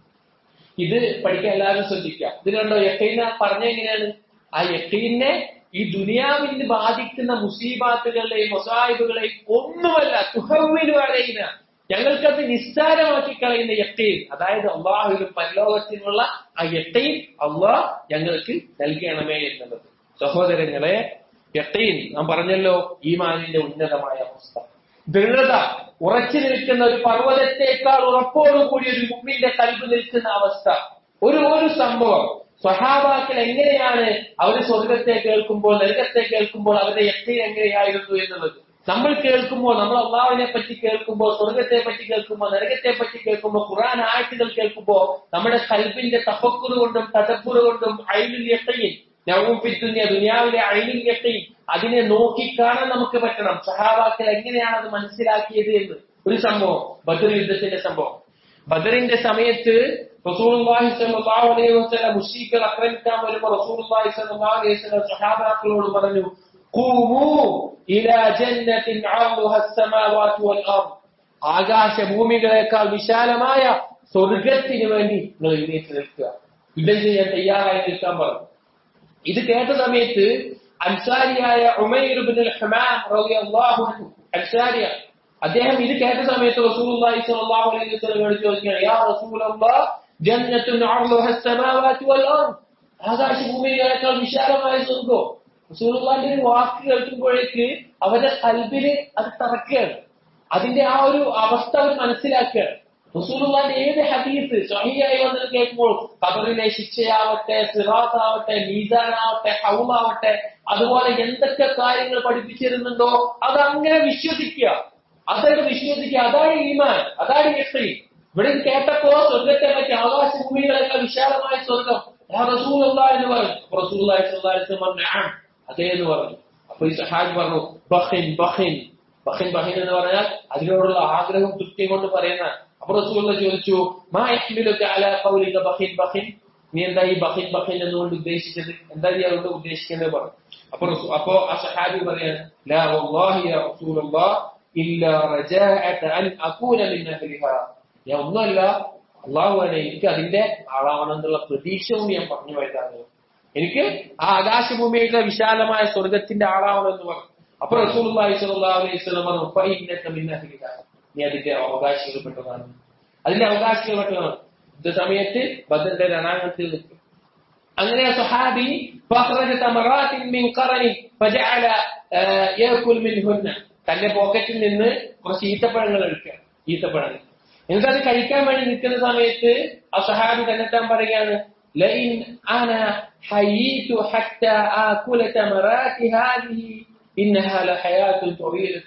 ഇത് പഠിക്കാൻ എല്ലാവരും ശ്രദ്ധിക്കുക ഇതിലുണ്ടോ യക്കീന പറഞ്ഞ എങ്ങനെയാണ് ആ യക്കീനെ ഈ ദുനിയാവിന് ബാധിക്കുന്ന മുസീബാത്തുകളെയും മൊസായിബുകളെയും ഒന്നുമല്ല തുഹവിന് പറയുന്ന ഞങ്ങൾക്കത് നിസ്സാരമാക്കി കളയുന്ന യക്കീൻ അതായത് അള്ളാഹുവിനും പരലോകത്തിനുള്ള ആ യക്കീൻ അള്ളാഹ് ഞങ്ങൾക്ക് നൽകണമേ എന്നുള്ളത് സഹോദരങ്ങളെ യക്കീൻ നാം പറഞ്ഞല്ലോ ഈമാനിന്റെ ഉന്നതമായ അവസ്ഥ ദൃഢത ഉറച്ചു നിൽക്കുന്ന ഒരു പർവ്വതത്തെക്കാൾ ഉറപ്പോടുകൂടി ഒരു മുമ്പിന്റെ കൽബ് നിൽക്കുന്ന അവസ്ഥ ഒരു ഒരു സംഭവം സ്വഹാബാക്കൾ എങ്ങനെയാണ് അവർ സ്വർഗത്തെ കേൾക്കുമ്പോൾ നരകത്തെ കേൾക്കുമ്പോൾ അവരുടെ യക്തിയിൽ എങ്ങനെയായിരുന്നു എന്നുള്ളത് നമ്മൾ കേൾക്കുമ്പോൾ നമ്മൾ അള്ളാഹുവിനെ പറ്റി കേൾക്കുമ്പോൾ സ്വർഗത്തെ പറ്റി കേൾക്കുമ്പോൾ നരകത്തെ പറ്റി കേൾക്കുമ്പോൾ ഖുറാൻ ആയത്തുകൾ കേൾക്കുമ്പോൾ നമ്മുടെ കൽബിന്റെ തഫക്കുറ് കൊണ്ടും തദപ്പുറ് കൊണ്ടും അയിലുൽ യക്കീൻ നവൂഫിദ്ദുനിയ ദുനിയാവിലെ അയിലുൽ യക്കീൻ അതിനെ നോക്കിക്കാണാൻ നമുക്ക് പറ്റണം സഹാബാക്കൾ എങ്ങനെയാണ് അത് മനസ്സിലാക്കിയത് എന്ന് ഒരു സംഭവം ബദർ യുദ്ധത്തിന്റെ സംഭവം ബദറിന്റെ സമയത്ത് റസൂലുള്ളാഹി സ്വല്ലല്ലാഹു അലൈഹി വസല്ലം മുശ്രിക്കുകൾ ആക്രമിക്കാൻ വരുമ്പോൾ റസൂലുള്ളാഹി സ്വല്ലല്ലാഹു അലൈഹി വസല്ലം സഹാബാക്കളോട് പറഞ്ഞു ഖൂമൂ ഇലാ ജന്നത്തിൻ അർളുഹ അസ്സമാവാതു വൽ അർദ് ആകാശഭൂമികളെക്കാൾ വിശാലമായ സ്വർഗത്തിന് വേണ്ടി നിങ്ങൾ എഴുന്നേറ്റ് നിൽക്കുക യുദ്ധം ചെയ്യാൻ തയ്യാറായി നിൽക്കാൻ പറഞ്ഞു ഇത് കേട്ട സമയത്ത് അൻസാരിയായ ഉമൈർ ബിൻ ഹമാം റളിയല്ലാഹു അൻഹു അൻസാരിയ അദ്ദേഹം ഇത് കേട്ട സമയത്ത് റസൂലുള്ളാഹി സ്വല്ലല്ലാഹു അലൈഹി വസല്ലം ചോദിക്കുകയാണ് യാ റസൂലല്ലാഹ് ജന്നത്തുൻ അർളുഹ അസ്സമാവാതു വൽ അർദ് ആകാശഭൂമികളെക്കാൾ വിശാലമായ സ്വർഗം റസൂലുള്ളാഹിന്റെ ഒരു വാക്ക് കേൾക്കുമ്പോഴേക്ക് അവരുടെ കൽബില് അത് തറക്കുകയാണ് അതിന്റെ ആ ഒരു അവസ്ഥ അവർ മനസ്സിലാക്കുകയാണ് റസൂലുള്ളാന്റെ ഏത് ഹദീസ് സഹിയായി വന്നത് കേൾക്കുമ്പോൾ ഖബറിലെ ശിക്ഷയാവട്ടെ സിറാത്താവട്ടെ മീസാനാവട്ടെ ഹൗലാവട്ടെ അതുപോലെ എന്തൊക്കെ കാര്യങ്ങൾ പഠിപ്പിച്ചിരുന്നുണ്ടോ അതങ്ങനെ വിശ്വസിക്കുക അതങ്ങ് വിശ്വസിക്കുക അതാണ് ഈമാൻ അതാണ് യക്തി ഇവിടെ ഇത് കേട്ടപ്പോ സ്വർഗത്തെ പറ്റി ആകാശഭൂമികളെക്കാൾ വിശാലമായ സ്വർഗം ആ റസൂലുള്ള എന്ന് പറഞ്ഞു റസൂൽ അതേ എന്ന് പറഞ്ഞു അപ്പൊ ഈ സഹാബ് പറഞ്ഞു ബഹിൻ ബഹിൻ ബഹിൻ ബഹിൻ എന്ന് പറഞ്ഞാൽ അതിനോടുള്ള ആഗ്രഹം തൃപ്തി കൊണ്ട് പറയുന്ന അപ്പൊ റസൂള്ള ചോദിച്ചു മാ യഹ്മിലുക അലാ ഖൗലിക ബഹിൻ ബഹിൻ നീ എന്താ ഈ ബഹിൻ ബഹിൻ എന്നുകൊണ്ട് ഉദ്ദേശിച്ചത് എന്താ നീ അതുകൊണ്ട് ഉദ്ദേശിക്കുന്നത് പറഞ്ഞു അപ്പൊ റസൂ- അപ്പൊ ആ സഹാബി പറയാണ് ലാ വല്ലാഹി യാ റസൂലല്ലാഹ് ഇല്ലാ റജാഅത അൻ അകൂന മിൻ അഹ്ലിഹാ ഞാൻ ഒന്നുമല്ല അള്ളാഹുവാനെ എനിക്ക് അതിന്റെ ആളാവണമെന്നുള്ള പ്രതീക്ഷവും ഞാൻ പറഞ്ഞു വരുന്നത് എനിക്ക് ആ ആകാശഭൂമിയുടെ വിശാലമായ സ്വർഗത്തിന്റെ ആളാവണമെന്ന് പറഞ്ഞു അപ്പൊ റസൂലുള്ളാഹി സ്വല്ലല്ലാഹു അലൈഹി വസല്ലം പറഞ്ഞു ഫഇന്നക മിൻ അഹ്ലിഹാ നീ അതിന്റെ അവകാശികൾപ്പെട്ടതാണ് അതിന്റെ അവകാശികൾപ്പെട്ടതാണ് ഇത് സമയത്ത് ബദറിന്റെ രണാങ്കത്തിൽ നിൽക്കും അങ്ങനെ ആ സ്വഹാബി فأخرج تمرات من قرن فجعل آه، يأكل منهن തന്റെ പോക്കറ്റിൽ നിന്ന് കുറച്ച് ഈത്തപ്പഴങ്ങൾ എടുക്കുക ഈത്തപ്പഴങ്ങൾ എന്നിട്ട് അത് കഴിക്കാൻ വേണ്ടി നിൽക്കുന്ന സമയത്ത് ആ സഹാബി തന്നെത്താൻ പറയുകയാണ് لئن أنا حييت حتى آكل تمرات هذه إنها لحياة طويلة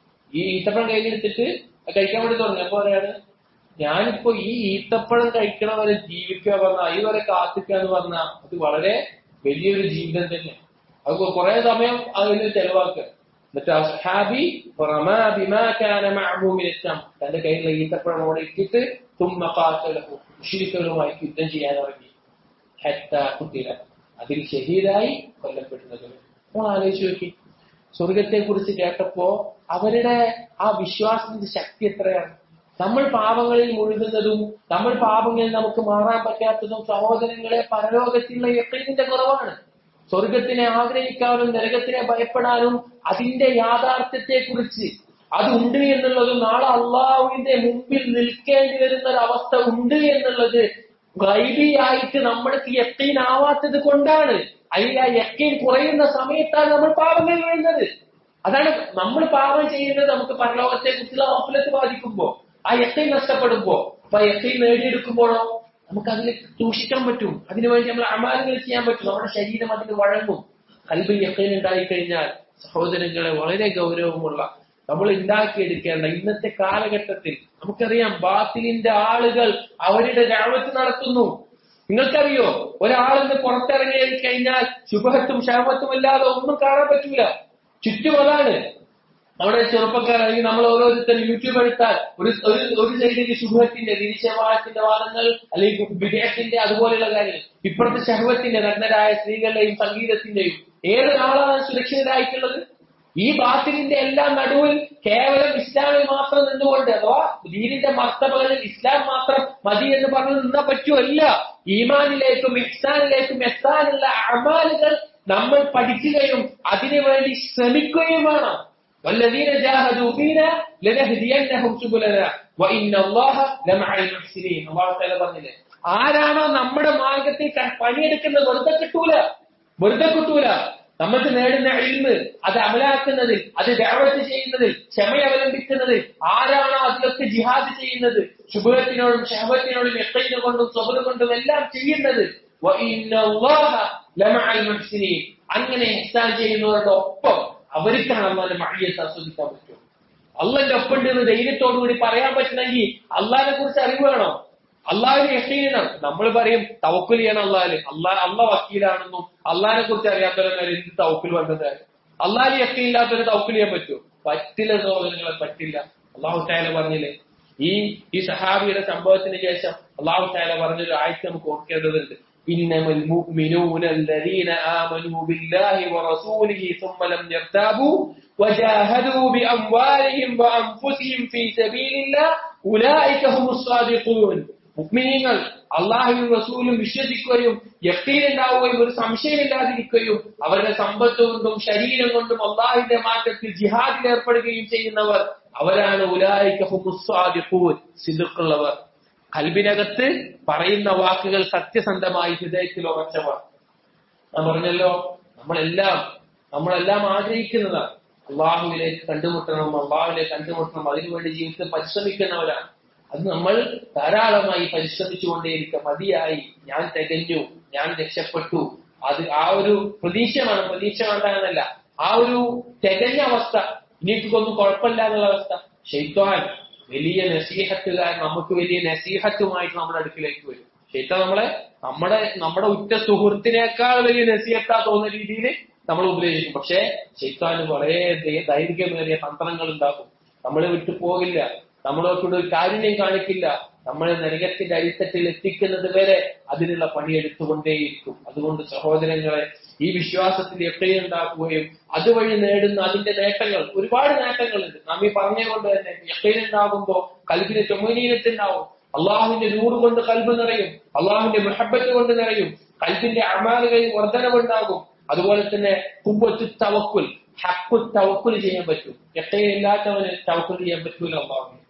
ഈ ഈത്തപ്പഴം കയ്യിലെടുത്തിട്ട് അത് കഴിക്കാൻ വേണ്ടി തുടങ്ങി അപ്പൊ പറയാണ് ഞാനിപ്പോ ഈ ഈത്തപ്പഴം കഴിക്കണ വരെ ജീവിക്കുക പറഞ്ഞ ഈ വരെ കാത്തിക്കുക എന്ന് പറഞ്ഞാൽ അത് വളരെ വലിയൊരു ജീവിതം തന്നെ അത് കുറെ സമയം അതിന് ചെലവാക്കുക എന്നിട്ട് ആ സഹാബി റമാ ബിമാ കാന മഅഹു മിൻ അസ്സം തന്റെ കയ്യിലുള്ള ഈത്തപ്പഴം അവിടെ ഇട്ടിട്ട് തുമ്മ ഖാതലഹു മുശ്രിക്കുകളുമായി യുദ്ധം ചെയ്യാൻ ഇറങ്ങി ഹത്ത കുത്തില അതിൽ ഷഹീദായി കൊല്ലപ്പെടുന്നത് നമ്മൾ ആലോചിച്ച് നോക്കി സ്വർഗത്തെ കുറിച്ച് കേട്ടപ്പോ അവരുടെ ആ വിശ്വാസത്തിന്റെ ശക്തി എത്രയാണ് നമ്മൾ പാപങ്ങളിൽ മുഴുകുന്നതും നമ്മൾ പാപങ്ങളിൽ നമുക്ക് മാറാൻ പറ്റാത്തതും സഹോദരങ്ങളെ പരലോകത്തിലുള്ള യക്കീനിന്റെ കുറവാണ് സ്വർഗത്തിനെ ആഗ്രഹിക്കാനും നരകത്തിനെ ഭയപ്പെടാനും അതിന്റെ യാഥാർത്ഥ്യത്തെ കുറിച്ച് അതുണ്ട് എന്നുള്ളതും നാളെ അള്ളാഹുവിന്റെ മുമ്പിൽ നിൽക്കേണ്ടി വരുന്ന ഒരു അവസ്ഥ ഉണ്ട് എന്നുള്ളത് ഗൈബിയായിട്ട് നമ്മൾക്ക് യക്കീനാവാത്തത് കൊണ്ടാണ് അല്ലെങ്കിൽ ആ യക്കീൻ കുറയുന്ന സമയത്താണ് നമ്മൾ പാപങ്ങൾ വീഴുന്നത് അതാണ് നമ്മൾ പാപം ചെയ്യുന്നത് നമുക്ക് പരലോകത്തെ കുറിച്ചുള്ള ഓഫലത്ത് ബാധിക്കുമ്പോ ആ യക്കീൻ നഷ്ടപ്പെടുമ്പോ അപ്പൊ ആ യക്കീൻ നേടിയെടുക്കുമ്പോഴോ നമുക്ക് അതിൽ സൂക്ഷിക്കാൻ പറ്റും അതിനുവേണ്ടി നമ്മൾ അമാലുകൾ ചെയ്യാൻ പറ്റും നമ്മുടെ ശരീരം അതിന് വഴങ്ങും കൽബിൽ യക്കീൻ ഉണ്ടായിക്കഴിഞ്ഞാൽ സഹോദരങ്ങളെ വളരെ ഗൗരവമുള്ള നമ്മൾ ഉണ്ടാക്കിയെടുക്കേണ്ട ഇന്നത്തെ കാലഘട്ടത്തിൽ നമുക്കറിയാം ബാത്തിലിന്റെ ആളുകൾ അവരുടെ രാവത്ത് നടത്തുന്നു നിങ്ങൾക്കറിയോ ഒരാളിന്ന് പുറത്തിറങ്ങി കഴിഞ്ഞാൽ ശുഭഹത്തും ക്ഷേമത്തും ഇല്ലാതെ ഒന്നും കാണാൻ പറ്റൂല ചുറ്റും അതാണ് നമ്മുടെ ചെറുപ്പക്കാർ അല്ലെങ്കിൽ നമ്മൾ ഓരോരുത്തരും യൂട്യൂബ് എടുത്താൽ ഒരു ഒരു ഒരു സൈഡിൽ ശുഭത്തിന്റെ നിരീക്ഷവാദത്തിന്റെ വാദങ്ങൾ അല്ലെങ്കിൽ വിദേഹത്തിന്റെ അതുപോലെയുള്ള കാര്യങ്ങൾ ഇപ്പുറത്തെ ശഹവത്തിന്റെ നഗ്നരായ സ്ത്രീകളുടെയും സംഗീതത്തിന്റെയും ഏത് ആളാണ് സുരക്ഷിതരായിട്ടുള്ളത് ഈ ബാത്തിലിന്റെ എല്ലാം നടുവിൽ കേവലം ഇസ്ലാമിൽ മാത്രം നിന്നുകൊണ്ട് അഥവാ ദീനിന്റെ മർത്തബകളിൽ ഇസ്ലാം മാത്രം മതി എന്ന് പറഞ്ഞ് നിന്നാ പറ്റുമല്ല ഈമാനിലേക്കും ഇഹ്സാനിലേക്കും എത്താനുള്ള അമാലുകൾ നമ്മൾ പഠിക്കുകയും അതിനുവേണ്ടി ശ്രമിക്കുകയും വേണം والذين جاهدوا فينا لنهدينهم سبلنا وإن الله لمع المحسنين അള്ളാഹു തആല പറഞ്ഞില്ലേ ആരാണോ നമ്മുടെ മാർഗത്തിൽ ക- പണിയെടുക്കുന്നത് വെറുതെ കിട്ടൂല വെറുതെ കിട്ടൂല നമുക്ക് നേടുന്ന ഇൽമ് അത് അമലാക്കുന്നതിൽ അത് ദഅവത്ത് ചെയ്യുന്നതിൽ ക്ഷമ അവലംബിക്കുന്നതിൽ ആരാണോ അതിലൊക്കെ ജിഹാദ് ചെയ്യുന്നത് ശുഭത്തിനോടും ഷഹവത്തിനോടും എത്തയിന് കൊണ്ടും സ്വബറ് കൊണ്ടും എല്ലാം ചെയ്യുന്നത് وَإِنَّ اللَّهَ لَمَعَ الْمُحْسِنِينَ അങ്ങനെ ഇഹ്സാൻ ചെയ്യുന്നവരുടെ ഒപ്പം അവർക്കാണ് അള്ളാന്റെ മഴയത്ത് ആസ്വദിക്കാൻ പറ്റും അള്ളന്റെ ഒപ്പം ഉണ്ട് എന്ന് ധൈര്യത്തോടു കൂടി പറയാൻ പറ്റണമെങ്കിൽ അള്ളാഹിനെ കുറിച്ച് അറിവ് വേണം അള്ളാഹിനെ യക്കീനാണ് നമ്മൾ പറയും തവക്കുൽ ചെയ്യണം അള്ളാഹില് അള്ളാഹ് അള്ള വക്കീലാണെന്നും അള്ളാഹിനെ കുറിച്ച് അറിയാത്തവരെ എന്ത് തവക്കുൽ വന്നത് അള്ളാഹിന് യക്കീനില്ലാത്തൊരു തവക്കുൽ ചെയ്യാൻ പറ്റുമോ പറ്റില്ല സഹോദരങ്ങളെ പറ്റില്ല അള്ളാഹു താല പറഞ്ഞില്ലേ ഈ ഈ സഹാബിയുടെ സംഭവത്തിന് ശേഷം അള്ളാഹു താല പറഞ്ഞൊരു ആഴ്ച നമുക്ക് ഓർക്കേണ്ടതുണ്ട് إنما المؤمنون الذين آمنوا بالله ورسوله ثم لم يرتابوا وجاهدوا بأموالهم وأنفسهم في سبيل الله أولئك هم الصادقون മുഗ്മിനീങ്ങൾ അള്ളാഹുവും റസൂലും വിശ്വസിക്കുകയും യക്കീനുണ്ടാവുകയും ഒരു സംശയമില്ലാതിരിക്കുകയും അവരുടെ സമ്പത്ത് കൊണ്ടും ശരീരം കൊണ്ടും അള്ളാഹിന്റെ മാറ്റത്തിൽ ജിഹാദിൽ ഏർപ്പെടുകയും ചെയ്യുന്നവർ അവരാണ് ഉലായിക്കുള്ളവർ സിദ്ധുക്കുള്ളവർ കൽബിനകത്ത് പറയുന്ന വാക്കുകൾ സത്യസന്ധമായി ഹൃദയത്തിൽ ഉറച്ചവർ ഞാൻ പറഞ്ഞല്ലോ നമ്മളെല്ലാം നമ്മളെല്ലാം ആഗ്രഹിക്കുന്നതാണ് അള്ളാഹുവിലേക്ക് കണ്ടുമുട്ടണം അള്ളാഹുവിലേക്ക് കണ്ടുമുട്ടണം അതിനുവേണ്ടി ജീവിതത്തിൽ പരിശ്രമിക്കുന്നവരാണ് അത് നമ്മൾ ധാരാളമായി പരിശ്രമിച്ചുകൊണ്ടേയിരിക്കുക മതിയായി ഞാൻ തികഞ്ഞു ഞാൻ രക്ഷപ്പെട്ടു അത് ആ ഒരു പ്രതീക്ഷ വേണം പ്രതീക്ഷ വേണ്ട എന്നല്ല ആ ഒരു തികഞ്ഞ അവസ്ഥ ഇനിക്കൊന്നും കുഴപ്പമില്ല എന്നുള്ള അവസ്ഥ ഷെയ്ത്താൻ വലിയ നസീഹത്തുകാരൻ നമുക്ക് വലിയ നസീഹത്തുമായിട്ട് നമ്മുടെ അടുക്കിലേക്ക് വരും ഷെയ്ത്താൻ നമ്മളെ നമ്മുടെ നമ്മുടെ ഉറ്റ സുഹൃത്തിനേക്കാൾ വലിയ നസീഹത്താ തോന്നുന്ന രീതിയിൽ നമ്മൾ ഉപദേശിക്കും പക്ഷേ ഷെയ്ത്താന് വളരെ ദൈ- ദൈർഘ്യമേറിയ തന്ത്രങ്ങൾ ഉണ്ടാക്കും നമ്മളെ വിട്ടു പോകില്ല നമ്മളോട് ഒരു കാരുണ്യം കാണിക്കില്ല നമ്മളെ നരകത്തിന്റെ അടിത്തട്ടിൽ എത്തിക്കുന്നത് വരെ അതിനുള്ള പണിയെടുത്തുകൊണ്ടേയിരിക്കും അതുകൊണ്ട് സഹോദരങ്ങളെ ഈ വിശ്വാസത്തിൽ എപ്പോഴും ഉണ്ടാക്കുകയും അതുവഴി നേടുന്ന അതിന്റെ നേട്ടങ്ങൾ ഒരുപാട് നേട്ടങ്ങളുണ്ട് നാം ഈ പറഞ്ഞുകൊണ്ട് തന്നെ എപ്പോഴും ഉണ്ടാകുമ്പോ കൽബിന് ചുമനീയത്തുണ്ടാവും അള്ളാഹുവിന്റെ നൂറ് കൊണ്ട് കൽബ് നിറയും അള്ളാഹുവിന്റെ മുഹബത്ത് കൊണ്ട് നിറയും കൽബിന്റെ അമാലുകളിൽ വർധനവുണ്ടാകും അതുപോലെ തന്നെ കുമ്പത്ത് തവക്കുൽ ഹക്കു തവക്കുൽ ചെയ്യാൻ പറ്റും എട്ടയില്ലാത്തവന് തവക്കുൽ ചെയ്യാൻ പറ്റൂല അള്ളാഹുവിന്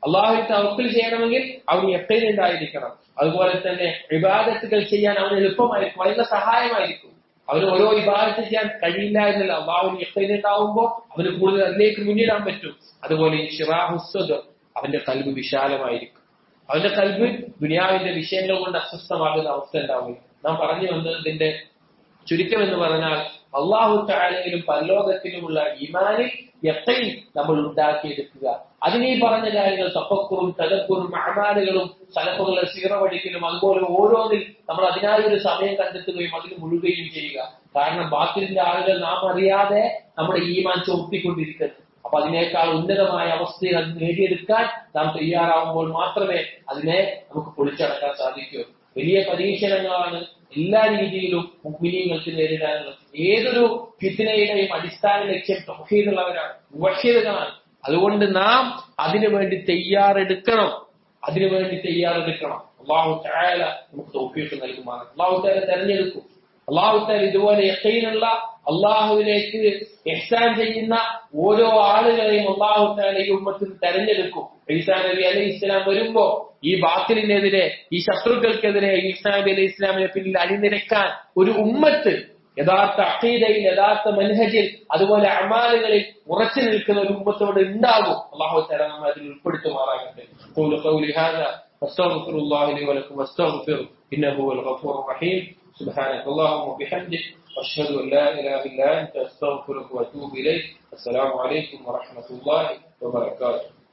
അള്ളാഹു തവക്കൽ ചെയ്യണമെങ്കിൽ അവന് എപ്പോഴും ഉണ്ടായിരിക്കണം അതുപോലെ തന്നെ വിവാദത്തുകൾ ചെയ്യാൻ അവന് എളുപ്പമായിരിക്കും അതിനുള്ള സഹായമായിരിക്കും അവന് ഓരോ വിഭാഗത്ത് ചെയ്യാൻ കഴിയില്ല എന്നല്ല അള്ളാഹുവിന് എപ്പോഴും ഉണ്ടാവുമ്പോൾ അവന് കൂടുതൽ അതിലേക്ക് മുന്നിടാൻ പറ്റും അതുപോലെ ഈ ഷിറാഹുസ്വദ് അവന്റെ കൽബ് വിശാലമായിരിക്കും അവന്റെ കൽബ് ദുനിയാവിന്റെ വിഷയങ്ങൾ കൊണ്ട് അസ്വസ്ഥമാകുന്ന അവസ്ഥ ഉണ്ടാവുകയും നാം പറഞ്ഞു വന്നതിന്റെ ചുരുക്കം എന്ന് പറഞ്ഞാൽ അള്ളാഹു താഴയിലും പരലോകത്തിലുമുള്ള ഈമാനിൽ എത്രയും നമ്മൾ ഉണ്ടാക്കിയെടുക്കുക അതിനീ പറഞ്ഞ കാര്യങ്ങൾ തപ്പക്കുറും തകക്കുറും അമാലുകളും സലഫുകളുടെ സീറ പഠിക്കലും അതുപോലെ ഓരോന്നിൽ നമ്മൾ അതിനായി ഒരു സമയം കണ്ടെത്തുകയും അതിൽ മുഴുകുകയും ചെയ്യുക കാരണം ബാക്കിലിന്റെ ആളുകൾ നാം അറിയാതെ നമ്മുടെ ഈമാൻ ചോർത്തിക്കൊണ്ടിരിക്കുന്നു അപ്പൊ അതിനേക്കാൾ ഉന്നതമായ അവസ്ഥയിൽ അത് നേടിയെടുക്കാൻ നാം തയ്യാറാവുമ്പോൾ മാത്രമേ അതിനെ നമുക്ക് പൊളിച്ചടക്കാൻ സാധിക്കൂ വലിയ പരീക്ഷണങ്ങളാണ് എല്ലാ രീതിയിലും മുഗ്മിനീങ്ങൾക്ക് നേരിടാനുള്ളത് ഏതൊരു ഫിത്തിനയുടെയും അടിസ്ഥാന ലക്ഷ്യം തൊഹീദുള്ളവരാണ് മുവഹിദുകളാണ് അതുകൊണ്ട് നാം അതിനു വേണ്ടി തയ്യാറെടുക്കണം അതിനു വേണ്ടി തയ്യാറെടുക്കണം അള്ളാഹു തായാല നമുക്ക് തൗഫീഖ് നൽകുമാണ് അള്ളാഹു താല തെരഞ്ഞെടുക്കും അള്ളാഹു താല ഇതുപോലെ യക്കീനുള്ള അള്ളാഹുവിലേക്ക് എഹ്സാൻ ചെയ്യുന്ന ഓരോ ആളുകളെയും അള്ളാഹു താല ഈ ഉമ്മത്തിൽ തെരഞ്ഞെടുക്കും ഈസാ നബി അലൈഹി ഇസ്ലാം വരുമ്പോ ഈ ബാത്തിലിനെതിരെ ഈ ശത്രുക്കൾക്കെതിരെ ഈസാ നബി അലൈഹി ഇസ്ലാമിനെ പിന്നിൽ അണിനിരക്കാൻ ഒരു ഉമ്മത്ത് യഥാർത്ഥ അഖീദയിൽ യഥാർത്ഥ മനഹജിൽ അതുപോലെ അമാലുകളിൽ ഉറച്ചു നിൽക്കുന്ന ഒരു ഉമ്മത്തോട് ഉണ്ടാകും അള്ളാഹു തല നമ്മൾ അതിൽ ഉൾപ്പെടുത്തുമാറാകട്ടെ قولوا قولي هذا واستغفر الله لي ولكم واستغفروا انه هو الغفور الرحيم سبحانك اللهم وبحمدك واشهد ان لا اله الا انت استغفرك واتوب اليك السلام عليكم ورحمه الله وبركاته